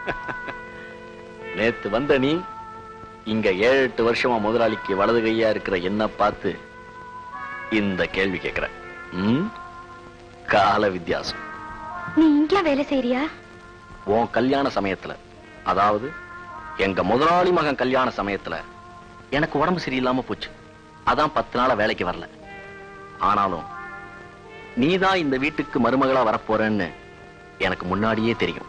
நேத்து வந்த நீ இங்க ஏழு எட்டு வருஷமா முதலாளிக்கு வலது கையா இருக்கிற என்ன பார்த்து இந்த கேள்வி கேட்கிற ம்? கால வித்தியாசம் நீ இங்க வேலை செய்யறியா உன் கல்யாண சமயத்துல அதாவது எங்க முதலாளி மகன் கல்யாண சமயத்துல எனக்கு உடம்பு சரியில்லாம போச்சு அதான் பத்து நாளா வேலைக்கு வரல ஆனாலும் நீதான் இந்த வீட்டுக்கு மருமகளா வரப்போறேன்னு எனக்கு முன்னாடியே தெரியும்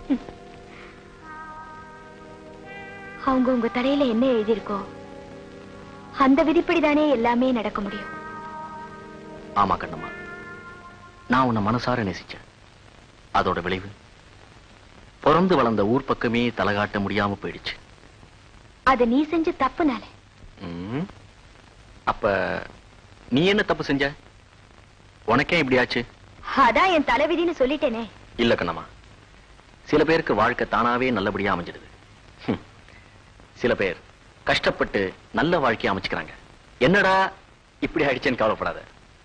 அவங்க உங்க தலையில என்ன எழுதியிருக்கோ அந்த விதிப்படிதானே எல்லாமே நடக்க முடியும் ஆமா கண்ணம்மா நான் உன்னை மனசார நேசிச்சேன் அதோட விளைவு பிறந்து வளர்ந்த ஊர் பக்கமே தலகாட்ட முடியாம போயிடுச்சு அத நீ செஞ்ச தப்புனால ம். அப்ப நீ என்ன தப்பு செஞ்ச உனக்கே இப்படி ஆச்சு அதான் என் தலைவிதின்னு சொல்லிட்டேனே இல்ல கண்ணம்மா சில பேருக்கு வாழ்க்கை தானாவே நல்லபடியா அமைஞ்சிடுது ஹம். சில பேர் கஷ்டப்பட்டு நல்ல வாழ்க்கையை அமைச்சுக்கிறாங்க என்னடா இப்படி ஆயிடுச்சேன்னு கவலைப்படாத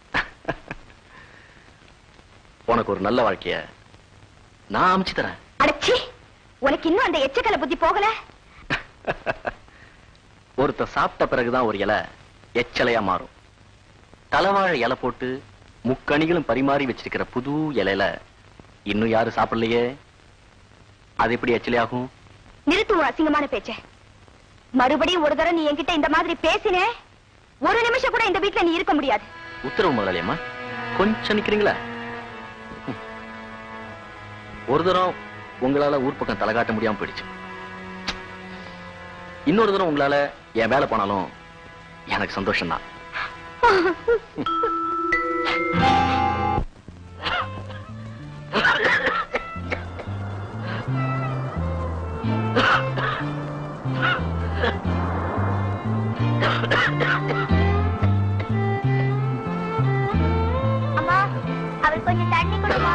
உனக்கு ஒரு நல்ல வாழ்க்கைய நான் அமைச்சு தரேன் அடச்சி உனக்கு இன்னும் அந்த எச்சக்கலை புத்தி போகல ஒருத்தர் சாப்பிட்ட பிறகுதான் ஒரு இலை எச்சலையா மாறும் தலைவாழை இலை போட்டு முக்கணிகளும் பரிமாறி வச்சிருக்கிற புது இலையில இன்னும் யாரும் சாப்பிடலையே அது எப்படி எச்சலையாகும் நிறுத்து உன் அசிங்கமான பேச்ச மறுபடியும் ஒரு தடவை நீ என்கிட்ட இந்த மாதிரி பேசினே ஒரு நிமிஷம் கூட இந்த வீட்ல நீ இருக்க முடியாது உத்தரவு முதலாளியம்மா கொஞ்சம் நிக்கிறீங்களா ம். ஒரு தரம் உங்களால ஊர் பக்கம் தலை காட்ட முடியாம போயிடுச்சு இன்னொரு தரம் உங்களால என் வேலை போனாலும் எனக்கு சந்தோஷம் தான் அம்மா அவர் கொஞ்சம் தண்ணி கொடுமா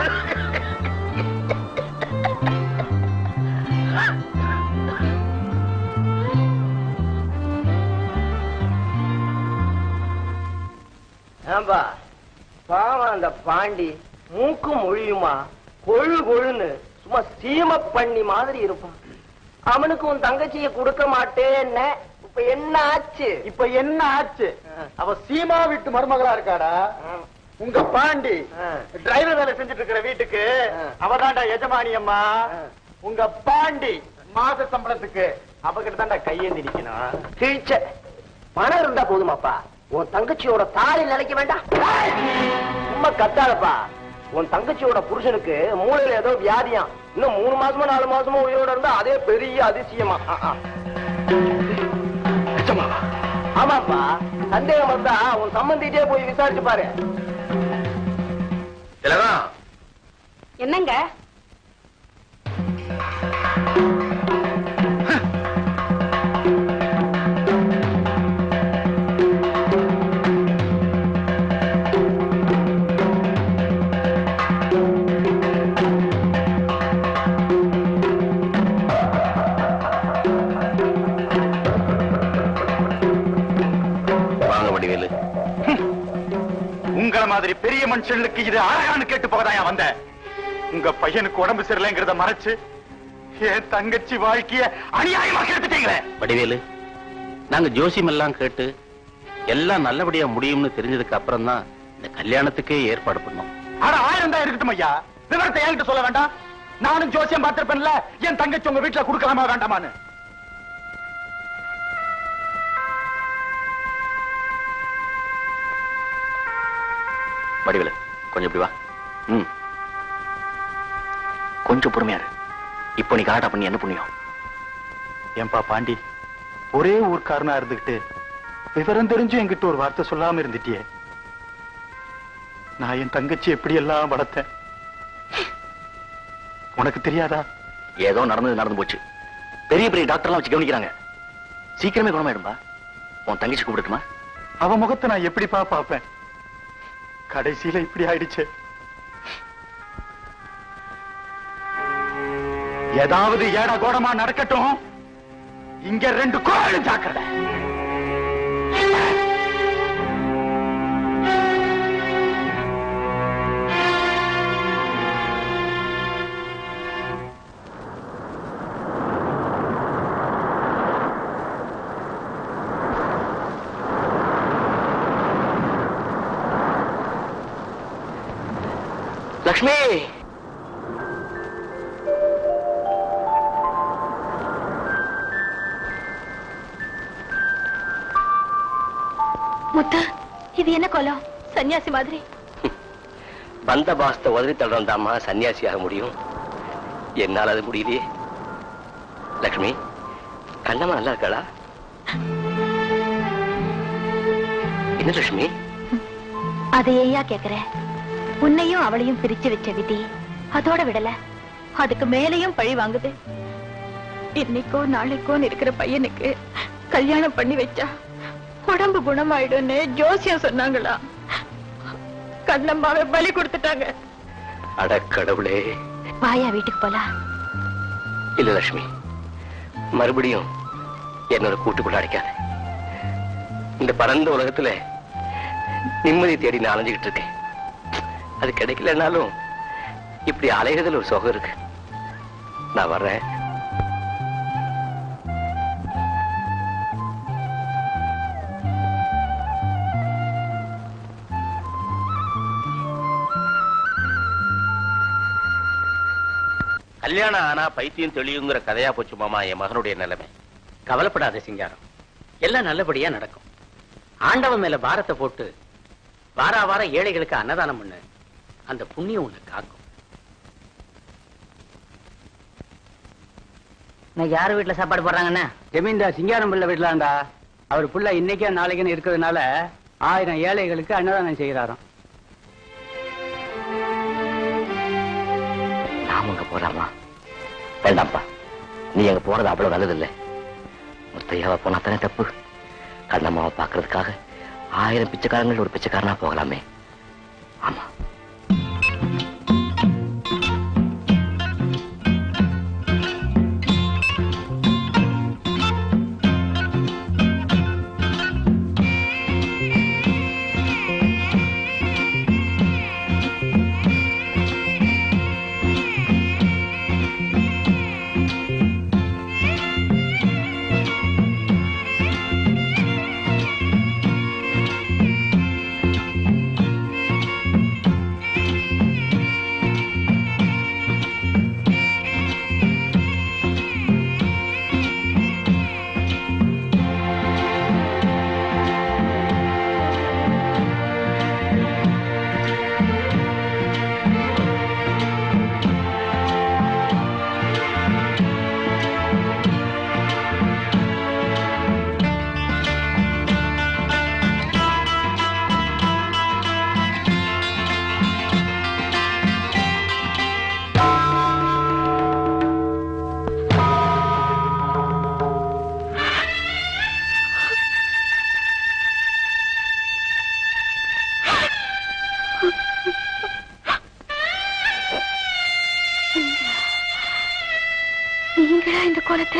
ஏன்பா பாவம் அந்த பாண்டி மூக்கு மொழியுமா கொழு கொழுன்னு சும்மா சீம பண்ணி மாதிரி இருப்பான் அவனுக்கு உன் தங்கச்சியை கொடுக்க மாட்டேன்னு இப்ப என்ன ஆச்சு இப்ப என்ன ஆச்சு அவ சீமா வீட்டு மருமகளா இருக்காடா உங்க பாண்டி டிரைவர் வேலை செஞ்சுட்டு இருக்கிற வீட்டுக்கு அவதான்டா எஜமானி அம்மா உங்க பாண்டி மாச சம்பளத்துக்கு அவகிட்ட தான்டா கையேந்தி நிக்கணும் கிழிச்ச பணம் இருந்தா போதுமாப்பா உன் தங்கச்சியோட தாலி நிலைக்க வேண்டாம் ஏய்! சும்மா கத்தாதப்பா உன் தங்கச்சியோட புருஷனுக்கு மூளையில ஏதோ வியாதியாம் இன்னும் மூணு மாசமோ நாலு மாசமோ உயிரோட இருந்தா அதே பெரிய அதிசயமா ஆ, ஆ. ஆமாப்பா சந்தேகம் வந்தா உன் சம்பந்திட்டே போய் விசாரிச்சு பாரு திலகா என்னங்க வாங்க வடிவேலு உங்கள மாதிரி பெரிய மனுஷனுக்கு இது அழகான்னு கேட்டு போகதான் வந்தேன் உங்க பையனுக்கு உடம்பு சரியில்லைங்கிறத மறைச்சு என் தங்கச்சி வாழ்க்கைய அநியாயமா கெடுத்துட்டீங்களே வடிவேலு நாங்க ஜோசியம் எல்லாம் கேட்டு எல்லாம் நல்லபடியா முடியும்னு தெரிஞ்சதுக்கு அப்புறம் தான் இந்த கல்யாணத்துக்கே ஏற்பாடு பண்ணோம் ஆனா ஆயிரம் தான் இருக்கட்டும் ஐயா விவரத்தை என்கிட்ட சொல்ல வேண்டாம் நானும் ஜோசியம் பார்த்திருப்பேன்ல என் தங்கச்சி உங்க வீட்டுல கொடுக்கலாமா வேண்டாமான்னு வடிவேலு கொஞ்சம் இப்படி வா ம் கொஞ்சம் பொறுமையா இரு இப்போ நீ கலாட்டா பண்ணி என்ன புண்ணியம் ஏன்பா பாண்டி ஒரே ஊர்க்காரனா இருந்துகிட்டு விவரம் தெரிஞ்சும் என்கிட்ட ஒரு வார்த்தை சொல்லாம இருந்துட்டியே நான் என் தங்கச்சி எப்படி எல்லாம் வளர்த்தேன் உனக்கு தெரியாதா ஏதோ நடந்தது நடந்து போச்சு பெரிய பெரிய டாக்டர்லாம் வச்சு கவனிக்கிறாங்க சீக்கிரமே குணமாயிடும்பா உன் தங்கச்சி கூப்பிடட்டுமா அவ முகத்தை நான் எப்படிப்பா பாப்பேன் கடைசியில இப்படி ஆயிடுச்சு ஏதாவது ஏடா கோடமா நடக்கட்டும் இங்க ரெண்டு கோயில் ஜாக்கிரதை லக்ஷ்மி முத்து இது என்ன கோலம் சன்னியாசி மாதிரி வந்த பாஸ்த உதறி தள்ளுறதாமா சன்னியாசியாக முடியும் என்னால் அது முடியலையே லக்ஷ்மி கண்ணம்மா நல்லா இருக்காளா என்ன லட்சுமி அதையா கேக்குற உன்னையும் அவளையும் பிரிச்சு வச்ச விதி அதோட விடல அதுக்கு மேலையும் பழி வாங்குது இன்னைக்கோ நாளைக்கோ இருக்கிற பையனுக்கு கல்யாணம் பண்ணி வச்சா உடம்பு குணமாயிடும்னு ஜோசியம் சொன்னாங்களா கண்ணம்மாவை பலி கொடுத்துட்டாங்க அட கடவுளே வாயா வீட்டுக்கு போலாம் இல்ல லட்சுமி மறுபடியும் என்னோட கூட்டுக்குள்ள அடைக்காத இந்த பரந்த உலகத்துல நிம்மதி தேடி நான் அலைஞ்சுக்கிட்டு இருக்கேன் அது கிடைக்கலனாலும் இப்படி அலைகிறதுல ஒரு சுகம் இருக்கு நான் வர்றேன் கல்யாணம் ஆனா பைத்தியம் தெளியுங்கிற கதையா போச்சு மாமா என் மகனுடைய நிலைமை கவலைப்படாத சிங்காரம் எல்லாம் நல்லபடியா நடக்கும் ஆண்டவன் மேல பாரத்தை போட்டு வாரா வாரம் ஏழைகளுக்கு அன்னதானம் பண்ணு அந்த புண்ணியம் உன்னை காக்கும் இன்னைக்கு யார் வீட்டுல சாப்பாடு போடுறாங்கண்ணா ஜமீன்தார் சிங்காரம் பிள்ளை வீட்டுலாண்டா அவர் புள்ள இன்னைக்கே நாளைக்குன்னு இருக்கிறதுனால ஆயிரம் ஏழைகளுக்கு அன்னதானம் செய்கிறாராம் நாம அங்க போலாமா வேண்டாம்ப்பா நீ அங்க போறது அவ்வளவு நல்லது இல்ல முத்தையாவா போனா தானே தப்பு கண்ணம்மாவை பாக்குறதுக்காக ஆயிரம் பிச்சைக்காரங்கள் ஒரு பிச்சைக்காரனா போகலாமே ஆமா கோலத்தை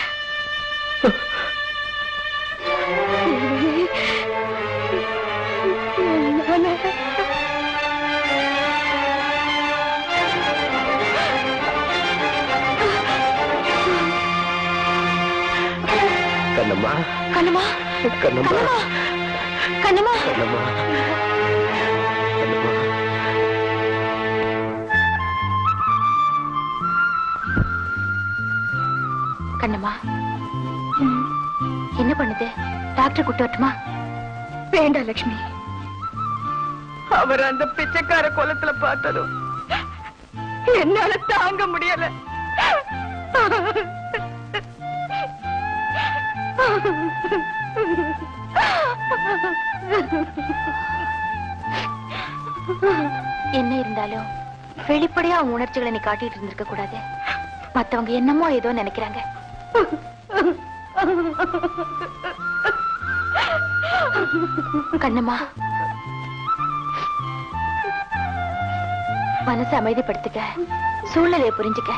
கண்ணம்மா கண்ணம்மா கண்ணம்மா கண்ணம்மா கண்ணம்மா கண்ணம்மா கண்ணம்மா ம், என்ன பண்ணுது டாக்டர் கூட்டு வரட்டுமா வேண்டாம் லட்சுமி அவர் அந்த பிச்சைக்கார கோலத்துல பார்த்ததும் என்னால தாங்க முடியல என்ன இருந்தாலும் வெளிப்படையா அவங்க உணர்ச்சிகளை நீ காட்டிட்டு இருந்திருக்க கூடாது மத்தவங்க என்னமோ ஏதோ நினைக்கிறாங்க கண்ணம்மா மனசை அமைதிப்படுத்திக்க சூழ்நிலையை புரிஞ்சுக்க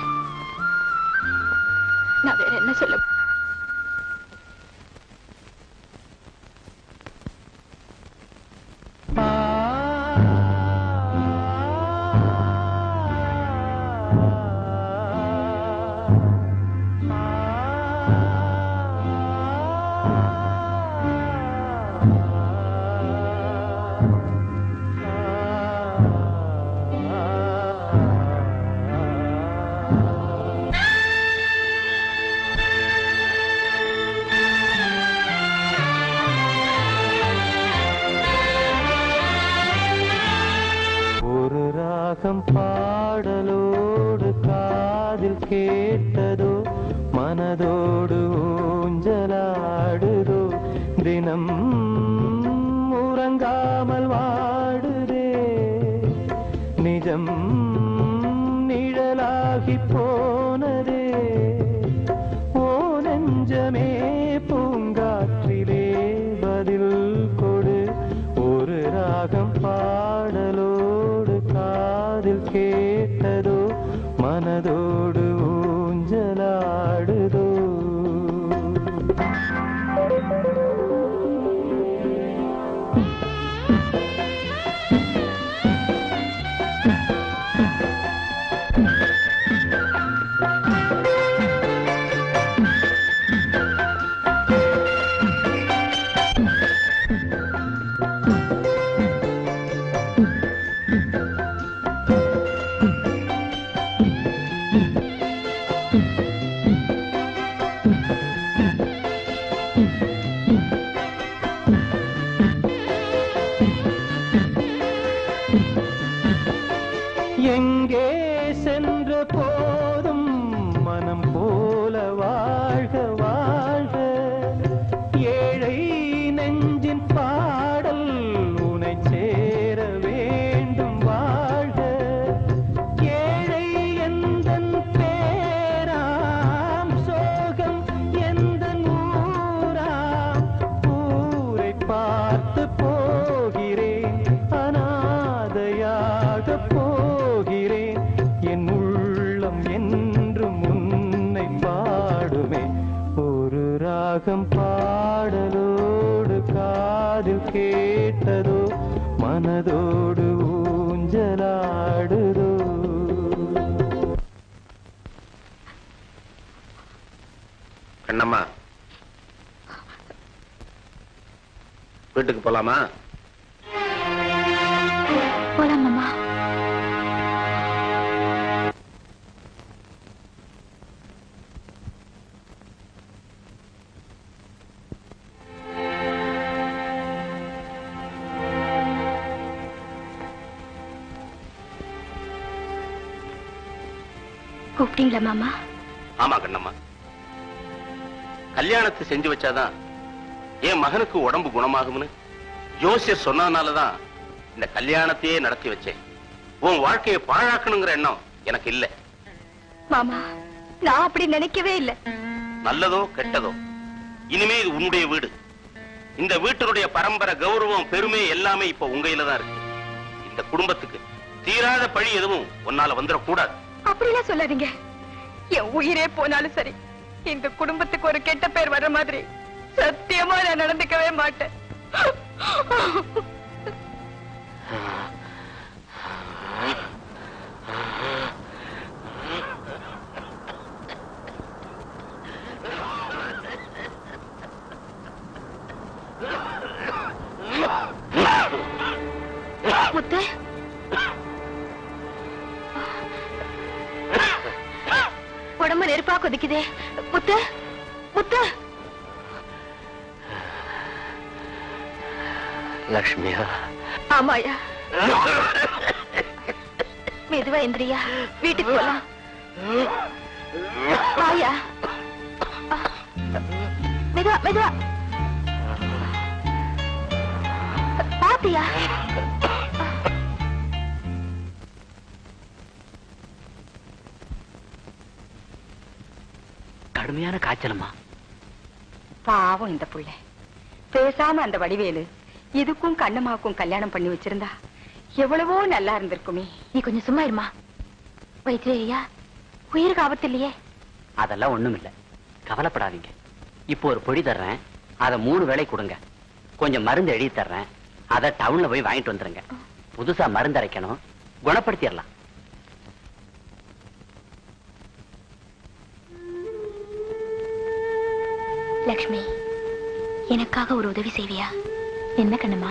நான் வேற என்ன சொல்ல ஒரு ராகம் பாடலோடு காதில் கேட்டதோ மனதோடு ஊஞ்சலாடுதோ தினம் உறங்காமல் வாடுதே நிஜம் நிழலாகி போனதே ஓ நெஞ்சமே பூங்காற்றிலே பதில் கொடு ஒரு ராகம் பாடலோடு காதில் கேட்டதோ மனதோடு ஊஞ்சலாடுதோ எங்கே சென்ற போதும் மனம் போல வாழ்க வாழ்க ஏழை நெஞ்சின் பாடல் உனை சேர வேண்டும் வாழ்க ஏழை எந்தன் பேராம் சோகம் எந்தன் ஊராம் ஊரை பார்த்து போகிறேன் அனாதையாக போகிறேன் என் உள்ளம் என்றும் உன்னை பாடுமே ஒரு ராகம் பாடலோடு காதில் கேட்டதோ மனதோடு ஊஞ்சலாடுதோ கண்ணம்மா வீட்டுக்கு போலாமா போலாம் மாமா கூப்பிட்டீங்களா மாமா ஆமா கண்ணம்மா கல்யாணத்தை செஞ்சு வச்சாதான் என் மகனுக்கு உடம்பு குணமாகும்னு ஜோசியர் சொன்னதுனாலதான் இந்த கல்யாணத்தையே நடத்தி வச்சேன் உன் வாழ்க்கையை பாழாக்கணுங்கிற எண்ணம் எனக்கு இல்ல மாமா நான் அப்படி நினைக்கவே இல்லை நல்லதோ கெட்டதோ இனிமே இது உன்னுடைய வீடு இந்த வீட்டினுடைய பரம்பரை கௌரவம் பெருமை எல்லாமே இப்ப உங்க கையில தான் இருக்கு இந்த குடும்பத்துக்கு தீராத பழி எதுவும் உன்னால வந்துடக்கூடாது அப்படிலாம் சொல்லாதீங்க என் உயிரே போனாலும் சரி இந்த குடும்பத்துக்கு ஒரு கெட்ட பேர் வர்ற மாதிரி சத்தியமா நான் நடந்துக்கவே மாட்டேன் முத்து உடம்பு நெருப்பா கொதிக்குதே முத்து முத்து லக்ஷ்மியா ஆமாயா மெதுவா எந்திரியா வீட்டுக்கு போலாம் வாயா மெதுவா மெதுவா பாத்தியா கடுமையான காய்ச்சலமா பாவம் இந்த புள்ள பேசாம அந்த வடிவேலு இதுக்கும் கண்ணம்மாவுக்கும் கல்யாணம் பண்ணி வச்சிருந்தா எவ்வளவோ நல்லா இருந்திருக்குமே நீ கொஞ்சம் சும்மா இருமா வைத்திரையா உயிருக்கு ஆபத்து இல்லையே அதெல்லாம் ஒண்ணும் இல்ல கவலைப்படாதீங்க இப்போ ஒரு பொடி தர்றேன் அதை மூணு வேளை கொடுங்க கொஞ்சம் மருந்து எழுதி தர்றேன் அதை டவுன்ல போய் வாங்கிட்டு வந்துருங்க புதுசா மருந்து அரைக்கணும் குணப்படுத்திடலாம் லக்ஷ்மி எனக்காக ஒரு உதவி செய்வியா என்ன கண்ணம்மா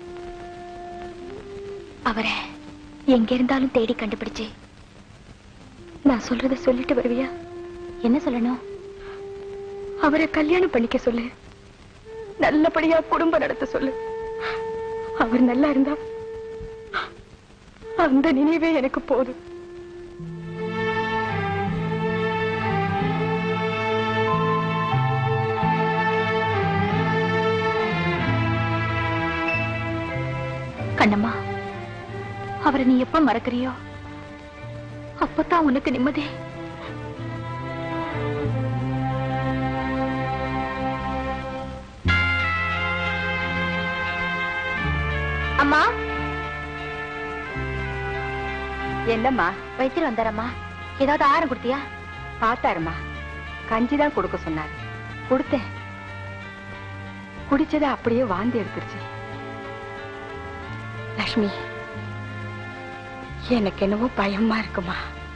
அவரை எங்க இருந்தாலும் தேடி கண்டுபிடிச்சு நான் சொல்றத சொல்லிட்டு வருவியா என்ன சொல்லணும் அவரை கல்யாணம் பண்ணிக்க சொல்லு நல்லபடியா குடும்பம் நடத்த சொல்லு அவர் நல்லா இருந்தா அந்த நினைவே எனக்கு போதும் கண்ணம்மா அவரை நீ எப்ப மறக்கறியோ அப்பதான் உனக்கு நிம்மதி அம்மா என்னம்மா வைத்தியர் வந்தாரம்மா ஏதாவது ஆரம் கொடுத்தியா பார்த்தாருமா கஞ்சிதான் கொடுக்க சொன்னார் கொடுத்தேன் குடிச்சதை அப்படியே வாந்தி எடுத்துருச்சு லக்ஷ்மி எனக்கு என்னவோ பயமா இருக்குமா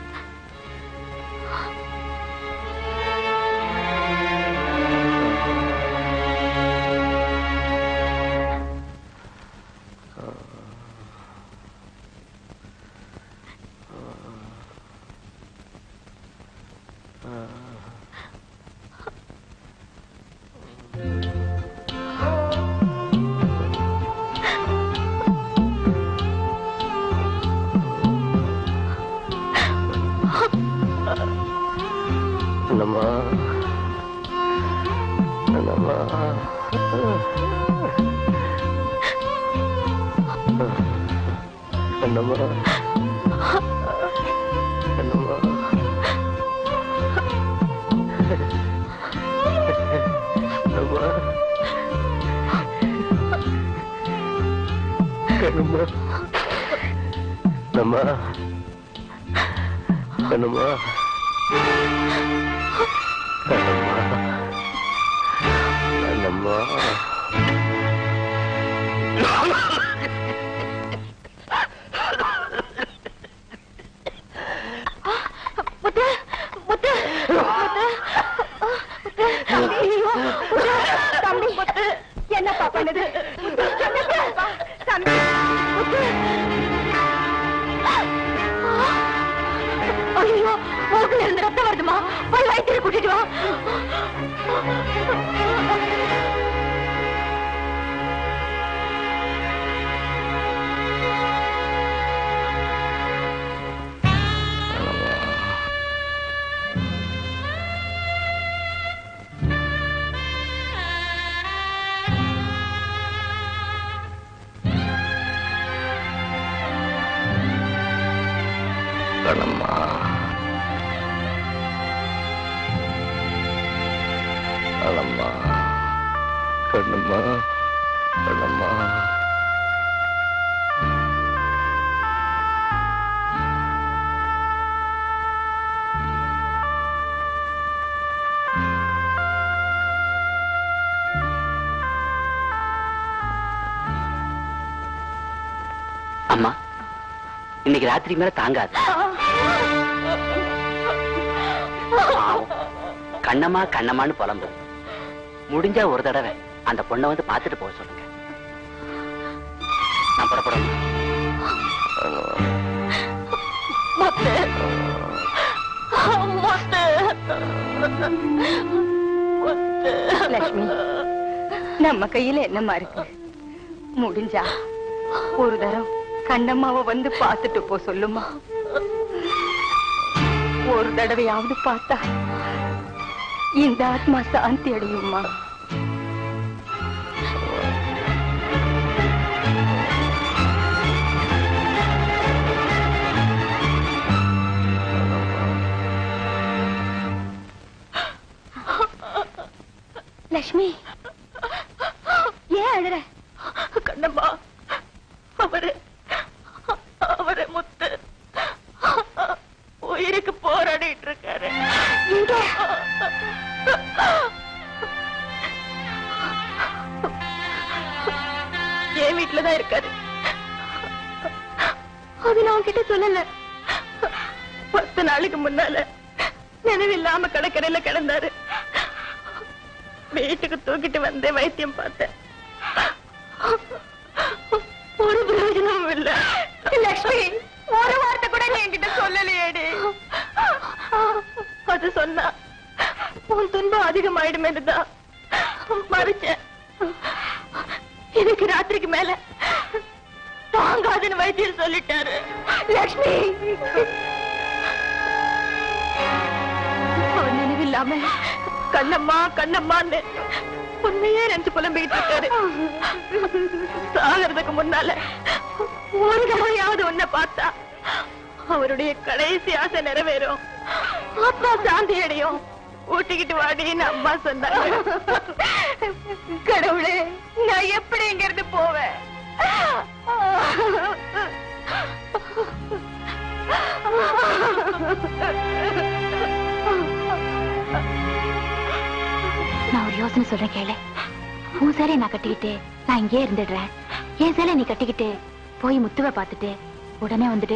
என்னம்மா என்னம்மா என்னம்மா என்னம்மா என்னம்மா என்னம்மா என்னம்மா என்னம்மா கண்ணம்மா முத்து முத்து முத்து முத்து தம்பி ஐயோ, முத்து, தம்பி முத்து என்னப்பா பண்ணுது என்னப்பா? தம்பி முத்து ஐயோ மூக்குல இருந்து ரத்தம் வருதுமா போய் வைத்தியரை கூட்டிட்டு வா கண்ணம்மா கண்ணம்மா கண்ணம்மா கண்ணம்மா அம்மா இன்னைக்கு ராத்திரி மேல தாங்காது பாவம். கண்ணம்மா கண்ணம்மான்னு புலம்பு முடிஞ்சா ஒரு தடவை அந்த பொண்ணை வந்து பார்த்துட்டு போக சொல்லுங்க நான் புறப்படணும் லட்சுமி நம்ம கையில என்னம்மா இருக்கு முடிஞ்சா ஒரு தரம் கண்ணம்மாவை வந்து பார்த்துட்டு போ சொல்லுமா ஒரு தடவையாவது பார்த்தா இந்த ஆத்மா சாந்தி அடையுமா லட்சுமி ஏன் அழுற கண்ணம்மா அவரு அவரு முத்து உயிருக்கு போராடிட்டு இருக்காரு என் வீட்டுலதான் இருக்காரு அது நான் உன்கிட்ட சொல்லல பத்து நாளைக்கு முன்னால நினைவில்லாம கடற்கரையில கிடந்தாரு வீட்டுக்கு தூக்கிட்டு வந்து வைத்தியம் பார்த்தேன் ஒரு பிரயோஜனமும் இல்ல லட்சுமி ஒரு வார்த்தை கூட நீ என்கிட்ட சொல்லலையேடி அது சொன்னா உன் துன்பம் அதிகமாயிடுமேனு தான் மறைச்சேன் எனக்கு ராத்திரிக்கு மேல தாங்காதுன்னு வைத்தியர் சொல்லிட்டாரு லட்சுமி அவன் நினைவில்லாம கண்ணம்மா கண்ணம்மான்னு உண்மையே நினைச்சு புலம்பிக்கிட்டு இருக்காரு சாகிறதுக்கு முன்னால ஒரு தடவையாவது உன்னை பார்த்தா அவருடைய கடைசி ஆசை நிறைவேறும் ஆத்மா சாந்தி அடையும் ஊட்டிக்கிட்டு வாடின்னு அம்மா சொன்னாங்க கடவுளே நான் எப்படி இங்க இருந்து போவேன் நான் ஒரு யோசனை சொல்றேன் கேளு உன் சேலையை நான் கட்டிக்கிட்டு நான் இங்கே இருந்துடுறேன் என் சேலை நீ கட்டிக்கிட்டு போய் முத்துவை பார்த்துட்டு உடனே வந்துட்டு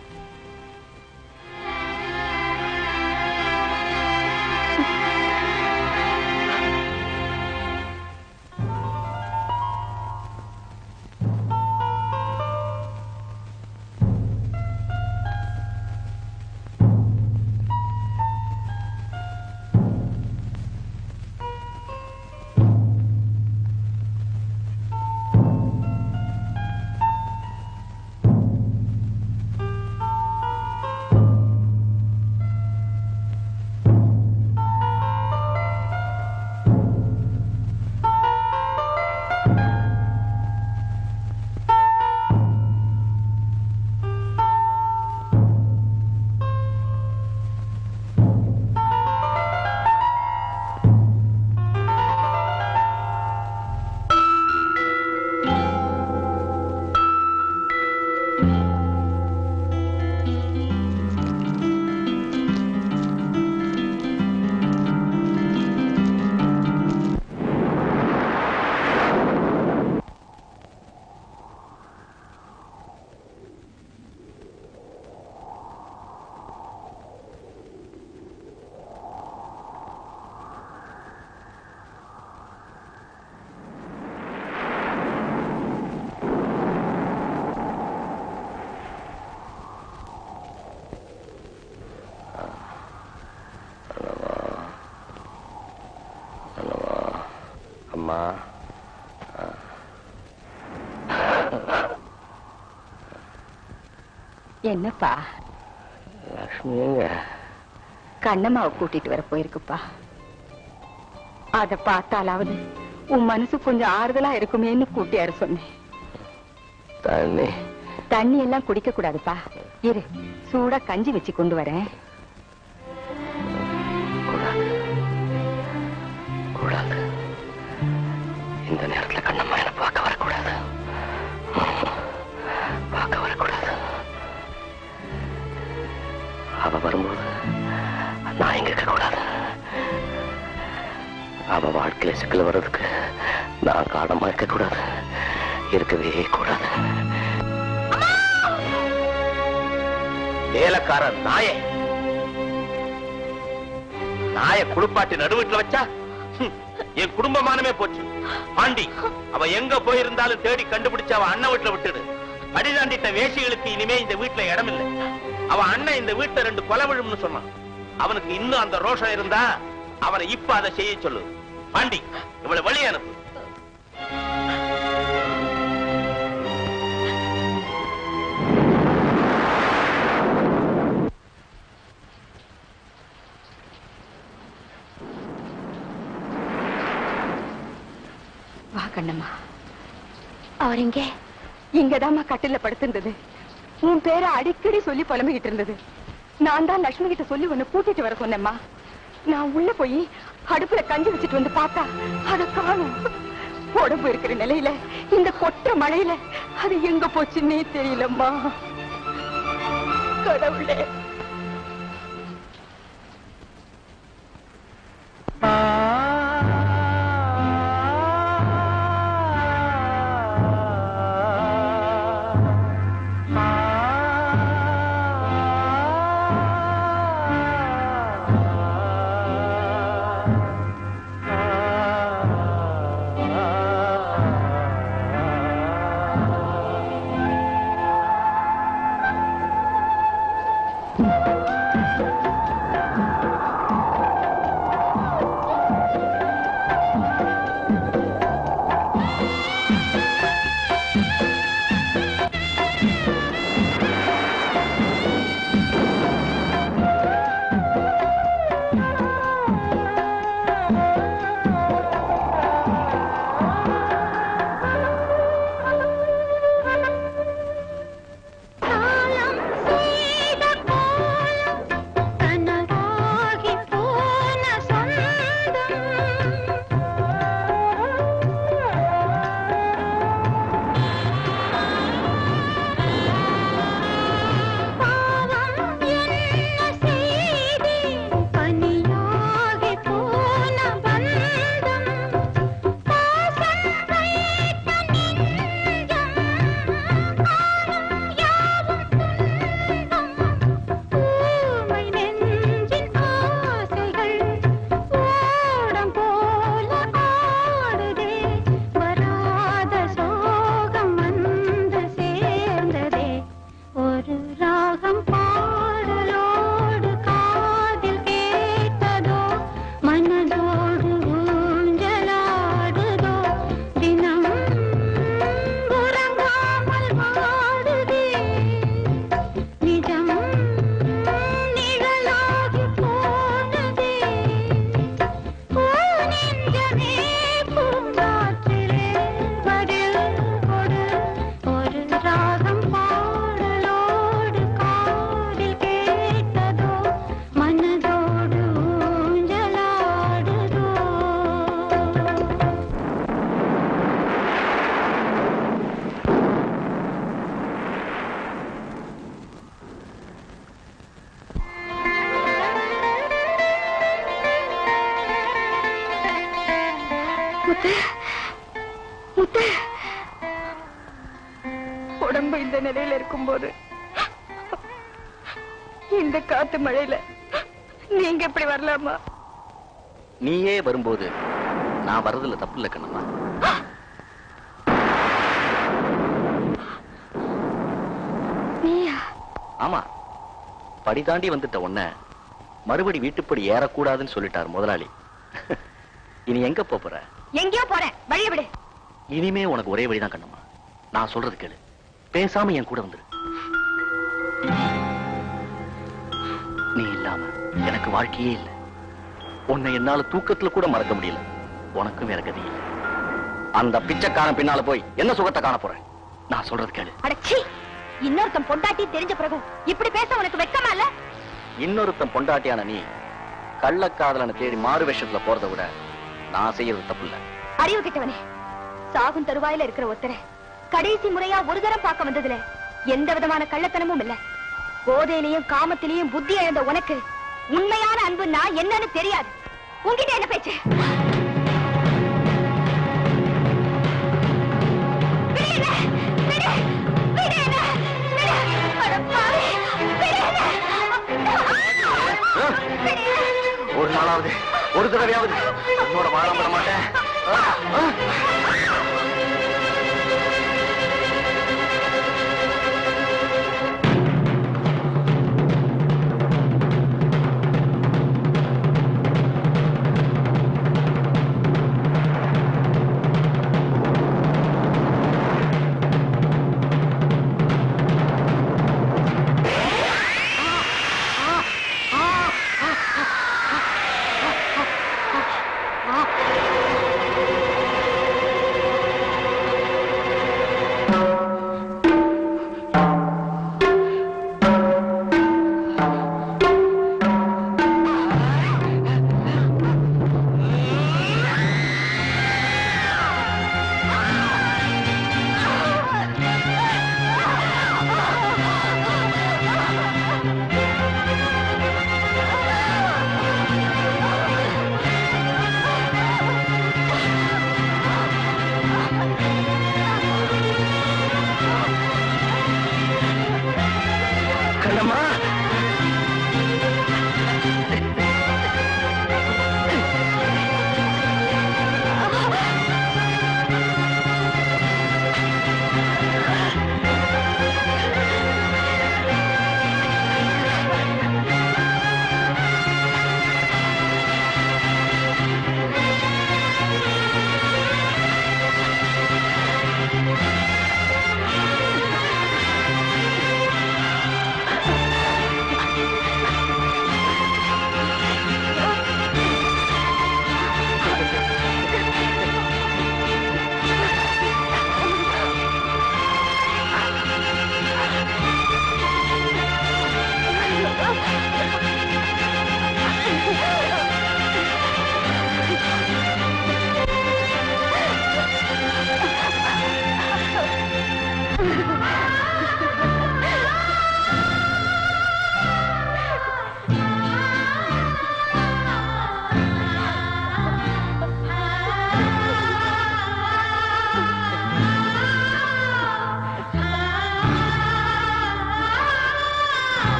அம்மா என்னப்பா லக்ஷ்மி எங்க கண்ணம்மாவை கூட்டிட்டு வர போயிருக்குப்பா அத பார்த்தாலாவது உன் மனசு கொஞ்சம் ஆறுதலா இருக்குமேன்னு கூட்டியாரு சொன்னேன் தண்ணி தண்ணி எல்லாம் குடிக்க கூடாதுப்பா இரு சூடா கஞ்சி வச்சு கொண்டு வரேன் கூடாது இந்த நேரத்துல கண்ணம்மா என்ன பார்க்க வரக்கூடாது பார்க்க வரக்கூடாது அவ வரும்போது நான் இங்க இருக்க கூடாது அவ வாழ்க்கையில சிக்கல் வர்றதுக்கு நான் காரணமா இருக்க கூடாது இருக்கவே கூடாது அம்மா வேலைக்கார நாய நாய குளிப்பாட்டி நடுவீட்டுல வச்சா ஹம், என் குடும்பமானமே போச்சு பாண்டி அவ எங்க போயிருந்தாலும் தேடி கண்டுபிடிச்சு அவ அண்ணன் வீட்டுல விட்டுடு அடிதாண்டிட்ட வேசிகளுக்கு இனிமே இந்த வீட்டுல இடம் இல்லை அவ அண்ணன் இந்த வீட்டுல ரெண்டு கொலை விழும்னு சொன்னான் அவனுக்கு இன்னும் அந்த ரோஷம் இருந்தா அவனை இப்ப அதை செய்ய சொல்லு பாண்டி இவளை வெளியே அனுப்பு வா கண்ணம்மா அவர் இங்கே இங்கதாம்மா கட்டில படுத்திருந்தது உன் பேரை அடிக்கடி சொல்லி புலம்பிக்கிட்டு இருந்தது நான் தான் லட்சுமி கிட்ட சொல்லி உன்னை கூட்டிட்டு வர சொன்னேம்மா நான் உள்ள போய் அடுப்புல கஞ்சி வச்சுட்டு வந்து பார்த்தா அத காணும் உடம்பு இருக்கிற நிலையில இந்த கொற்ற மழையில அது எங்க போச்சுன்னே தெரியலம்மா கடவுளே முத்து முத்து உடம்பு இந்த நிலையில இருக்கும்போது இந்த காத்து மழையில நீங்க இப்படி வரலாமா நீயே வரும்போது நான் வர்றதுல தப்பு இல்லை கண்ணம்மா நீயா ஆமா படி தாண்டி வந்துட்ட உன்ன மறுபடி வீட்டுப்படி ஏறக்கூடாதுன்னு சொல்லிட்டார் முதலாளி இனி எங்க போப் போற எங்கேயோ போறேன் வழிய விடு இனிமே உனக்கு ஒரே வழிதான் கண்ணம்மா நான் சொல்றது கேளு பேசாம என் கூட வந்துரு நீ இல்லாம எனக்கு வாழ்க்கையே இல்லை உன்னை என்னால தூக்கத்துல கூட மறக்க முடியல உனக்கும் வேற கதி இல்லை அந்த பிச்சைக்காரன் பின்னால போய் என்ன சுகத்தை காண போறேன் நான் சொல்றது கேளு அடச்சி இன்னொருத்தன் பொண்டாட்டி தெரிஞ்ச பிறகு இப்படி பேச உனக்கு வெக்கமா இல்ல இன்னொருத்தன் பொண்டாட்டியான நீ கள்ளக்காதலனை தேடி மாறு வேஷத்துல போறதை விட நான் செய்யறது தப்பு இல்ல அறிவு கிட்டவனே சாகும் தருவாயில இருக்கிற ஒருத்தரை கடைசி முறையா ஒரு தரம் பார்க்க வந்ததுல எந்த விதமான கள்ளத்தனமும் இல்ல போதையிலையும் காமத்திலையும் புத்தி இழந்த உனக்கு உண்மையான அன்புன்னா என்னன்னு தெரியாது உன்கிட்ட என்ன பேச்சு விடு என்னை, விடு, விடு என்னை, விடு. அட பாவி, விடு என்னை. தடவையாவது ஒரு தடவையாவது என்னோட வாழ விட மாட்டேன் ஆ, ஆ.